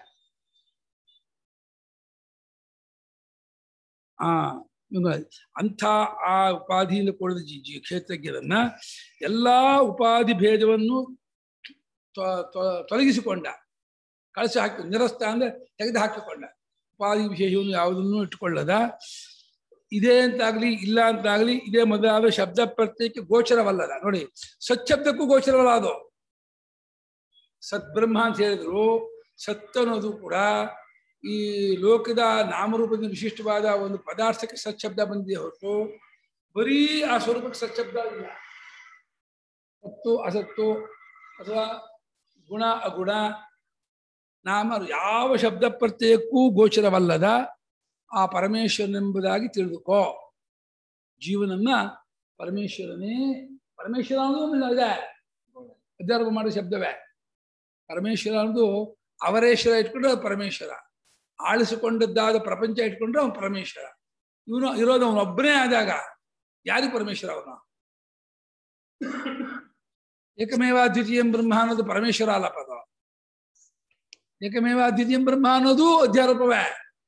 ಆ ಇವಾಗ ಅಂಥ ಆ ಉಪಾಧಿಯಿಂದ ಕೂಡಿದ ಜಿ ಜಿ ಕ್ಷೇತ್ರಜ್ಞರನ್ನ ಎಲ್ಲಾ ಉಪಾಧಿ ಭೇದವನ್ನು ತ್ವ- ತ್ವ- ತೊಲಗಿಸಿಕೊಂಡ ಕಳಿಸಿ ಹಾಕಿ ನಿರಸ್ತ ಅಂದ್ರೆ ತೆಗೆದು ಹಾಕಿಕೊಂಡ ಉಪಾಧಿ ವಿಶೇಷವನ್ನು ಯಾವುದನ್ನು ಇಟ್ಟುಕೊಳ್ಳದ ಇದೆ ಅಂತಾಗ್ಲಿ ಇಲ್ಲ ಅಂತಾಗ್ಲಿ ಇದೇ ಮೊದಲಾದ ಶಬ್ದ ಪ್ರತ್ಯಯಕ್ಕೆ ಗೋಚರವಲ್ಲದ ನೋಡಿ ಸಚ್ಛಬ್ದಕ್ಕೂ ಗೋಚರವಲ್ಲ ಅದು ಸದ್ಬ್ರಹ್ಮ ಅಂತ ಹೇಳಿದ್ರು ಸತ್ ಅನ್ನೋದು ಕೂಡ ಈ ಲೋಕದ ನಾಮರೂಪದಿಂದ ವಿಶಿಷ್ಟವಾದ ಒಂದು ಪದಾರ್ಥಕ್ಕೆ ಸಚ್ಛಬ್ದ ಬಂದಿದೆ ಹೊರತು ಬರೀ ಆ ಸ್ವರೂಪಕ್ಕೆ ಸಚ್ಛಬ್ದ ಇಲ್ಲ ಸತ್ತು ಅಸತ್ತು ಅಥವಾ ಗುಣ ಅಗುಣ ನಾಮ ಯಾವ ಶಬ್ದ ಪ್ರತ್ಯಯಕ್ಕೂ ಗೋಚರವಲ್ಲದ ಆ ಪರಮೇಶ್ವರನೆಂಬುದಾಗಿ ತಿಳಿದುಕೋ ಜೀವನನ್ನ ಪರಮೇಶ್ವರನೇ ಪರಮೇಶ್ವರ ಅನ್ನೋದು ಇದೆ ಅಧ್ಯಾರೋಪ ಮಾಡೋ ಶಬ್ದವೇ ಪರಮೇಶ್ವರ ಅನ್ನೋದು ಅವರೇಶ್ವರ ಇಟ್ಕೊಂಡ್ರೆ ಅದು ಪರಮೇಶ್ವರ ಆಳಿಸಿಕೊಂಡದ್ದಾದ ಪ್ರಪಂಚ ಇಟ್ಕೊಂಡ್ರೆ ಅವನು ಪರಮೇಶ್ವರ ಇವನು ಇರೋದು ಅವನೊಬ್ಬನೇ ಆದಾಗ ಯಾರಿಗೆ ಪರಮೇಶ್ವರ ಅವನು ಏಕಮೇವ ದ್ವಿತೀಯಂ ಬ್ರಹ್ಮ ಅನ್ನೋದು ಪರಮೇಶ್ವರ ಅಲ್ಲಪ್ಪ ಅದು ಏಕಮೇವ ಅದ್ವಿತೀಯಂ ಬ್ರಹ್ಮ ಅನ್ನೋದು ಅಧ್ಯಾರೋಪವೇ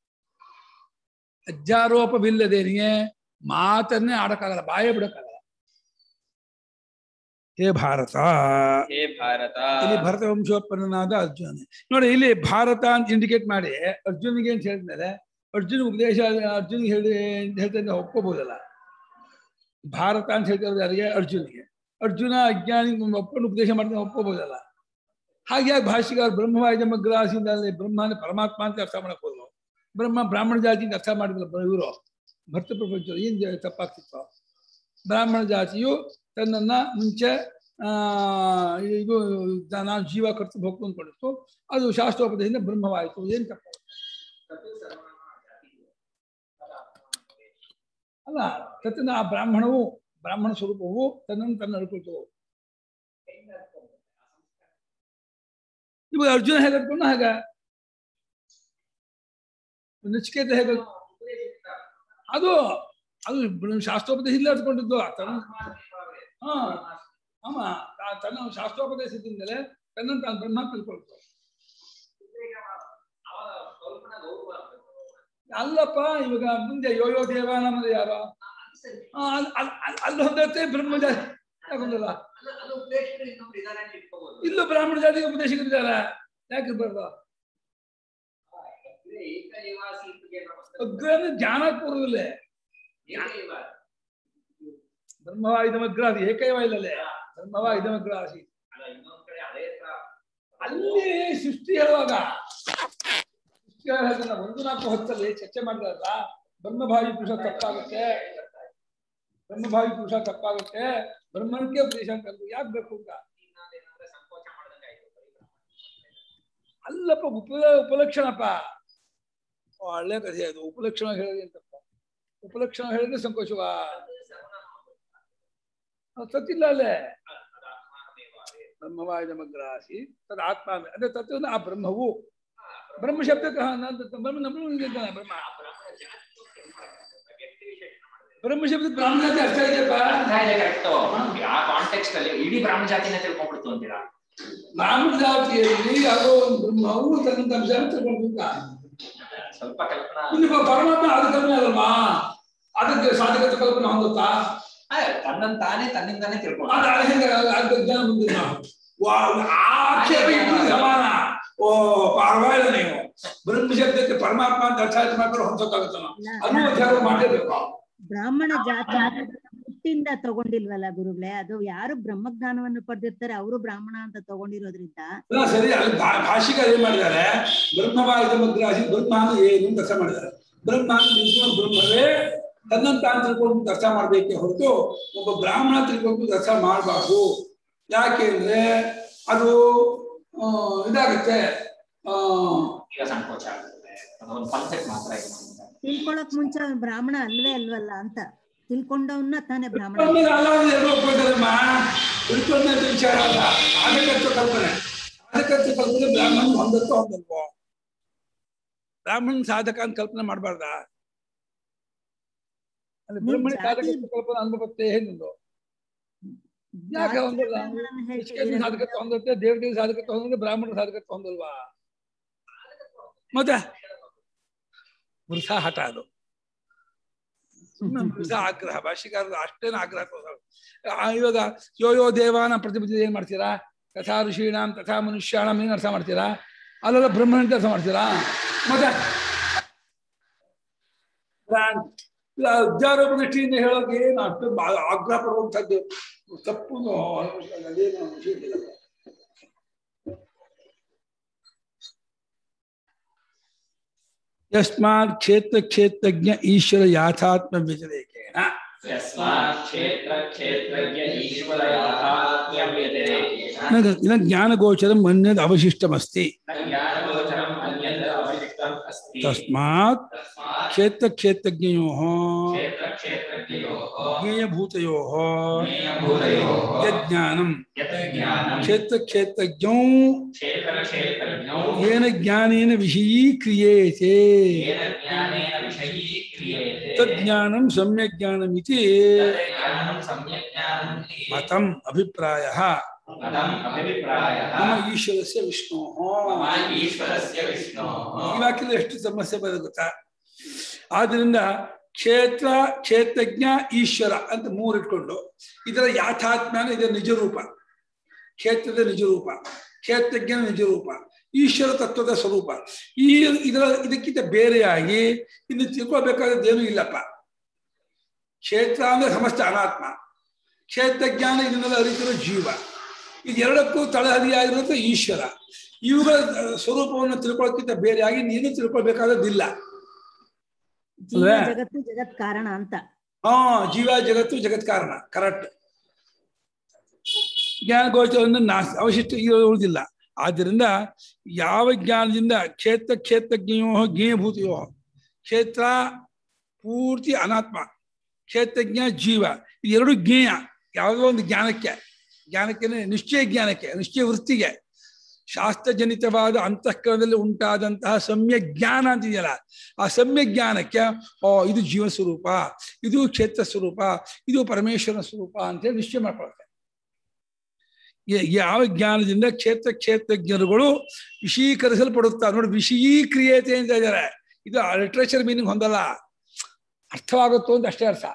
ಅಧ್ಯಾರೋಪವಿಲ್ಲದೇನೆಯೇ ಮಾತನ್ನೇ ಆಡಕ್ಕಾಗಲ್ಲ ಬಾಯೇ ಬಿಡಕ್ಕಾಗಲ್ಲ ಹೇ ಭಾರತ ಹೇ ಭಾರತ ಇಲ್ಲಿ ಭರತ ವಂಶೋತ್ಪನ್ನನಾದ ಅರ್ಜುನ ನೋಡಿ ಇಲ್ಲಿ ಭಾರತ ಅಂತ ಇಂಡಿಕೇಟ್ ಮಾಡಿ ಅರ್ಜುನಿಗೆ ಅಂತ ಹೇಳಿದ್ಮೇಲೆ ಅರ್ಜುನ ಉಪದೇಶ ಅರ್ಜುನಿಗೆ ಹೇಳಿ ಅಂತ ಹೇಳ್ತಾ ಒಪ್ಕೋಬಹುದಲ್ಲ ಭಾರತ ಅಂತ ಹೇಳ್ತಿರೋದು ಯಾರಿಗೆ ಅರ್ಜುನಿಗೆ ಅರ್ಜುನ ಅಜ್ಞಾನಿ ಒಪ್ಕೊಂಡು ಉಪದೇಶ ಮಾಡ್ತಾನೆ ಒಪ್ಕೋಬಹುದಲ್ಲ ಹಾಗಾಗಿ ಭಾಷಿಗಾರ ಬ್ರಹ್ಮವಾದ ಮಗ್ರಾಸಿಂದ ಅಲ್ಲಿ ಬ್ರಹ್ಮನ ಪರಮಾತ್ಮ ಅಂತ ಅರ್ಥ ಮಾಡಕ್ ಹೋದ್ರು ಬ್ರಹ್ಮ ಬ್ರಾಹ್ಮಣ ಜಾತಿಯಿಂದ ಅರ್ಥ ಮಾಡಿದ್ರು ಇವರು ಭರ್ತ ಪ್ರಪಂಚ ಏನ್ ಜ- ತಪ್ಪಾಗ್ತಿತ್ತು ಬ್ರಾಹ್ಮಣ ಜಾತಿಯು ತನ್ನನ್ನ ಮುಂಚೆ ಆ ಇದು ನಾನು ಜೀವ ಕರ್ತು ಹೋಗ್ತು ಅಂದ್ಕೊಂಡಿತ್ತು ಅದು ಶಾಸ್ತ್ರೋಪದೇಶದಿಂದ ಬ್ರಹ್ಮವಾಯಿತು ಏನ್ ತಪ್ಪು ಅಲ್ಲ ತನ್ನ ಆ ಬ್ರಾಹ್ಮಣವು ಬ್ರಾಹ್ಮಣ ಸ್ವರೂಪವು ತನ್ನನ್ನು ತನ್ನ ನಡ್ಕೊಳ್ತು ಇವಾಗ ಅರ್ಜುನ ಹೇಗೆ ನಡ್ಕೊಂಡು ಹಾಗ ನಚಿಕೇತ ಹೇಗೆ ಅದು ಅದು ಬ್ರ- ಶಾಸ್ತ್ರೋಪದೇಶದಿಂದ ನಡ್ಕೊಂಡಿದ್ದು ತನ್ನ ಹಾ ಆಮ ತಾ- ತನ್ನ ಶಾಸ್ತ್ರೋಪದೇಶದಿಂದಲೇ ತನ್ನನ್ನು ತಾನು ಬ್ರಹ್ಮ ತಿಳ್ಕೊಳ್ತು ಅಲ್ಲಪ್ಪ ಇವಾಗ ಮುಂದೆ ಯೋಯೋ ದೇವ ನಮ್ಮದು ಯಾರೋ ಆ, ಅಲ್- ಅಲ್- ಅಲ್- ಅಲ್ಲಿ ಹೊಂದತ್ತೆ ಬ್ರಹ್ಮ ಜಾತಿ ಯಾಕೊಂದಲ್ಲ ಇಲ್ಲೂ ಬ್ರಾಹ್ಮಣ ಜಾತಿಗೆ ಉಪದೇಶಕರಿದ್ದಾರೆ ಯಾಕೆ ಬರ್ದು ಅಗ್ರನ ಜ್ಞಾನ ಪೂರ್ವದಲ್ಲೇ ಬ್ರಹ್ಮವ ಇದಮಗ್ರ ಅದು ಏಕೈವ ಇಲ್ಲಲೇ ಬ್ರಹ್ಮವ ಇದಮಗ್ರ ಆಸಿ ಅಲ್ಲಿ ಸೃಷ್ಟಿ ಹೇಳುವಾಗ ಸೃಷ್ಟಿ ಹೇಳುವಾಗ ಒಂದು ನಾಲ್ಕು ಹೊತ್ತಲ್ಲಿ ಚರ್ಚೆ ಮಾಡಿದಾಗ ಬ್ರಹ್ಮಭಾವಿ ಪುರುಷ ತಪ್ಪಾಗುತ್ತೆ ಬ್ರಹ್ಮಭಾವಿ ಪುರುಷ ತಪ್ಪಾಗುತ್ತೆ ಬ್ರಹ್ಮನಿಗೆ ಉಪದೇಶ ಅಂತ ಅಂದ್ರು. ಯಾಕ್ ಬೇಕು ಅಂತ ಅಲ್ಲಪ್ಪ ಉಪ ಉಪಲಕ್ಷಣಪ್ಪ ಒಳ್ಳೆ ಕಥೆ ಅದು ಉಪಲಕ್ಷಣ ಹೇಳಿದ್ರೆ ಅಂತಪ್ಪ ಉಪಲಕ್ಷಣ ಹೇಳಿದ್ರೆ ಸಂಕೋಚವ ಅದು ತತ್ತಿಲ್ಲ ಅಲ್ಲೇ ಬ್ರಹ್ಮವಾದ ಮಗ್ರಾಸಿ ತದ್ ಆತ್ಮ ಅದೇ ತತ್ವ ಆ ಬ್ರಹ್ಮವು ಬ್ರಹ್ಮ ಶಬ್ದಕ್ಕೆ ಹ, ನಾನು ಬ್ರಹ್ಮ ನಮ್ಮ ಇದ್ದಾನೆ ಬ್ರಹ್ಮ ಬ್ರಹ್ಮ ಶಬ್ದಕ್ಕೆ ಬ್ರಹ್ಮ ಜಾತಿ ಅರ್ಥ ಇದೆಯಪ್ಪ ಕರೆಕ್ಟ್ ಆ ಕಾಂಟೆಕ್ಸ್ಟ್ ಅಲ್ಲಿ ಇಡೀ ಬ್ರಾಹ್ಮಣ ಜಾತಿನ ತಿಳ್ಕೊಂಡ್ಬಿಡ್ತು ಅಂತೀರಾ ಬ್ರಾಹ್ಮಣ ಜಾತಿಯಲ್ಲಿ ಅದು ಒಂದು ಬ್ರಹ್ಮವು ತನ್ನ ಅಂಶ ತಿಳ್ಕೊಂಡು ಸ್ವಲ್ಪ ಕಲ್ಪನಾ ಇನ್ನು ಪರಮಾತ್ಮ ಅದು ಕಲ್ಪನೆ ಅಲ್ವಾ ಅದಕ್ಕೆ ಸಾಧಕತೆ ಕಲ್ಪನೆ ಹೊಂದುತ್ತಾ ಆ, ತನ್ನನ್ ತಾನೇ ತನ್ನಿಂದಾನೇ ತಿಳ್ಕೊಂಡು ಅದು ಅದು ಹೆಂಗೆ ಅದು ಜ್ಞಾನ ಮುಂದೆ ನಾವು ವಾ- ಆ ಆಕ್ಷೇಪ ಇಟ್ಟು ಸಮಾನ ಓ ಪರವಾಗಿಲ್ಲ ನೀವು ಬ್ರಹ್ಮ ಶಬ್ದಕ್ಕೆ ಪರಮಾತ್ಮ ಅಂತ ಅರ್ಥ ಆಯ್ತು ಮಾಡ್ಕೊಂಡು ಹೊಂದಕ್ಕಾಗುತ್ತೆ ನಾವು ಅದು ವಿಚಾರ ಮಾಡಲೇಬೇಕು ಬ್ರಾಹ್ಮಣ ಜಾತಿ ಹುಟ್ಟಿಂದ ತಗೊಂಡಿಲ್ವಲ್ಲ ಗುರುಗಳೇ ಅದು ಯಾರು ಬ್ರಹ್ಮಜ್ಞಾನವನ್ನು ಪಡೆದಿರ್ತಾರೆ ಅವರು ಬ್ರಾಹ್ಮಣ ಅಂತ ತಗೊಂಡಿರೋದ್ರಿಂದ ಅಲ್ಲ ಸರಿ ಅಲ್ಲಿ ಭಾ- ಭಾಷಿಕರು ಏನ್ ಮಾಡಿದ್ದಾರೆ ಬ್ರಹ್ಮವಾದ ಮಗ್ರಾಸಿ ಬ್ರಹ್ಮ ಅಂದ್ರೆ ಏನು ಅಂತ ಅರ್ಥ ಮಾಡಿದ್ದಾರೆ ಬ್ರಹ್ಮ ಅಂದ್ರೆ ನಿಜವಾದ ಬ್ರಹ್ಮವೇ ತನ್ನನ್ನು ತಾನು ತಿಳ್ಕೊಂಡು ಅರ್ಥ ಮಾಡ್ಬೇಕೆ ಹೊರತು ಒಬ್ಬ ಬ್ರಾಹ್ಮಣ ತಿಳ್ಕೊಂಡು ಅರ್ಥ ಮಾಡಬಾರ್ದು ಯಾಕೆ ಅಂದ್ರೆ ಅದು ಆ, ಇದಾಗುತ್ತೆ ಆ, ಈಗ ಸಂಕೋಚ ಆಗುತ್ತೆ ಅದೊಂದು ಕಾನ್ಸೆಪ್ಟ್ ಮಾತ್ರ ಇದೆ ನಮ್ಗೆ. ತಿಳ್ಕೊಳಕ್ ಮುಂಚೆ ಅವ್ನು ಬ್ರಾಹ್ಮಣ ಅಲ್ವೇ ಅಲ್ವಲ್ಲ ಅಂತ ತಿಳ್ಕೊಂಡವನ್ನ ತಾನೇ ಬ್ರಾಹ್ಮಣ ತಿಳ್ಕೊಂಡ್ಮೇಲೆ ಅಲ್ಲ ಅವ್ರು ಎಲ್ಲೋ ಒಪ್ಕೊಳ್ತಾರಮ್ಮ ತಿಳ್ಕೊಂಡಂತ ವಿಚಾರ ಅಲ್ಲ ಸಾಧಕತ್ವ ಕಲ್ಪನೆ ಸಾಧಕತ್ವ ಕಲ್ಪನೆ ಬ್ರಾಹ್ಮಣ ಹೊಂದತ್ತೋ ಹೊಂದಲ್ವೋ ಬ್ರಾಹ್ಮಣ ಸಾಧಕ ಅಂತ ಕಲ್ಪನೆ ಮಾಡಬಾರ್ದ ಅಲ್ಲಿ ನೀವು ಬ್ರಾಹ್ಮಣ ಜಾತಿ- ಸಾಧಕತ್ವ ಕಲ್ಪನೆ ಅನ್ಬೇಕತ್ತೆ ಏನಿಲ್ಲ ಯಾಕೆ ಜಾತಿ ಹೊಂದಲ್ಲ ಬ್ರಾಹ್ಮಣನ ನಿಷ್ಕೇಶ ಹೇಳ್ತಿದ್ದೀರಾ? ಸಾಧಕತ್ವ ಹೊಂದತ್ತೆ ದೇವರಿಗೆ ಸಾಧಕತ್ವ ಹೊಂದಿದ್ರೆ ಬ್ರಾಹ್ಮಣ ಸಾಧಕತ್ವ ಹೊಂದಲ್ವಾ ಮತ್ತೆ ವೃಥ ಹಠ ಅದು ಸುಮ್ಮನೆ ವೃಥ ಆಗ್ರಹ ಭಾಷಿಕಾರದ ಅಷ್ಟೇನು ಆಗ್ರಹ ತೋರ್ಸಲ್ಲ. ಆ, ಇವಾಗ ಯೋ ಯೋ ದೇವಾನ ಪ್ರತಿಪದಿ ಏನ್ ಮಾಡ್ತೀರಾ ತಥಾ ಋಷೀಣಾಂ ತಥಾ ಮನುಷ್ಯಾಣಂ ಏನ್ ಅರ್ಥ ಮಾಡ್ತೀರಾ ಅಲ್ಲೆಲ್ಲ ಬ್ರಹ್ಮಣ ಅಂತ ಅರ್ಥ ಮಾಡ್ತೀರಾ ಮತ್ತೆ ಹಜಾರೋಪ ದೃಷ್ಟಿಯಿಂದ ಹೇಳೋಕೆ ಏನು ಅಷ್ಟು ಬಾ- ಆಗ್ರಹ ಪಡುವಂಥದ್ದು ತಪ್ಪು ಅದೇನು ವಿಷಯ ಇಲ್ಲ. ಯಸ್ಮಾತ್ ಕ್ಷೇತ್ರ ಕ್ಷೇತ್ರಜ್ಞ ಈಶ್ವರ ಯಾಥಾತ್ಮ ವ್ಯತಿರೇಕೇಣ ಯಸ್ಮಾತ್ ಕ್ಷೇತ್ರ ಕ್ಷೇತ್ರಜ್ಞ ಈಶ್ವರ ಯಾಥಾತ್ಮ್ಯ ವ್ಯತಿರೇಕೇಣ ನ- ನ ಜ್ಞಾನಗೋಚರಂ ಅನ್ಯದ್ ಅವಶಿಷ್ಟಮಸ್ತಿ ನ ಜ್ಞಾನಗೋಚರಂ ಅನ್ಯದ್ ಅವಶಿಷ್ಟಂ ಅಸ್ತಿ ತಸ್ಮಾತ್ ತಸ್ಮಾತ್ ಕ್ಷೇತ್ರ ಕ್ಷೇತ್ರಜ್ಞಯೋ ಕ್ಷೇತ್ರ ಕ್ಷೇತ್ರಜ್ಞಯೋಃ ಜ್ಞೇಯಭೂತಯೋ ಜ್ಞೇಯಭೂತಯೋಃ ಯಜ್ಞಾನಂ ಯತ್ ಜ್ಞಾನಂ ಕ್ಷೇತ್ರ ಕ್ಷೇತ್ರಜ್ಞೌ ಕ್ಷೇತ್ರ ಕ್ಷೇತ್ರಜ್ಞೌ ಏನ ಜ್ಞಾನೇನ ವಿಷಯೀಕ್ರಿಯೇತೆ येन ज्ञानेन विषयीक्रियेते ತಜ್ಞಾನಂ ಸಮ್ಯಕ್ ಜ್ಞಾನಮಿತಿ तत् ज्ञानं सम्यक् ज्ञानम् इति ಮತಂ ಅಭಿಪ್ರಾಯ ಅದಂ ಅಭಿಪ್ರಾಯಃ ಮಮ ಈಶ್ವರಸ್ಯ ವಿಷ್ಣು ಮಮ ಈಶ್ವರಸ್ಯ ವಿಷ್ಣೋಃ ಈ ವಾಕ್ಯದಲ್ಲಿ ಎಷ್ಟು ಸಮಸ್ಯೆ ಬರೋದು ಗೊತ್ತಾ ಆದ್ರಿಂದ ಕ್ಷೇತ್ರ ಕ್ಷೇತ್ರಜ್ಞ ಈಶ್ವರ ಅಂತ ಮೂರು ಇಟ್ಕೊಂಡು ಇದರ ಯಾಥಾತ್ಮ್ಯನ ಇದರ ನಿಜ ರೂಪ ಕ್ಷೇತ್ರದ ನಿಜ ರೂಪ ಕ್ಷೇತ್ರಜ್ಞನ ನಿಜ ರೂಪ ಈಶ್ವರ ತತ್ವದ ಸ್ವರೂಪ ಈ ಇದರ ಇದಕ್ಕಿಂತ ಬೇರೆಯಾಗಿ ಇನ್ನು ತಿಳ್ಕೊಳ್ಬೇಕಾದದ್ದೇನೂ ಇಲ್ಲಪ್ಪ ಕ್ಷೇತ್ರ ಅಂದ್ರೆ ಸಮಸ್ತ ಅನಾತ್ಮ ಕ್ಷೇತ್ರಜ್ಞಾನ ಇದನ್ನೆಲ್ಲ ಅರಿತಿರೋ ಜೀವ ಇದೆರಡಕ್ಕೂ ತಳಹದಿಯಾಗಿರೋದು ಈಶ್ವರ ಇವುಗಳ ಸ್ವರೂಪವನ್ನು ತಿಳ್ಕೊಳ್ಳೋಕ್ಕಿಂತ ಬೇರೆಯಾಗಿ ನೀನು ತಿಳ್ಕೊಳ್ಬೇಕಾದದ್ದಿಲ್ಲ ಜೀವ ಅಲ್ವೇ? ಜಗತ್ತು ಜಗತ್ ಕಾರಣ ಅಂತ ಹಾ ಜೀವ ಜಗತ್ತು ಜಗತ್ ಕಾರಣ ಕರೆಕ್ಟ್ ಜ್ಞಾನ ಗೋಚರವನ್ನು ನಾಶ ಅವಶಿಷ್ಟ ಉಳಿದಿಲ್ಲ ಆದ್ದರಿಂದ ಯಾವ ಜ್ಞಾನದಿಂದ ಕ್ಷೇತ್ರ ಕ್ಷೇತ್ರಜ್ಞಯೋ ಜ್ಞೇಯಭೂತಯೋ ಕ್ಷೇತ್ರ ಪೂರ್ತಿ ಅನಾತ್ಮ ಕ್ಷೇತ್ರಜ್ಞ ಜೀವ ಎರಡು ಜ್ಞೇಯ ಯಾವುದೋ ಒಂದು ಜ್ಞಾನಕ್ಕೆ ಜ್ಞಾನಕ್ಕೆ ನಿಶ್ಚಯ ಜ್ಞಾನಕ್ಕೆ ನಿಶ್ಚಯ ವೃತ್ತಿಗೆ ಶಾಸ್ತ್ರಜನಿತವಾದ ಅಂತಃಕರಣದಲ್ಲಿ ಉಂಟಾದಂತಹ ಸಮ್ಯ ಜ್ಞಾನ ಅಂತಿದೆಯಲ್ಲ ಆ ಸಮ್ಯ ಜ್ಞಾನಕ್ಕೆ ಓ ಇದು ಜೀವ ಸ್ವರೂಪ ಇದು ಕ್ಷೇತ್ರ ಸ್ವರೂಪ ಇದು ಪರಮೇಶ್ವರನ ಸ್ವರೂಪ ಅಂತೇಳಿ ನಿಶ್ಚಯ ಮಾಡ್ಕೊಳ್ತಾರೆ ಯ- ಯಾವ ಜ್ಞಾನದಿಂದ ಕ್ಷೇತ್ರ ಕ್ಷೇತ್ರಜ್ಞರುಗಳು ವಿಷೀಕರಿಸಲ್ಪಡುತ್ತಾರೆ ನೋಡಿ ವಿಷಯೀಕ್ರಿಯತೆ ಅಂತ ಇದ್ದಾರೆ ಇದು ಲಿಟ್ರೇಚರ್ ಮೀನಿಂಗ್ ಹೊಂದಲ್ಲ ಅರ್ಥವಾಗುತ್ತೋ ಅಂತ ಅಷ್ಟೇ ಅರ್ಥ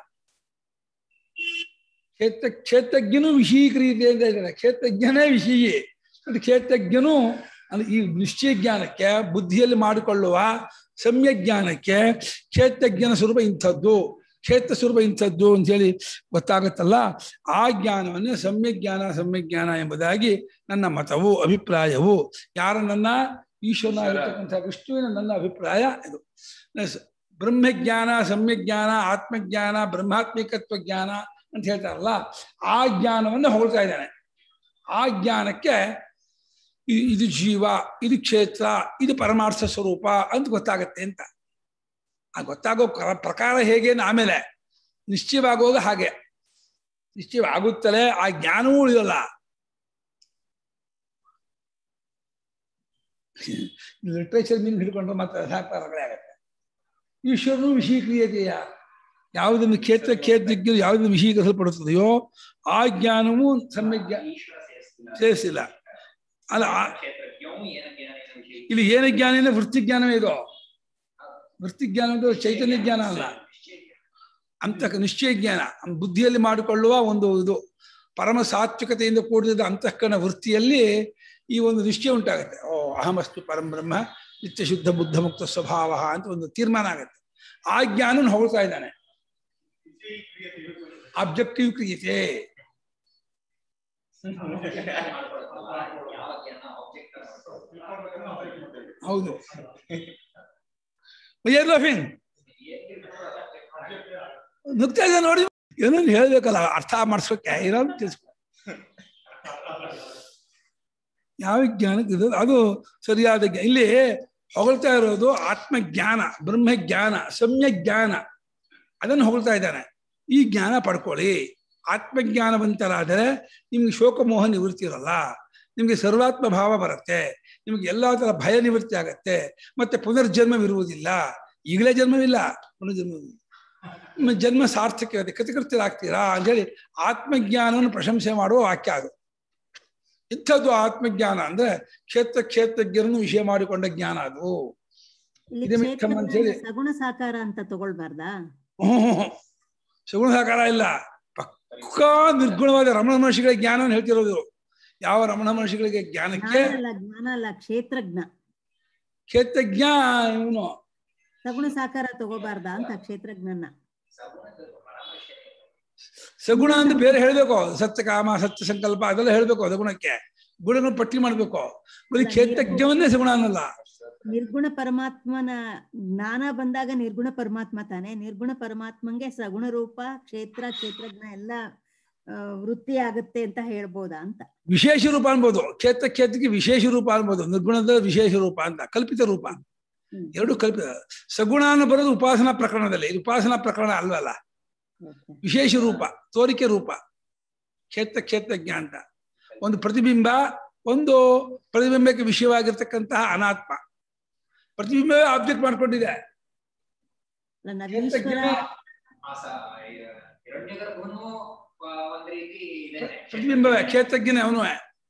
ಕ್ಷೇತ್ರ ಕ್ಷೇತ್ರಜ್ಞನು ವಿಷಯೀಕ್ರಿಯತೆ ಅಂತ ಇದ್ದಾರೆ ಕ್ಷೇತ್ರಜ್ಞನೇ ವಿಷಯಿ ಅದು ಕ್ಷೇತ್ರಜ್ಞನು ಅಂದ್ರೆ ಈ ನಿಶ್ಚಯ ಜ್ಞಾನಕ್ಕೆ ಬುದ್ಧಿಯಲ್ಲಿ ಮಾಡಿಕೊಳ್ಳುವ ಸಮ್ಯ ಜ್ಞಾನಕ್ಕೆ ಕ್ಷೇತ್ರಜ್ಞನ ಸ್ವರೂಪ ಇಂಥದ್ದು ಕ್ಷೇತ್ರ ಸ್ವರೂಪ ಇಂಥದ್ದು ಅಂತೇಳಿ ಗೊತ್ತಾಗುತ್ತಲ್ಲ ಆ ಜ್ಞಾನವನ್ನೇ ಸಮ್ಯ ಜ್ಞಾನ ಸಮ್ಯ ಜ್ಞಾನ ಎಂಬುದಾಗಿ ನನ್ನ ಮತವು ಅಭಿಪ್ರಾಯವು ಯಾರ ನನ್ನ ಈಶ್ವರನಾಗಿರ್ತಕ್ಕಂಥ ವಿಷ್ಣುವಿನ ನನ್ನ ಅಭಿಪ್ರಾಯ ಇದು ಸ- ಬ್ರಹ್ಮಜ್ಞಾನ ಸಮ್ಯಜ್ಞಾನ ಆತ್ಮಜ್ಞಾನ ಬ್ರಹ್ಮಾತ್ಮಿಕತ್ವ ಜ್ಞಾನ ಅಂತ ಹೇಳ್ತಾರಲ್ಲ ಆ ಜ್ಞಾನವನ್ನು ಹೊಗಳ್ತಾ ಇದ್ದಾನೆ ಆ ಜ್ಞಾನಕ್ಕೆ ಇ- ಇದು ಜೀವ ಇದು ಕ್ಷೇತ್ರ ಇದು ಪರಮಾರ್ಥ ಸ್ವರೂಪ ಅಂತ ಗೊತ್ತಾಗತ್ತೆ ಅಂತ ಆ ಗೊತ್ತಾಗೋ ಕ್ರ- ಪ್ರಕಾರ ಹೇಗೆ ಅಂತ ಆಮೇಲೆ ನಿಶ್ಚಯವಾಗುವಾಗ ಹಾಗೆ ನಿಶ್ಚಯವಾಗುತ್ತಲೇ ಆ ಜ್ಞಾನವೂ ಉಳಿಯಲ್ಲ ಲಿಟ್ರೇಚರ್ ಮೀನ್ ಹಿಡ್ಕೊಂಡು ಮತ್ತೆ ಸಾಕಾರಗಳೇ ಆಗತ್ತೆ ಈಶ್ವರನು ವಿಷೀಕ್ರಿಯತೆಯ ಯಾವುದನ್ನು ಕ್ಷೇತ್ರ ಕ್ಷೇತ್ರಜ್ಞರು ಯಾವುದನ್ನು ವಿಷೀಕರಿಸಲ್ಪಡುತ್ತದೆಯೋ ಆ ಜ್ಞಾನವೂ ಸಮ್ಯಕ್ ಜ್ಞಾ- ಈಶ್ವರ ಸೇರಿಸ್ತಿಲ್ಲ. ಸೇರಿಸಿಲ್ಲ ಅಲ್ಲ ಆ- ಕ್ಷೇತ್ರಜ್ಞವು ಏನ ಜ್ಞಾನ ಏನ ವಿಷಯ ಇಲ್ಲಿ ಏನ ಜ್ಞಾನ ಅಂದ್ರೆ ವೃತ್ತಿ ಜ್ಞಾನವೇ ಇದು ವೃತ್ತಿ ಜ್ಞಾನ ಅಂದ್ರೆ ಚೈತನ್ಯ ಜ್ಞಾನ ಅಲ್ಲ ಅಂತ ನಿಶ್ಚಯ ಜ್ಞಾನ ಬುದ್ಧಿಯಲ್ಲಿ ಮಾಡಿಕೊಳ್ಳುವ ಒಂದು ಇದು ಪರಮ ಸಾತ್ವಿಕತೆಯಿಂದ ಕೂಡಿದ ಅಂತಃಕರಣ ವೃತ್ತಿಯಲ್ಲಿ ಈ ಒಂದು ನಿಶ್ಚಯ ಉಂಟಾಗುತ್ತೆ ಓ ಅಹಮಸ್ತು ಪರಂ ಬ್ರಹ್ಮ ನಿತ್ಯ ಶುದ್ಧ ಬುದ್ಧ ಮುಕ್ತ ಸ್ವಭಾವ ಅಂತ ಒಂದು ತೀರ್ಮಾನ ಆಗುತ್ತೆ ಆ ಜ್ಞಾನ ಹೊಗಳ್ತಾ ಇದ್ದಾನೆ ಆಬ್ಜೆಕ್ಟಿವ್ ಕ್ರಿಯತೆ ಯಾವ ಜ್ಞಾನ ಆಬ್ಜೆಕ್ಟ್ ಹೌದು ಲಾಫಿಂಗ್ ನುಗ್ತಾ ಇದೆ ನೋಡಿ ಏನೊಂದು ಹೇಳ್ಬೇಕಲ್ಲ ಅರ್ಥ ಮಾಡಿಸ್ಬೇಕೆ ಏನೋ ತಿಳಿಸ್ಕೊ ಯಾವ ಜ್ಞಾನಕ್ಕೆ ಇದು ಅದು ಸರಿಯಾದ ಜ್ಞಾನ ಇಲ್ಲಿ ಹೊಗಳ್ತಾ ಇರೋದು ಆತ್ಮಜ್ಞಾನ ಬ್ರಹ್ಮಜ್ಞಾನ ಸಮ್ಯ ಜ್ಞಾನ ಅದನ್ನು ಹೊಗಳ್ತಾ ಇದ್ದಾನೆ ಈ ಜ್ಞಾನ ಪಡ್ಕೊಳ್ಳಿ ಆತ್ಮಜ್ಞಾನವಂತರಾದರೆ ನಿಮ್ಗೆ ಶೋಕಮೋಹ ನಿವೃತ್ತಿ ಇರಲ್ಲ ನಿಮ್ಗೆ ಸರ್ವಾತ್ಮ ಭಾವ ಬರುತ್ತೆ ನಿಮ್ಗೆ ಎಲ್ಲಾ ತರ ಭಯ ನಿವೃತ್ತಿ ಆಗತ್ತೆ ಮತ್ತೆ ಪುನರ್ಜನ್ಮವಿರುವುದಿಲ್ಲ ಈಗಲೇ ಜನ್ಮವಿಲ್ಲ ಪುನರ್ಜನ್ಮವಿಲ್ಲ ನಿಮ್ಮ ಜನ್ಮ ಸಾರ್ಥಕತೆ ಕೃತಕೃತ್ಯರಾಗ್ತೀರಾ ಅಂತೇಳಿ ಆತ್ಮಜ್ಞಾನವನ್ನು ಪ್ರಶಂಸೆ ಮಾಡುವ ವಾಕ್ಯ ಅದು ಇಂಥದ್ದು ಆತ್ಮಜ್ಞಾನ ಅಂದ್ರೆ ಕ್ಷೇತ್ರ ಕ್ಷೇತ್ರಜ್ಞರನ್ನು ವಿಷಯ ಮಾಡಿಕೊಂಡ ಜ್ಞಾನ ಅದು ಇಲ್ಲಿ ಇದೆ ಮಿಥ್ಯಂ ಅಂತ ಹೇಳಿ. ಕ್ಷೇತ್ರಜ್ಞಾನ ಸಗುಣ ಸಾಕಾರ ಅಂತ ತಗೊಳ್ಬಾರ್ದಾ ಹ್ಮ್. ಸಗುಣ ಸಾಕಾರ ಇಲ್ಲ ಪಕ್ಕಾ ನಿರ್ಗುಣವಾದ ರಮಣ ಮಹರ್ಷಿಗಳ ಜ್ಞಾನವನ್ನು ಹೇಳ್ತಿರೋದು ಯಾವ ರಮಣ ಮಹರ್ಷಿಗಳಿಗೆ ಜ್ಞಾನಕ್ಕೆ ಜ್ಞಾನ ಅಲ್ಲ ಜ್ಞಾನ ಅಲ್ಲ ಕ್ಷೇತ್ರಜ್ಞ ಕ್ಷೇತ್ರಜ್ಞ ಇವನು ಸಗುಣ ಸಾಕಾರ ತಗೋಬಾರ್ದಾ ಅಂತ ಕ್ಷೇತ್ರಜ್ಞನ ಸಗುಣ ಅಂತ ಬೇರೆ ಹೇಳ್ಬೇಕು ಸತ್ಯ ಕಾಮ ಸತ್ಯ ಸಂಕಲ್ಪ ಅದೆಲ್ಲ ಹೇಳ್ಬೇಕು ಸಗುಣಕ್ಕೆ ಗುಣಗಳನ್ನು ಪಟ್ಟಿ ಮಾಡ್ಬೇಕು ಬರೀ ಕ್ಷೇತ್ರಜ್ಞವನ್ನೇ ಸಗುಣ ಅನ್ನಲ್ಲ ನಿರ್ಗುಣ ಪರಮಾತ್ಮನ ಜ್ಞಾನ ಬಂದಾಗ ನಿರ್ಗುಣ ಪರಮಾತ್ಮ ತಾನೆ ನಿರ್ಗುಣ ಪರಮಾತ್ಮಂಗೆ ಸಗುಣ ರೂಪ ಕ್ಷೇತ್ರ ಕ್ಷೇತ್ರಜ್ಞ ಎಲ್ಲ ಆ, ವೃತ್ತಿ ಆಗುತ್ತೆ ಅಂತ ಹೇಳ್ಬೋದಾ ಅಂತ ವಿಶೇಷ ರೂಪ ಅನ್ಬೋದು ಕ್ಷೇತ್ರ ಕ್ಷೇತ್ರಕ್ಕೆ ವಿಶೇಷ ರೂಪ ಅನ್ಬೋದು ನಿರ್ಗುಣದ ವಿಶೇಷ ರೂಪ ಅಂತ ಕಲ್ಪಿತ ರೂಪ ಹ್ಮ್. ಎರಡು ಕಲ್ಪಿತ ಸಗುಣ ಅನ್ನೋ ಬರೋದು ಉಪಾಸನಾ ಪ್ರಕರಣದಲ್ಲಿ ಇದು ಉಪಾಸನಾ ಪ್ರಕರಣ ಅಲ್ವಲ್ಲ Okay. ವಿಶೇಷ ರೂಪ ತೋರಿಕೆ ರೂಪ ಕ್ಷೇತ್ರ ಕ್ಷೇತ್ರಜ್ಞ ಅಂತ ಒಂದು ಪ್ರತಿಬಿಂಬ ಒಂದು ಪ್ರತಿಬಿಂಬಕ್ಕೆ ವಿಷಯವಾಗಿರ್ತಕ್ಕಂತಹ ಅನಾತ್ಮ ಪ್ರತಿಬಿಂಬವೇ ಆಬ್ಜೆಕ್ಟ್ ಮಾಡ್ಕೊಂಡಿದೆ ಅಲ್ಲ, ನಾವೀಶ್ವರ ಕ್ಷೇತ್ರಜ್ಞನೇ ಹಿರಣ್ಯಗರ್ಭನು ಒಂದ್ ರೀತಿ ಇದೇನೆ. ಪ್ರತಿಬಿಂಬವೇ ಕ್ಷೇತ್ರಜ್ಞನೇ ಅವನು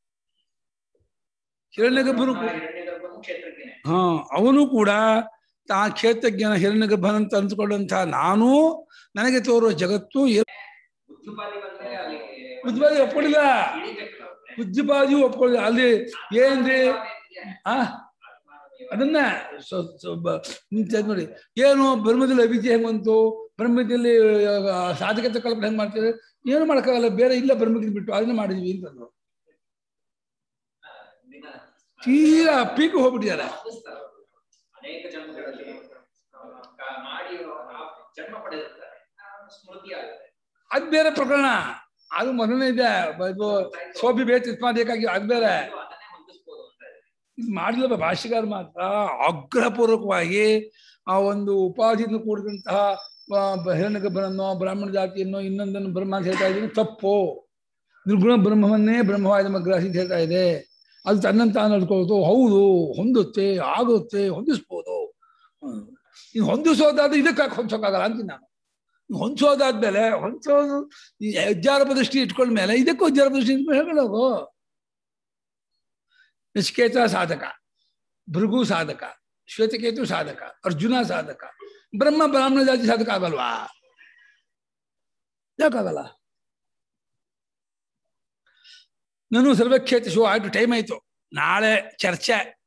ಹಿರಣ್ಯಗರ್ಭನು ಕೂ- ಹಿರಣ್ಯಗರ್ಭನು ಕ್ಷೇತ್ರಜ್ಞನೇ ಹಾ ಅವನು ಕೂಡ ತಾ ಕ್ಷೇತ್ರಜ್ಞನ ಹಿರಣ್ಯಗರ್ಭನಂತ ಅಂದ್ಕೊಂಡಂತಹ ನಾನು ನನಗೆ ತೋರುವ ಜಗತ್ತು ಎ- ಬುದ್ಧಿಪಾಲಿ ಬಂದ್ರೆ ಅಲ್ಲಿ ಬುದ್ಧಿಪಾಲಿ ಒಪ್ಕೊಳ್ಳಿಲ್ಲ. ಇಳಿಬೇಕಲ್ಲ ಅವ್ರೆ. ಬುದ್ಧಿಪಾದಿಯು ಒಪ್ಕೊಳ್ಳಿ ಅಲ್ಲಿ ಏನ್ರಿ ಆ ಅದನ್ನ ಸ್ವ- ಸ್ವ- ಬ- ನಿಂತ ನೋಡಿ ಏನು ಬ್ರಹ್ಮದಲ್ಲಿ ಅವಿದ್ಯೆ ಹೆಂಗ್ ಬಂತು ಬ್ರಹ್ಮದಲ್ಲಿ ಆ, ಸಾಧಕತೆ ಕಲ್ಪನೆ ಹೆಂಗ್ ಮಾಡ್ತಾರೆ ಏನು ಮಾಡಕ್ಕಾಗಲ್ಲ ಬೇರೆ ಇಲ್ಲ ಬ್ರಹ್ಮಗಿದ್ ಬಿಟ್ಟು ಅದನ್ನ ಮಾಡಿದ್ವಿ ಅಂತಂದ್ರು ದಿನ ತೀರಾ ಪೀಕ್ ಹೋಗ್ಬಿಟ್ಟಿದ್ದಾರೆ ಸಾಧಿಸ್ತಾರೆ ಅವ್ರು. ಅನೇಕ ಜನ್ಮಗಳಲ್ಲಿ ಆ, ಕ- ಮಾಡಿ ಆ ಜನ್ಮ ಪಡೆದಿರ್ತಾರೆ ಆ, ಸ್ಮೃತಿ ಆಗುತ್ತೆ ಅದ್ ಬೇರೆ ಪ್ರಕರಣ ಅದು ಮೊದಲನೇ ಇದೆ ಬ- ಇದು ಸೋಬಿ ಬೇತ್ ಇತ್ಮಾದಿಕಾಗಿ ಅದ್ ಬೇರೆ ಇದು ಅದನ್ನೇ ಹೊಂದಿಸ್ಬೋದು ಅಂತ ಇದೆ. ಇದು ಮಾಡಿಲ್ಲ ಭಾಷಿಗಾರ ಮಾತ್ರ ಆಗ್ರಹಪೂರ್ವಕವಾಗಿ ಆ ಒಂದು ಉಪಾಧಿಯಿಂದ ಕೂಡಿದಂತಹ ಆ, ಬ- ಹಿರಣ್ಯಗರ್ಭನನ್ನೋ ಬ್ರಾಹ್ಮಣ ಜಾತಿಯನ್ನೋ ಇನ್ನೊಂದನ್ನು ಬ್ರಹ್ಮ ಅಂತ ಹೇಳ್ತಾ ಇದ್ದೀನಿ ತಪ್ಪು ನಿರ್ಗುಣ ಬ್ರಹ್ಮವನ್ನೇ ಬ್ರಹ್ಮವಾದ ಮಗ್ರಾಸಿ ಅಂತ ಹೇಳ್ತಾ ಇದೆ ಅದು ತನ್ನಂತ ನಡ್ಕೊಳ್ಳೋದು ಹೌದು ಹೊಂದುತ್ತೆ ಆಗುತ್ತೆ ಹೊಂದಿಸ್ಬೋದು ಹ್ಮ್. ಇನ್ನು ಹೊಂದಿಸೋದಾದ್ರೆ ಇದಕ್ಕೆ ಯಾಕೆ ಹೊಂದೋಕ್ಕಾಗಲ್ಲ ಅಂತೀನಿ ನಾನು ಇನ್ನು ಹೊಂದಿಸೋದಾದ್ಮೇಲೆ ಹೊಂದಿಸೋದು ಈ ಅಜ್ಜಾರಪ ದೃಷ್ಟಿ ಇಟ್ಕೊಂಡ್ಮೇಲೆ ಇದಕ್ಕೂ ಅಜ್ಜಾರಪ ದೃಷ್ಟಿ ಇಟ್ಕೊಂಡು ಹೇಳ್ಕೊಳ್ಳೋದು ನಿಷ್ಕೇತ ಸಾಧಕ ಭೃಗು ಸಾಧಕ ಶ್ವೇತಕೇತು ಸಾಧಕ ಅರ್ಜುನ ಸಾಧಕ ಬ್ರಹ್ಮ ಬ್ರಾಹ್ಮಣ ಜಾತಿ ಸಾಧಕ ಆಗಲ್ವಾ ಯಾಕಾಗಲ್ಲ ನಾನು ಸರ್ವಕ್ಷೇತ್ರ ಶೋ ಆಯ್ತು ಟೈಮ್ ಆಯ್ತು ನಾಳೆ ಚರ್ಚೆ